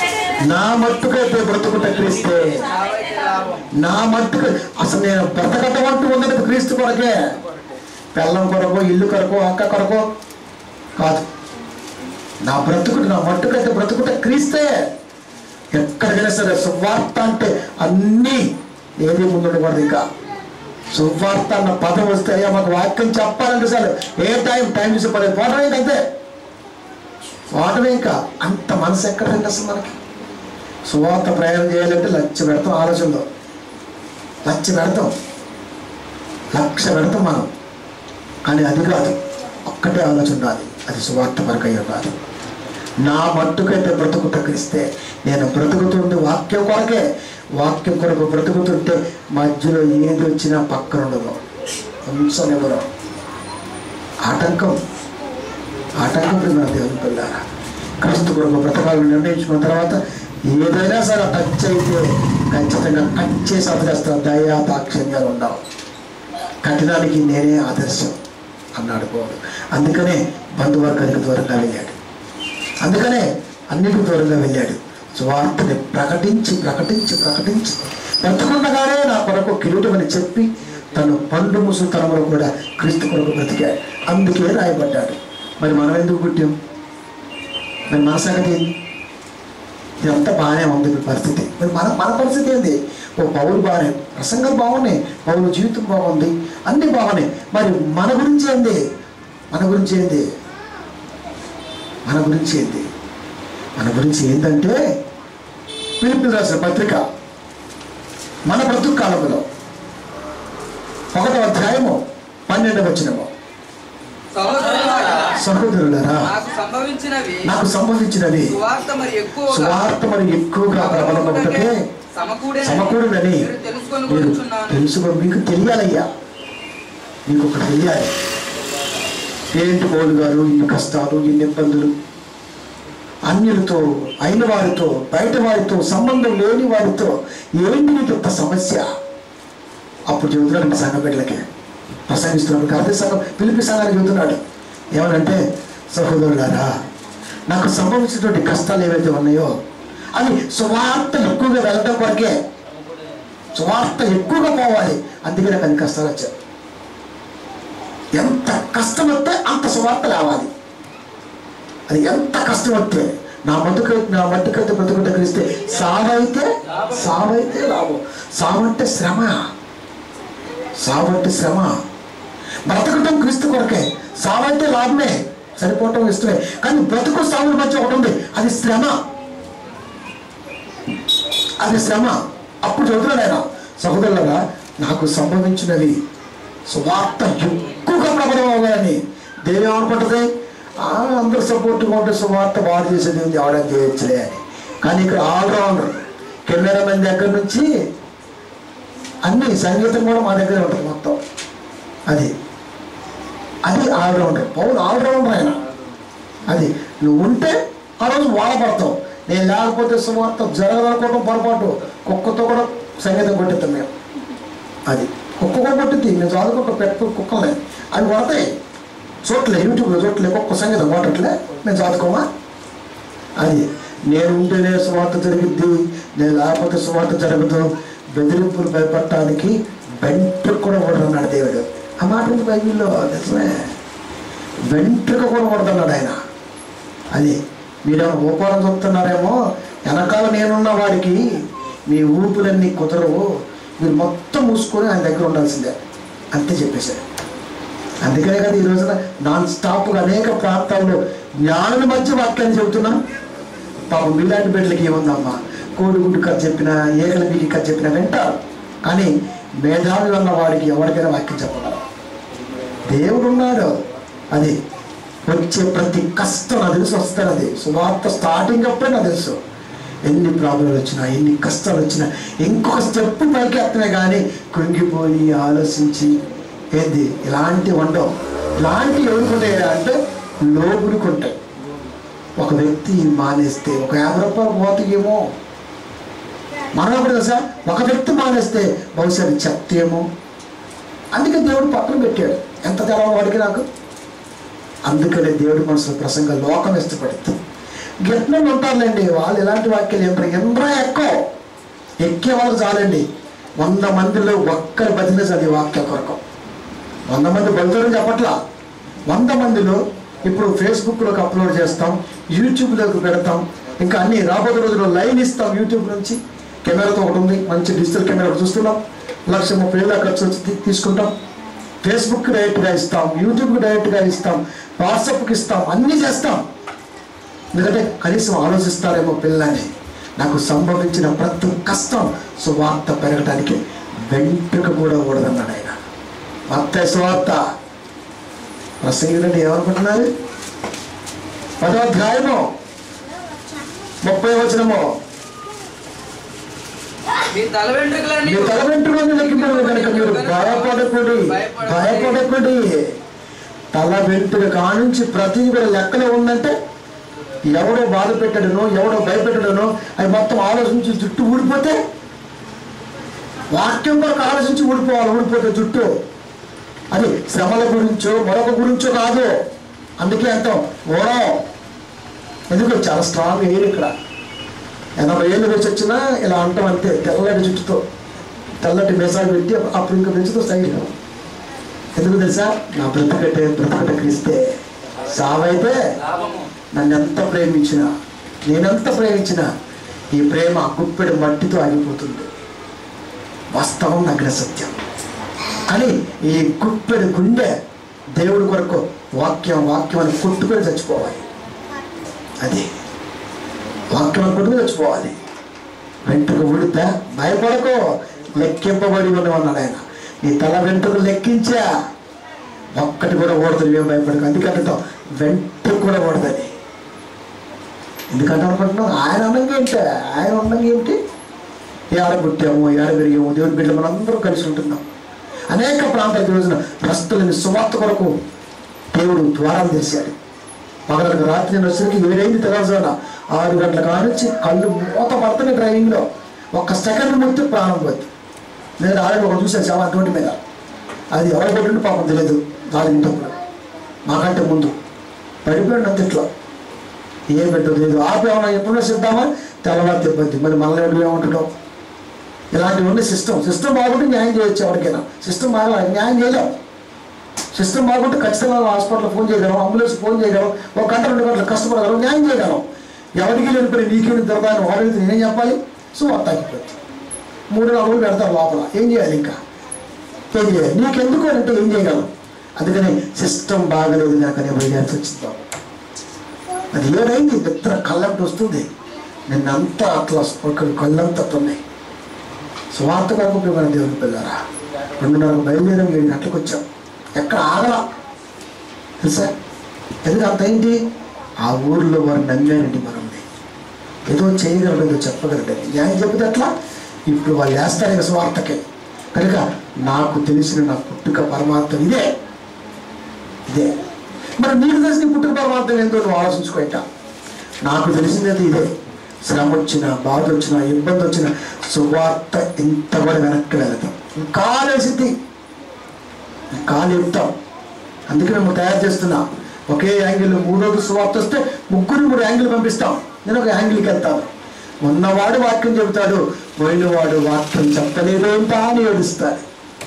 నా మట్టుకైతే బ్రతుకుట క్రీస్తే చావైతే లాభం నా మట్టుకు అసలు నేను బ్రతకటం అంటూ ఉన్నది క్రీస్తు కొరకే పెళ్ళం కొరకు ఇల్లు కొరకు అక్క కొరకు కాదు నా బ్రతుకుడు నా మట్టుకైతే బ్రతుకుట క్రీస్తే ఎక్కడికైనా సరే సువార్త అంటే అన్నీ ఏది ముందుండకూడదు ఇంకా సువార్త అన్న పదం వస్తే అయ్యా మాకు వాక్యం చెప్పాలంటే సార్ ఏ టైం టైం చూసి పడేది పోవటమే ఇంకా అంతే పోవటమే ఇంకా అంత మనసు ఎక్కడ రండి అసలు మనకి సువార్త ప్రయాణం చేయాలంటే లక్ష పెడతాం ఆలోచనలో లక్ష పెడతాం లక్ష పెడతాం మనం కానీ అది కాదు ఒక్కటే ఆలోచన ఉండాలి అది సువార్త వరకయ్యే కాదు నా మట్టుకైతే బ్రతుకుట క్రిస్తే నేను బ్రతుకుతుంది వాక్యం కొరకే వాక్యం కొరకు బ్రతుకుతుంటే మధ్యలో ఏది వచ్చినా పక్కన ఉండదు ఉంచనివ్వరు ఆటంకం ఆటంకం ప్రియమైన దేవుని పిల్లారా క్రీస్తు కొరకు బ్రతకాలని నిర్ణయించుకున్న తర్వాత ఏదైనా సరే టచ్ అయితే ఖచ్చితంగా కట్ చేసి వదిలేస్తారు దయా దాక్షిణ్యాలు ఉండవు కఠినానికి నేనే ఆదర్శం అన్నాడు పౌరుడు అందుకనే బంధువర్గానికి దూరంగా వెళ్ళాడు అందుకనే అన్నిటికి దూరంగా వెళ్ళాడు సువార్తని ప్రకటించి ప్రకటించి ప్రకటించి బ్రతకుండగానే నా కొరకు కిరీటమని చెప్పి తను పండు ముసుతనములు కూడా క్రీస్తు కొరకు బ్రతికాడు అందుకే రాయబడ్డాడు మరి మనం ఎందుకు పుట్టాం మరి మన సంగతి ఏంది ఇదంతా బాగానే ఉంది మీ పరిస్థితి మరి మన మన పరిస్థితి ఏంది ఓ పౌరు బాగానే ప్రసంగాలు బాగున్నాయి పౌరు జీవితం బాగుంది అన్నీ బాగున్నాయి మరి మన గురించి ఏంది మన గురించి ఏంది మన గురించి ఏంది మన గురించి ఏంటంటే పిలుపు రాసిన పత్రిక మన బ్రతుకు కాలంలో ఒకటో అధ్యాయము పన్నెండవ వచ్చినము సహోదరులారా సహోదరులరా నాకు సంభవించినవి నాకు సంబంధించినది సువార్త మరి ఎక్కువగా స్వార్థ మరి ఎక్కువగా ప్రబలమవుతుంటే సమకూడేనని సమకూడదని మీరు తెలుసుకొని మీరు కూర్చున్నాను తెలుసుకో మీకు తెలియాలయ్యా మీకు ఒకటి తెలియాలి ఏంటి పౌలు గారు ఇన్ని కష్టాలు ఇన్ని ఇబ్బందులు అన్యులతో అయిన వారితో బయట వారితో సంబంధం లేని వారితో ఏంటి నీకు ఇంత సమస్య అప్పుడు చెబుతున్నాడు మీ సంఘ బిడ్డలకి ప్రసంగిస్తున్నాడు అదే సంఘం పిలిపి సంఘానికి చెబుతున్నాడు ఏమనంటే సహోదరులారా నాకు సంభవించినటువంటి కష్టాలు ఏవైతే ఉన్నాయో అవి సువార్త ఎక్కువగా వెళ్ళడం కొరకే సువార్త ఎక్కువగా పోవాలి అందుకే నాకు అన్ని కష్టాలు వచ్చాయి ఎంత కష్టం వస్తే అంత సువార్త రావాలి అది ఎంత కష్టం వస్తే నా మటుకు నా మట్టుకైతే బ్రతుకుంటే కలిస్తే సావైతే సావైతే లాభం సావంటే శ్రమ సావంటే శ్రమ బ్రతకటం క్రీస్తు కొరకే సావైతే లాభమే సరిపోవటం ఇష్టమే కానీ బ్రతుకు సావుల మధ్య ఒకటి ఉంది అది శ్రమ అది శ్రమ అప్పుడు చదువుతున్నాడు ఆయన సహోదరులరా నాకు సంభవించినవి సువార్త ఎక్కువగా ప్రబలం అవ్వాలని దేవి ఏమనుకుంటుంది ఆ, అందరూ సపోర్ట్గా ఉంటే సువార్త వాడు చేసేది ఉంది ఎవడని చేయొచ్చులే అని కానీ ఇక్కడ ఆల్రౌండర్ కెమెరామెన్ దగ్గర నుంచి అన్ని సంగీతం కూడా మా దగ్గర ఉంటుంది మొత్తం అది అది ఆల్రౌండర్ పౌరు ఆల్రౌండర్ ఆయన అది నువ్వు ఉంటే ఆ రోజు వాడపడతావు నేను లేకపోతే సువార్త జరగదనుకోవటం పొరపాటు కుక్కతో కూడా సంగీతం కొట్టిస్తాం మేము అది కుక్క కూడా కొట్టింది మేము చదువుకుంటాం పెట్టు కుక్కలే అవి కొడతాయి చూడలే యూట్యూబ్లో చూడలే కుక్క సంగీతం కొట్టట్లే మేము చదువుకోమా అది నేను ఉంటేనే సువార్త జరిగిద్ది నేను లేకపోతే సువార్త జరగదు బెదిరింపులు భయపడటానికి వెంట్రుక కూడా కొడదన్నాడు దేవుడు ఆ మాట ఉంది బైబిల్లో నిజమే వెంట్రుక కూడా కొడదన్నాడు ఆయన అది మీరేమో గోపాలం చూస్తున్నారేమో వెనకాల నేనున్న వాడికి మీ ఊపులన్నీ కుదరవు మీరు మొత్తం మూసుకొని ఆయన దగ్గర ఉండాల్సిందే అంతే చెప్పేశారు అందుకనే కదా ఈ రోజున నాన్ స్టాప్గా అనేక ప్రాంతాల్లో జ్ఞానుల మధ్య వాక్యాన్ని చెబుతున్నాం పాపం మీలాంటి బిడ్డలకి ఏముందమ్మా కోడిగుడ్డు కథ చెప్పినా ఏకల బీకి కథ చెప్పినా వింటారు కానీ మేధావి ఉన్న వాడికి ఎవరికైనా వాక్యం చెప్పగలరు దేవుడు ఉన్నాడు అది వచ్చే ప్రతి కష్టం నాకు తెలుసు వస్తుంది అది సువార్త స్టార్టింగ్ అప్పుడే నాకు తెలుసు ఎన్ని ప్రాబ్లంలు వచ్చినా ఎన్ని కష్టాలు వచ్చినా ఇంకొక స్టెప్ పైకి ఎత్తమే కానీ కృంగిపోయి ఆలోచించి ఏంది ఇలాంటి ఉండవు ఇలాంటి ఎవరుకుంటాయి అంటే లోపుడుకుంటాయి ఒక వ్యక్తి మానేస్తే ఒక యాభై రూపాయలు పోతాయేమో మనం కూడా తెలుసా ఒక వ్యక్తి మానేస్తే బహుశా అది చెప్తేమో అందుకే దేవుడు పక్కన పెట్టాడు ఎంత తెలవ వాడికి నాకు అందుకనే దేవుడి మనసులో ప్రసంగం లోకం ఇష్టపడుతుంది గిట్నం ఉంటారులేండి వాళ్ళు ఎలాంటి వాక్యాలు ఏంటారు ఎండ్రా ఎక్కువ ఎక్కే వాళ్ళకి చాలండి వంద మందిలో ఒక్కరి బతికే చదివి వాక్య కొరకు వంద మంది బతుకుని చెప్పట్లా వంద మందిలో ఇప్పుడు ఫేస్బుక్లోకి అప్లోడ్ చేస్తాం యూట్యూబ్లోకి పెడతాం ఇంకా అన్ని రాబోయే రోజుల్లో లైవ్ ఇస్తాం యూట్యూబ్ నుంచి కెమెరాతో ఒకటి ఉంది మంచి డిజిటల్ కెమెరా ఒకటి చూస్తున్నాం లక్ష ముప్పై వేల ఖర్చు వచ్చి తీ- తీసుకుంటాం ఫేస్బుక్ డైరెక్ట్గా ఇస్తాం యూట్యూబ్కి డైరెక్ట్గా ఇస్తాం వాట్సాప్కి ఇస్తాం అన్నీ చేస్తాం ఎందుకంటే కనీసం ఆలోచిస్తారేమో పిల్లని నాకు సంభవించిన ప్రతి కష్టం సువార్త పెరగడానికి వెంట్రుక కూడా కూడదన్నాడు ఆయన మత్త సువార్త ప్రసంగిడండి ఏమనుకుంటున్నారు పదో అధ్యాయము ముప్పై వచనము మీ తల వెంట్రుకలన్నీ మీ తల వెంట్రుకలను లెక్కింపడం కనుక మీరు భయపడకుడి భయపడకుడి తల వెంట్రుక కానుంచి ప్రతి కూడా లెక్కలో ఉందంటే ఎవడో బాధ పెట్టడనో ఎవడో భయపెట్టడనో అవి మొత్తం ఆలోచించి జుట్టు ఊడిపోతే వాక్యం కొరకు ఆలోచించి ఊడిపోవాలి ఊడిపోతే జుట్టు అది శ్రమల గురించో మరొక గురించో కాదు అందుకే అంటాం ఓడం ఎందుకు చాలా స్ట్రాంగ్ ఎయిర్ ఇక్కడ ఎనభై ఏళ్ళు వేసి వచ్చినా ఇలా అంటాం అంతే తెల్లటి జుట్టుతో తెల్లటి మెసాజ్ పెట్టి అప్పుడు ఇంకా పెంచుతూ స్టైల్ ఎందుకు తెలుసా నా బ్రతకటే బ్రతకట క్రిస్తే సావైతే లాభము నన్ను ఎంత ప్రేమించినా నేనెంత ప్రేమించినా ఈ ప్రేమ గుప్పెడు మట్టితో ఆగిపోతుంది వాస్తవం నగ్న సత్యం కానీ ఈ గుప్పెడు గుండె దేవుడి కొరకు వాక్యం వాక్యం అని కొట్టుకొని చచ్చిపోవాలి అది వాక్యం అని కొట్టుకొని చచ్చిపోవాలి వెంట్రుక ఉడితే భయపడకో లెక్కింపబడి ఉన్నవన్నాడు ఆయన నీ తల వెంట్రుక లెక్కించా ఒక్కటి కూడా ఓడదు మేము భయపడకు అందుకంటాం వెంట్రుక కూడా ఓడదని ఎందుకంటే అనుకుంటున్నాం ఆయన అన్నంగా ఏంటి ఆయన అన్నంగా ఏమిటి ఏడ పుట్టాము ఏడ పెరిగాము దేవుని బిడ్డ మనం అందరం కలిసి ఉంటున్నాం అనేక ప్రాంతాల రోజున ప్రస్తులని సువార్త కొరకు దేవుడు ద్వారాలు తెరిచాడు పగలకు రాత్రి నేను వచ్చేసరికి ఏడైంది తెల్లవారుజామున ఆరు గంటల కానించి కళ్ళు మూత పడుతున్నాయి డ్రైవింగ్లో ఒక్క సెకండ్ ముడితే ప్రాణం పోద్ది నేను ఆల్రెడీ ఒక చూసాను చాలా అటువంటి మీద అది ఎవరు కొట్టిండు పాపం తెలియదు నాలుగింటప్పుడు మాకంటే ముందు పడిపోయాడు అంతట్లో ఏం పెట్టదు లేదు ఆపేమన్నా ఎప్పుడో సిద్ధామా తెల్లవారు తిప్పద్ది మరి మనల్ని ఎవరు ఏమంటున్నాం ఇలాంటివి ఉన్న సిస్టమ్ సిస్టమ్ బాగుంటే న్యాయం చేయొచ్చు ఎవరికైనా సిస్టమ్ బాగా న్యాయం చేయలేం సిస్టమ్ బాగుంటే ఖచ్చితంగా హాస్పిటల్ ఫోన్ చేయగలం అంబులెన్స్ ఫోన్ చేయగలం ఒక గంట రెండు గంటలు కష్టపడగలం న్యాయం చేయగలం ఎవరికి వెళ్ళిపోయి నీకేమి దొరకాలని వాడితే నేనేం చెప్పాలి సో వార్త తగ్గిపోతుంది మూడు నాలుగు రోజులు పెడతారు లోపల ఏం చేయాలి ఇంకా ఏం చేయాలి నీకెందుకు అంటే ఏం చేయగలం అందుకని సిస్టమ్ బాగలేదు నాకనే బయలుదేరి వచ్చింది బాబు అది ఏడైంది నిద్ర కళ్ళంటి వస్తుంది నిన్నంతా అట్లా ఒక కళ్ళంతా ఉన్నాయి స్వార్థ కొరకు ప్రియమైన దేవుని పిల్లరా రెండున్నరకు బయలుదేరాం ఏడు గంటలకు వచ్చాం ఎక్కడ ఆగలా తెలుసా ఎందుకు అంత ఏంటి ఆ ఊర్లో వారు నమ్మారండి మనల్ని ఏదో చేయగలడు ఏదో చెప్పగలడు న్యాయం చెబితే అట్లా ఇప్పుడు వాళ్ళు వేస్తారు ఇక స్వార్థకే కనుక నాకు తెలిసిన నా పుట్టుక పరమార్థం ఇదే ఇదే మరి నీకు తెలిసిన పుట్టుక పరమార్థం ఏందో నువ్వు ఆలోచించుకోట నాకు తెలిసినది ఇదే శ్రమ వచ్చిన బాధ వచ్చిన ఇబ్బంది వచ్చిన సువార్త ఇంత కూడా వెనక్కి వెళతాం ఇంకా లేసిద్ది ఇంకా లేపుతాం అందుకే మేము తయారు చేస్తున్నా ఒకే యాంగిల్ మూడోది సువార్త వస్తే ముగ్గురు మూడు యాంగిల్ పంపిస్తాం నేను ఒక యాంగిల్కి వెళ్తాను ఉన్నవాడు వాక్యం చెబుతాడు పోయినవాడు వాక్యం చెప్పలేదేంటా అని ఏడుస్తాడు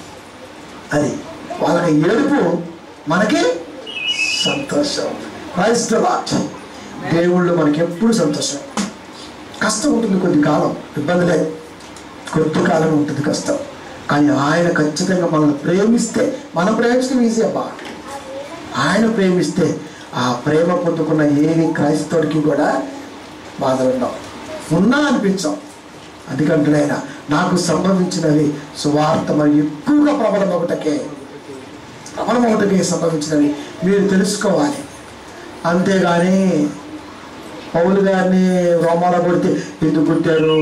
అది వాళ్ళకి ఏడుపు మనకి సంతోషం క్రైస్తవాట్ దేవుళ్ళు మనకి ఎప్పుడు సంతోషం కష్టం ఉంటుంది కొద్ది కాలం ఇబ్బంది లేదు కొద్ది కాలం ఉంటుంది కష్టం కానీ ఆయన ఖచ్చితంగా మనల్ని ప్రేమిస్తే మనం ప్రేమించడం ఈజీ అబ్బా ఆయన ప్రేమిస్తే ఆ ప్రేమ పొందుకున్న ఏ క్రైస్తవుడికి కూడా బాధలు ఉండవు ఉన్నా అనిపించాం అందుకంటే ఆయన నాకు సంభవించినవి సువార్త మరి ఎక్కువగా ప్రబలం ఒకటకే ప్రబలం ఒకటికే సంభవించినవి మీరు తెలుసుకోవాలి అంతేగాని పౌలు గారిని రోమాలో కొడితే ఎందుకు కొట్టారు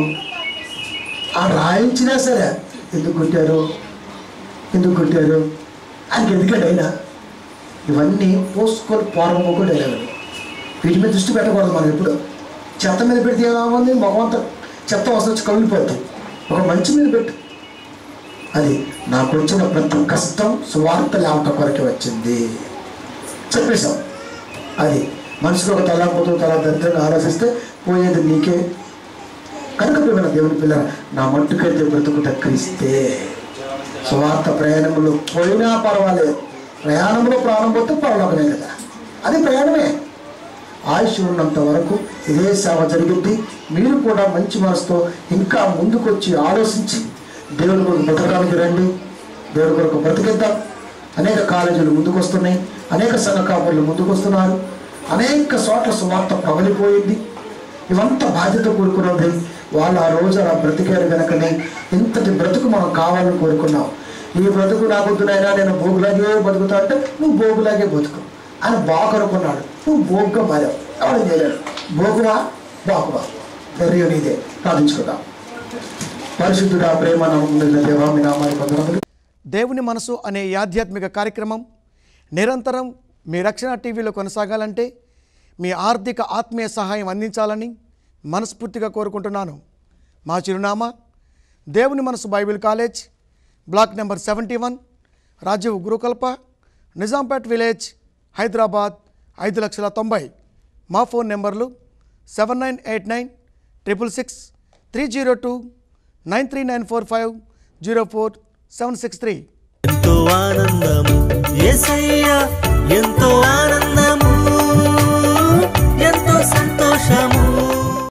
ఆ రాయించినా సరే ఎందుకు కొట్టారు ఎందుకు కొట్టారు ఆయనకి ఎందుకంటే అయినా ఇవన్నీ పోసుకొని పోరమ్మకు డైలాగులు వీటి మీద దృష్టి పెట్టకూడదు మనం ఎప్పుడు చెత్త మీద పెడితే ఏమవుతుంది మొహమంతా చెత్త వస్తే వచ్చి కమిలిపోతుంది ఒక మంచి మీద పెట్టు అది నాకు వచ్చిన ప్రతి కష్టం సువార్త లేవటం కొరకే వచ్చింది చెప్పేశాం అది మనిషికి ఒక తలాపోతూ తల దరిద్రంగా ఆలోచిస్తే పోయేది నీకే కనుక ప్రియమైన దేవుని పిల్ల నా మట్టుకైతే బ్రతుకుట క్రీస్తే సువార్త ప్రయాణంలో పోయినా పర్వాలేదు ప్రయాణంలో ప్రాణం పోతే పరలోకమే కదా అది ప్రయాణమే ఆయుష్ ఉన్నంత వరకు ఇదే సేవ జరిగింది మీరు కూడా మంచి మనసుతో ఇంకా ముందుకొచ్చి ఆలోచించి దేవుడి కొరకు బ్రతకడానికి రండి దేవుడి కొరకు బ్రతికిద్దాం అనేక కాలేజీలు ముందుకు వస్తున్నాయి అనేక సంఘ కాపురులు ముందుకు వస్తున్నారు అనేక చోట్ల సువార్త ప్రబలిపోయింది ఇవంతా బాధ్యత కూడుకున్నది వాళ్ళు ఆ రోజు అలా బ్రతికారు కనుకనే ఇంతటి బ్రతుకు మనం కావాలని కోరుకున్నాం ఈ బ్రతుకు నాకు వద్దునైనా నేను భోగులాగే బతుకుతా అంటే నువ్వు భోగులాగే బతుకు అని బాగు అనుకున్నాడు నువ్వు భోగ్గా మారావు ఎవరు చేయలేడు భోగువా బాగువా ధైర్యం నీదే సాధించుకుందాం పరిశుద్ధుడా ప్రేమ నమ్మకం దేవా మీ నామాన్ని పొందడం దేవుని మనసు అనే ఈ ఆధ్యాత్మిక కార్యక్రమం నిరంతరం మీ రక్షణ టీవీలో కొనసాగాలంటే మీ ఆర్థిక ఆత్మీయ సహాయం అందించాలని మనస్ఫూర్తిగా కోరుకుంటున్నాను మా చిరునామా దేవుని మనసు Bible college block number seventy one Rajiv Gurukalpa Nizampet village Hyderabad ఐదు లక్షల తొంభై మా ఫోన్ నెంబర్లు seven nine eight nine triple six three zero two nine three nine four five zero four seven six three ఎంతో ఆనందం